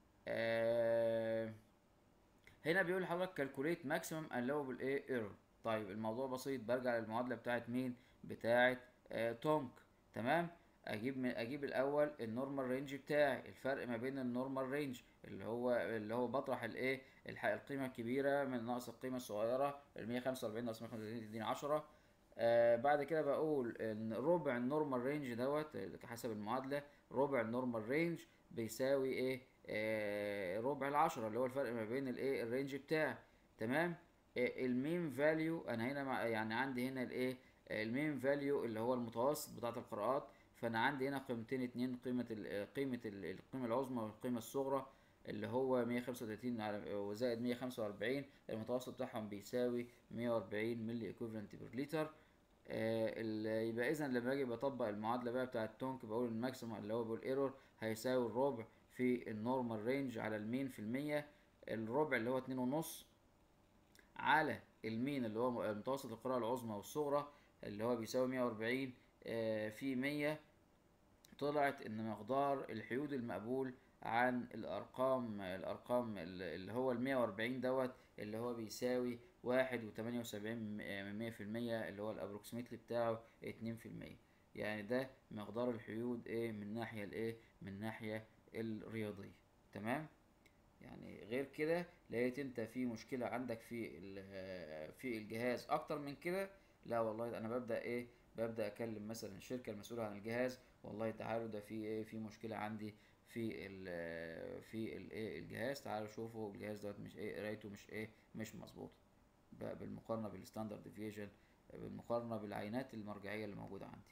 آه هنا بيقول لحضرتك كالكوليت ماكسيمم allowable ايه ايرور طيب الموضوع بسيط برجع للمعادله بتاعت مين بتاعت آه تونك تمام اجيب من اجيب الاول النورمال رينج بتاعي الفرق ما بين النورمال رينج اللي هو اللي هو بطرح الايه الح- القيمه الكبيره من ناقص القيمه الصغيره ال 145 ناقص 135 تديني 10 آه بعد كده بقول ان ربع النورمال رينج دوت حسب المعادله ربع النورمال رينج بيساوي ايه آه ربع العشرة اللي هو الفرق ما بين الايه الرينج بتاعي تمام المين فاليو انا هنا مع يعني عندي هنا الايه المين فاليو اللي هو المتوسط بتاعت القراءات فانا عندي هنا قيمتين اتنين قيمة ال قيمة ال القيمة العظمى والقيمة الصغرى اللي هو 135 على وزائد 145 المتوسط بتاعهم بيساوي 140 ملي ايكوفالنت بير لتر آه يبقى اذا لما اجي بطبق المعادله بقى بتاعه تونك بقول الماكسيمم اللي هو بيقول ايرور هيساوي الربع في النورمال رينج على المين في المية الربع اللي هو اتنين ونص على المين اللي هو متوسط القراءة العظمى والصغرى اللي هو بيساوي مية وأربعين في مية طلعت إن مقدار الحيود المقبول عن الأرقام الأرقام اللي هو المية وأربعين دوت اللي هو بيساوي واحد وتمانية وسبعين من مية في المية اللي هو الأبروكسيمتلي بتاعه اتنين في المية يعني ده مقدار الحيود ايه من ناحية الايه من ناحية الرياضية تمام يعني غير كده لقيت انت في مشكلة عندك في في الجهاز اكتر من كده لا والله انا ببدأ ايه ببدأ اكلم مثلا الشركة المسؤولة عن الجهاز والله تعالوا ده في ايه في مشكلة عندي في ال في الايه الجهاز تعالوا شوفوا الجهاز دوت مش ايه قرايته مش ايه مش مظبوطة بالمقارنة بالستاندرد ديفيجن بالمقارنة بالعينات المرجعية اللي موجودة عندي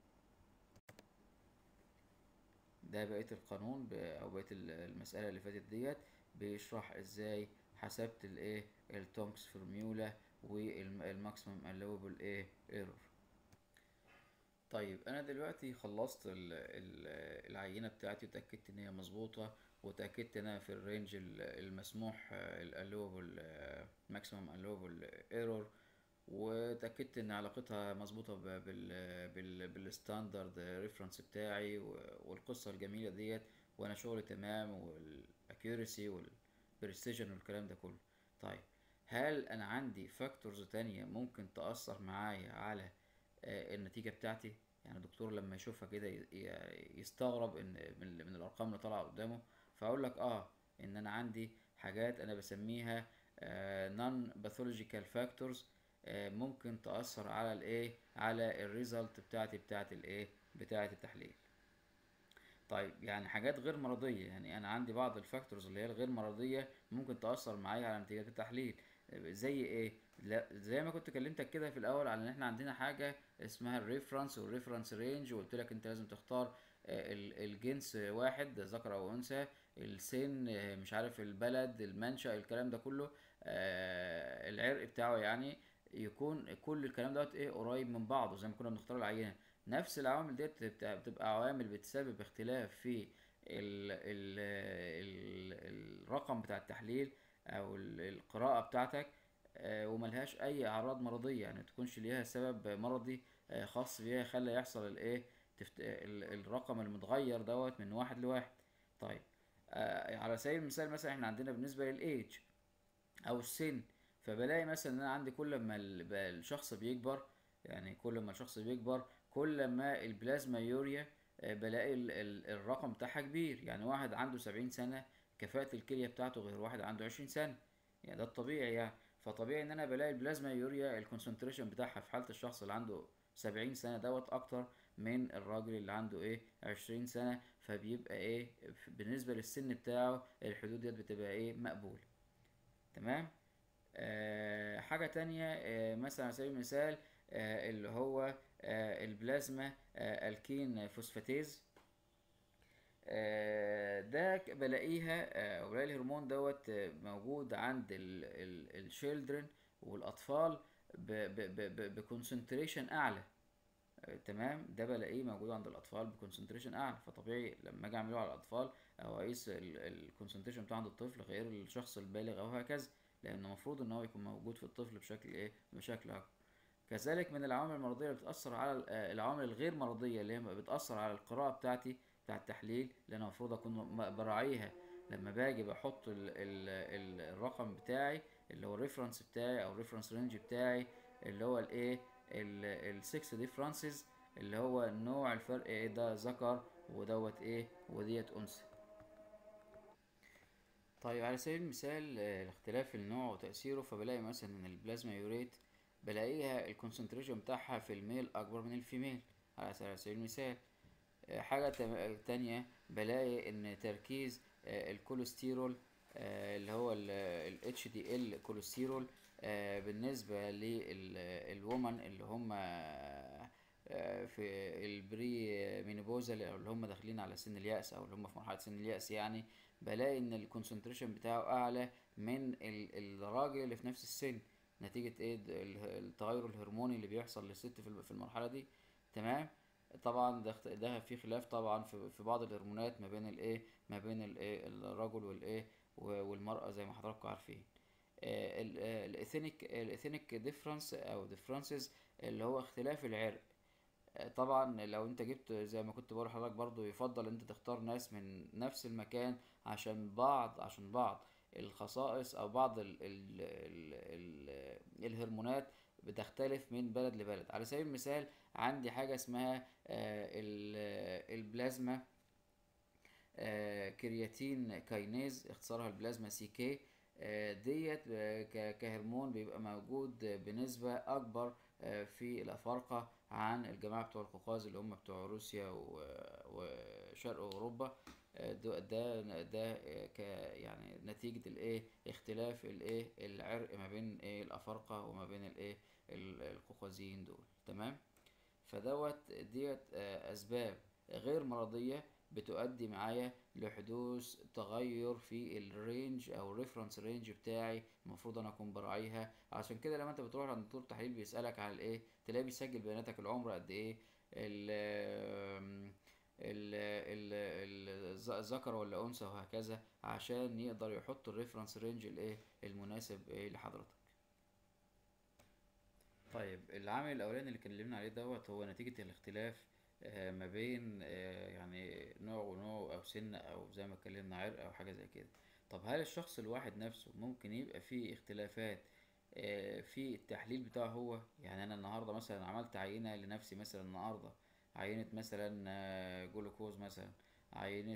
ده بقية القانون او بقية المسألة اللي فاتت ديت بيشرح ازاي حسبت الايه التونكس فورميولا والماكسيمم allowable ايه ايرور طيب انا دلوقتي خلصت ال ال العينة بتاعتي وتأكدت ان هي مظبوطة وتأكدت انها في الرينج المسموح allowable maximum allowable ايرور وتأكدت ان علاقتها مظبوطة بال بال بالستاندرد ريفرنس بتاعي والقصة الجميلة ديت وانا شغلي تمام والاكيورسي والبريسيجن والكلام ده كله طيب هل انا عندي فاكتورز تانية ممكن تأثر معايا على النتيجة بتاعتي يعني الدكتور لما يشوفها كده يستغرب ان من, من الارقام اللي طالعة قدامه فاقول لك اه ان انا عندي حاجات انا بسميها نون باثولوجيكال فاكتورز ممكن تأثر على الايه على الريزلت بتاعتي بتاعت الايه بتاعت التحليل طيب يعني حاجات غير مرضية يعني انا عندي بعض الفاكتورز اللي هي الغير مرضية ممكن تأثر معايا على نتيجة التحليل زي ايه لا زي ما كنت كلمتك كده في الاول على ان احنا عندنا حاجة اسمها الريفرنس والريفرنس رينج وقلت لك انت لازم تختار الجنس واحد ذكر او انثى السن مش عارف البلد المنشأ الكلام ده كله العرق بتاعه يعني يكون كل الكلام دوت ايه قريب من بعضه زي ما كنا بنختار العينه نفس العوامل ديت بتبقى عوامل بتسبب اختلاف في ال ال ال الرقم بتاع التحليل او القراءه بتاعتك وملهاش اي اعراض مرضيه يعني تكونش ليها سبب مرضي خاص بيها يخلي يحصل الايه الرقم المتغير دوت من واحد لواحد طيب على سبيل المثال مثلا احنا عندنا بالنسبه للايج او السن فبلاقي مثلا ان انا عندي كل ما الشخص بيكبر يعني كل ما الشخص بيكبر كل ما البلازما يوريا بلاقي الرقم بتاعها كبير يعني واحد عنده سبعين سنة كفاءة الكلية بتاعته غير واحد عنده عشرين سنة يعني ده الطبيعي يعني فطبيعي ان انا بلاقي البلازما يوريا الكونسنتريشن بتاعها في حالة الشخص اللي عنده سبعين سنة دوت اكتر من الراجل اللي عنده ايه عشرين سنة فبيبقى ايه بالنسبة للسن بتاعه الحدود ديت بتبقى ايه مقبولة تمام آه حاجة تانية آه مثلا على سبيل المثال آه اللي هو آه البلازما آه الكين فوسفاتيز آه ده بلاقيها آه بلاقي الهرمون دوت موجود عند الشيلدرن والاطفال بكونسنتريشن اعلى آه تمام ده بلاقيه موجود عند الاطفال بكونسنتريشن اعلى فطبيعي لما اجي اعمله على الاطفال او اقيس الكونسنتريشن بتاع عند الطفل غير الشخص البالغ او هكذا لان المفروض ان هو يكون موجود في الطفل بشكل ايه بشكل اكبر كذلك من العوامل المرضيه اللي بتاثر على العوامل الغير مرضيه اللي هي بتاثر على القراءه بتاعتي بتاع التحليل اللي انا المفروض اكون براعيها لما باجي بحط ال ال ال الرقم بتاعي اللي هو الريفرنس بتاعي او الريفرنس رينج بتاعي اللي هو الايه السكس ديفرنسز اللي هو نوع الفرق ايه ده ذكر ودوت ايه وديت انثى طيب على سبيل المثال الاختلاف النوع وتأثيره فبلاقي مثلا ان البلازما يوريت بلاقيها الكونسنتريشن بتاعها في الميل اكبر من الفيميل على سبيل المثال حاجة تانية بلاقي ان تركيز الكوليسترول اللي هو ال HDL كوليسترول آه، بالنسبة للومن اللي هم آه، في البري مينوبوزال او اللي هم داخلين على سن اليأس او اللي هم في مرحلة سن اليأس يعني بلاقي ان الكونسنتريشن بتاعه اعلى من ال- الراجل اللي في نفس السن نتيجة ايه د- ال- التغير الهرموني اللي بيحصل للست في الم- في المرحلة دي تمام طبعا ده اخت- ده في خلاف طبعا في في بعض الهرمونات ما بين الايه ما بين الايه الرجل والايه و- والمرأة زي ما حضراتكم عارفين الاثينيك الاثينيك ديفرنس او ديفرنسز اللي هو اختلاف العرق آه، طبعا لو انت جبت زي ما كنت بقول لحضرتك برضو يفضل انت تختار ناس من نفس المكان عشان بعض عشان بعض الخصائص او بعض ال ال ال ال الهرمونات بتختلف من بلد لبلد على سبيل المثال عندي حاجة اسمها آه، ال- البلازما آه، كرياتين كاينيز اختصارها البلازما سي كي آه، ديت آه، ك- كهرمون بيبقى موجود بنسبة أكبر آه، في الأفارقة عن الجماعة بتوع القوقاز اللي هم بتوع روسيا و- وشرق أوروبا آه، ده ده ده آه، ك يعني نتيجة الإيه اختلاف الإيه العرق ما بين إيه الأفارقة وما بين الإيه ال- القوقازيين دول تمام فدوت ديت آه، أسباب غير مرضية بتؤدي معايا لحدوث تغير في الرينج او الريفرنس رينج بتاعي المفروض انا اكون براعيها عشان كده لما انت بتروح عند دكتور تحليل بيسالك على الايه تلاقيه بيسجل بياناتك العمر قد ايه ال ال ال الذكر ولا انثى وهكذا عشان يقدر يحط الريفرنس رينج الايه المناسب ايه لحضرتك طيب العامل الاولاني اللي اتكلمنا عليه دوت هو نتيجة الاختلاف آه، ما بين آه، يعني نوع ونوع او سن او زي ما اتكلمنا عرق او حاجة زي كده طب هل الشخص الواحد نفسه ممكن يبقى فيه اختلافات آه، في التحليل بتاعه هو يعني انا النهارده مثلا عملت عينة لنفسي مثلا النهارده عينة مثلا آه، جلوكوز مثلا عينة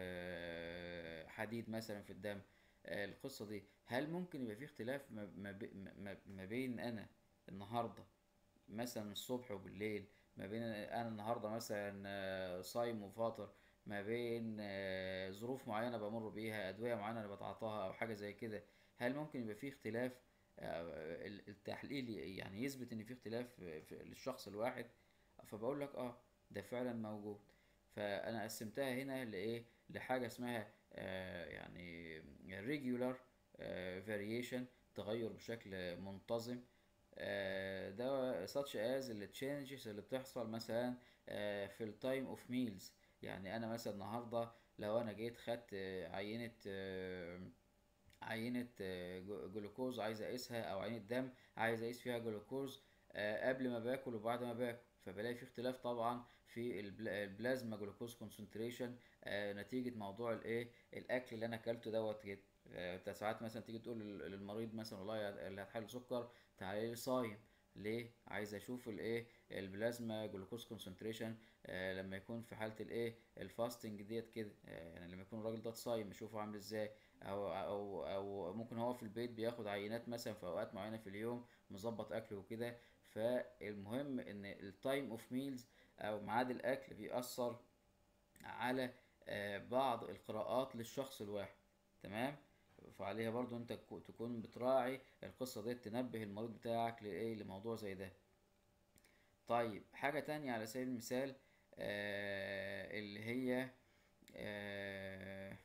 آه، حديد مثلا في الدم آه، القصة دي هل ممكن يبقى في اختلاف ما ما بي- ما- ما بين انا النهارده مثلا الصبح وبالليل ما بين انا النهارده مثلا آه، صايم وفاطر ما بين آه، ظروف معينه بمر بيها ادويه معينه انا بتعاطاها او حاجه زي كده هل ممكن يبقى في اختلاف آه، ال- التحليل يعني يثبت ان في اختلاف في- في- للشخص الواحد فبقول لك اه ده فعلا موجود فانا قسمتها هنا لايه لحاجه اسمها آه، يعني regular آه، variation تغير بشكل منتظم آه، ده such as اللي changes اللي بتحصل مثلا آه، في التايم اوف ميلز يعني انا مثلا النهارده لو انا جيت خدت آه، عينة آه، عينة آه، جو- جلوكوز عايز اقيسها او عينة دم عايز اقيس فيها جلوكوز آه، قبل ما باكل وبعد ما باكل فبلاقي في اختلاف طبعا في البل- البلازما جلوكوز كونسنتريشن نتيجة موضوع الايه الاكل اللي انا اكلته دوت كده آه، انت ساعات مثلا تيجي تقول لل- للمريض مثلا والله يا- اللي هتحل سكر تعالى لي صايم ليه عايز اشوف الايه البلازما جلوكوز كونسنتريشن لما يكون في حاله الايه الفاستنج ديت كده آه، يعني لما يكون الراجل ده صايم اشوفه عامل ازاي او او او ممكن هو في البيت بياخد عينات مثلا في اوقات معينه في اليوم مظبط اكله وكده فالمهم ان التايم اوف ميلز او ميعاد الاكل بيأثر على آه، بعض القراءات للشخص الواحد تمام فعليها برضو انت تكو- تكون بتراعي القصة دي تنبه المريض بتاعك لإيه لموضوع زي ده طيب حاجة تانية على سبيل المثال آه اللي هي آه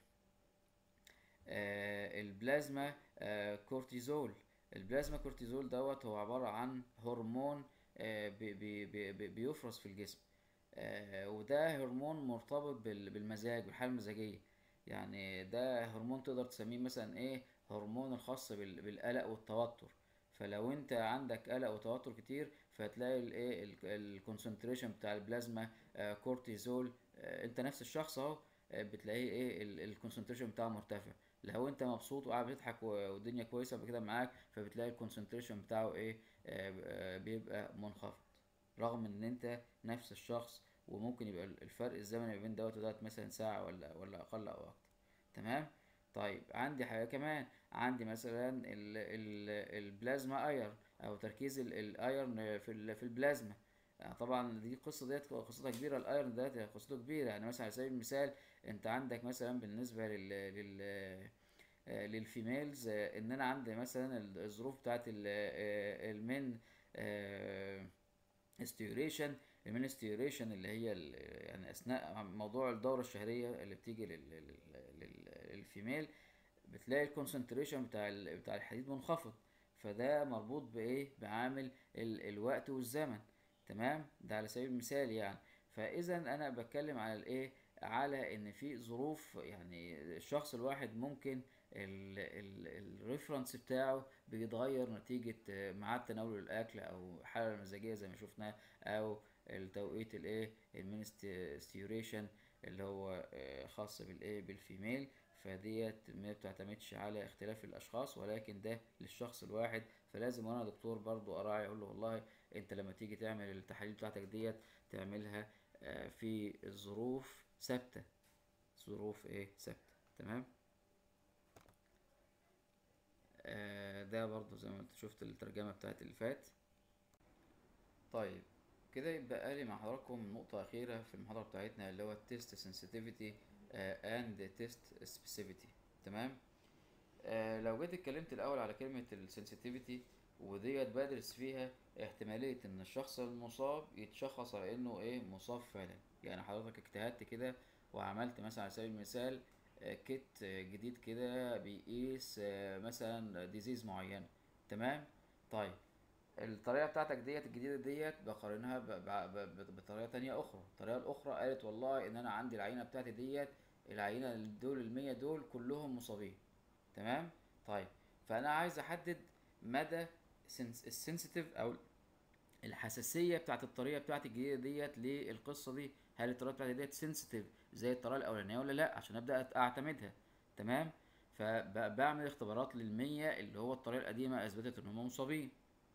آه البلازما آه كورتيزول البلازما كورتيزول دوت هو عبارة عن هرمون آه بي بي بي بي- بيفرز في الجسم آه وده هرمون مرتبط بال- بالمزاج بالحالة المزاجية يعني ده هرمون تقدر تسميه مثلا ايه هرمون الخاص بال- بالقلق والتوتر فلو انت عندك قلق وتوتر كتير فهتلاقي الايه الكونسنتريشن بتاع البلازما آه، كورتيزول آه، انت نفس الشخص اهو آه، بتلاقيه ايه الكونسنتريشن بتاعه مرتفع لو انت مبسوط وقاعد بتضحك و- والدنيا كويسه كده معاك فبتلاقي الكونسنتريشن بتاعه ايه آه، آه، بيبقى منخفض رغم ان انت نفس الشخص وممكن يبقى الفرق الزمني ما بين دوت ودوت مثلا ساعه ولا ولا اقل او اكتر تمام طيب عندي حاجه كمان عندي مثلا ال ال البلازما ايرن او تركيز ال- الايرن في ال- في البلازما يعني طبعا دي القصه ديت قصتها كبيره الايرن ديت قصته كبيره يعني مثلا على سبيل المثال انت عندك مثلا بالنسبه لل لل آه، للفيميلز آه، ان انا عندي مثلا الظروف بتاعت ال- آه، المن استيوريشن المن استيوريشن اللي هي ال- يعني اثناء موضوع الدوره الشهريه اللي بتيجي لل- لل- لل- للفيميل بتلاقي الكونسنتريشن بتاع ال- بتاع الحديد منخفض فده مربوط بايه بعامل ال- الوقت والزمن تمام ده على سبيل المثال يعني فاذا انا بتكلم على الايه على ان في ظروف يعني الشخص الواحد ممكن الريفرنس بتاعه بيتغير نتيجة آه، ميعاد تناول الأكل أو حالة مزاجية زي ما شفنا أو التوقيت الإيه المينستيوريشن اللي هو آه، خاص بالإيه بالفيميل فديت ما بتعتمدش على اختلاف الأشخاص ولكن ده للشخص الواحد فلازم وأنا دكتور برضو أراعي أقول له والله أنت لما تيجي تعمل التحاليل بتاعتك ديت تعملها آه، في ظروف ثابتة ظروف إيه ثابتة تمام آه، ده برضو زي ما انت شفت الترجمة بتاعت اللي فات طيب كده يبقى لي مع حضراتكم نقطة أخيرة في المحاضرة بتاعتنا اللي هو التيست sensitivity اند تيست specificity تمام آه لو جيت اتكلمت الأول على كلمة السنسيتيفيتي وديت بدرس فيها احتمالية إن الشخص المصاب يتشخص على إنه إيه مصاب فعلا يعني حضرتك اجتهدت كده وعملت مثلا على سبيل المثال آه، كيت آه، جديد كده بيقيس آه، مثلا ديزيز معينة تمام طيب الطريقة بتاعتك ديت الجديدة ديت بقارنها ب- ب- ب- بطريقة تانية أخرى الطريقة الأخرى قالت والله إن أنا عندي العينة بتاعتي ديت العينة دول المية دول كلهم مصابين تمام طيب فأنا عايز أحدد مدى السنسيتيف أو الحساسيه بتاعت الطريقه بتاعت الجديده ديت للقصه دي هل الطريقه بتاعتي ديت سنسيتيف زي الطريقه الاولانيه ولا لا عشان ابدا أت- اعتمدها تمام فبعمل اختبارات للمية اللي هو الطريقه القديمه اثبتت ان هم مصابين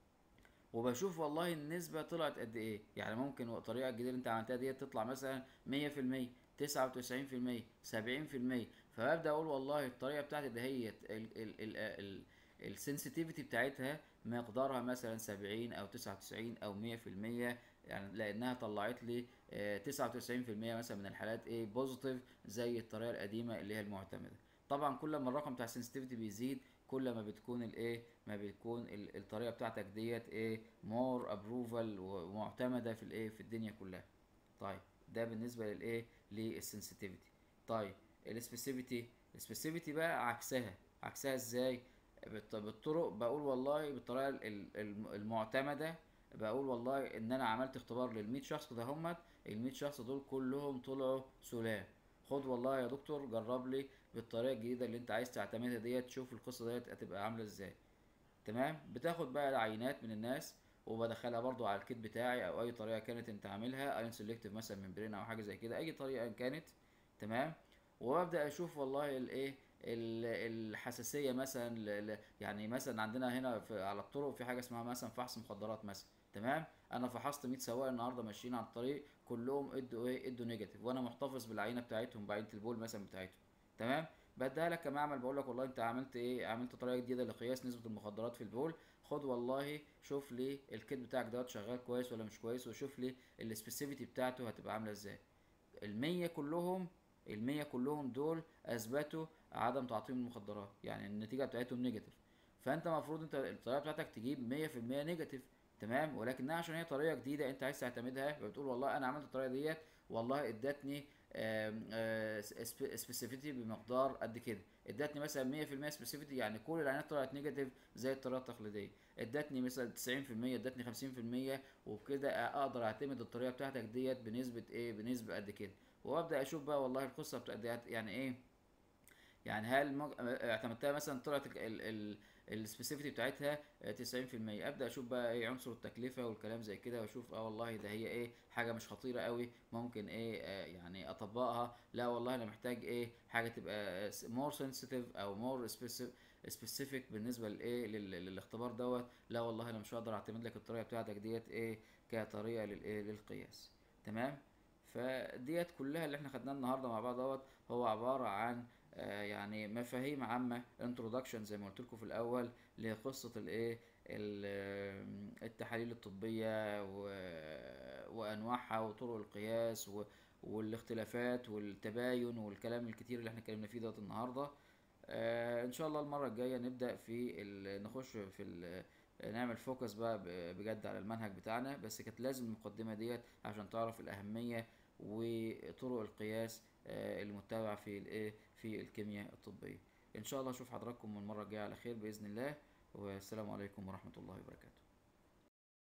وبشوف والله النسبة طلعت قد ايه يعني ممكن الطريقة الجديدة اللي انت عملتها ديت تطلع مثلا مية في المية تسعة وتسعين في المية سبعين في المية فببدأ اقول والله الطريقة بتاعتي دهيت ال ال ال ال السنسيتيفيتي بتاعتها مقدارها مثلا سبعين او تسعة وتسعين او مية في المية يعني لانها طلعت لي تسعة وتسعين في المية مثلا من الحالات ايه بوزيتيف زي الطريقة القديمة اللي هي المعتمدة طبعا كل ما الرقم بتاع السنسيتيفيتي بيزيد كل ما بتكون الايه ما بتكون ال- الطريقه بتاعتك ديت ايه مور ابروفال ومعتمده في الايه في الدنيا كلها طيب ده بالنسبه للايه للسنسيتيفيتي طيب السبيسيفيتي السبيسيفيتي بقى عكسها عكسها ازاي بالط- بالطرق بقول والله بالطريقه ال- ال- المعتمده بقول والله ان انا عملت اختبار لل100 شخص ده همت ال100 شخص دول كلهم طلعوا سلام خد والله يا دكتور جرب لي بالطريقه الجديده اللي انت عايز تعتمدها ديت شوف القصه ديت هتبقى عامله ازاي تمام بتاخد بقى العينات من الناس وبدخلها برضو على الكيت بتاعي او اي طريقه كانت انت عاملها ايون سيلكتيف مثلا ممبرين او حاجه زي كده اي طريقه إن كانت تمام وابدا اشوف والله الايه ال- الحساسيه مثلا ل- ل- يعني مثلا عندنا هنا في على الطرق في حاجه اسمها مثلا فحص مخدرات مثلا تمام انا فحصت 100 سواق النهارده ماشيين على الطريق كلهم ادوا ايه ادوا نيجاتيف وانا محتفظ بالعينه بتاعتهم بعينه البول مثلا بتاعتهم تمام بديها لك كمعمل بقول لك والله انت عملت ايه عملت طريقه جديده لقياس نسبه المخدرات في البول خد والله شوف لي الكيت بتاعك دوت شغال كويس ولا مش كويس وشوف لي السبيسيفيتي بتاعته هتبقى عامله ازاي المية كلهم المية كلهم دول اثبتوا عدم تعاطيهم المخدرات يعني النتيجه بتاعتهم نيجاتيف فانت المفروض انت الطريقه بتاعتك تجيب مية في المية نيجاتيف تمام ولكنها عشان هي طريقه جديده انت عايز تعتمدها فبتقول والله انا عملت الطريقه ديت والله ادتني سبيسيفيتي بمقدار قد كده ادتني مثلا 100% سبيسيفيتي يعني كل العينات طلعت نيجاتيف زي الطريقه التقليديه ادتني مثلا 90% ادتني 50% وبكده اقدر اعتمد الطريقه بتاعتك ديت بنسبه ايه بنسبه قد كده وابدا اشوف بقى والله القصه بتاعت يعني ايه يعني هل مج... اعتمدتها مثلا طلعت السبيسيفيتي بتاعتها آه، 90% ابدا اشوف بقى ايه عنصر التكلفه والكلام زي كده واشوف اه والله ده هي ايه حاجه مش خطيره قوي ممكن ايه آه يعني اطبقها لا والله انا محتاج ايه حاجه تبقى مور سنسيتيف او مور سبيسيفيك بالنسبه لايه لل- للاختبار دوت لا والله انا مش هقدر اعتمد لك الطريقه بتاعتك ديت ايه كطريقه للايه للقياس تمام فديت كلها اللي احنا خدناها النهارده مع بعض دوت هو عباره عن آه، يعني مفاهيم عامة introduction زي ما قلت لكم في الأول لقصة الإيه ال- التحاليل الطبية و- وأنواعها وطرق القياس و- والاختلافات والتباين والكلام الكتير اللي احنا اتكلمنا فيه دوت النهارده آه ان شاء الله المره الجايه نبدا في ال- نخش في ال- نعمل فوكس بقى ب- بجد على المنهج بتاعنا بس كانت لازم المقدمه ديت عشان تعرف الاهميه وطرق القياس آه المتبعه في الايه في الكيمياء الطبيه ان شاء الله اشوف حضراتكم المره الجايه على خير باذن الله والسلام عليكم ورحمه الله وبركاته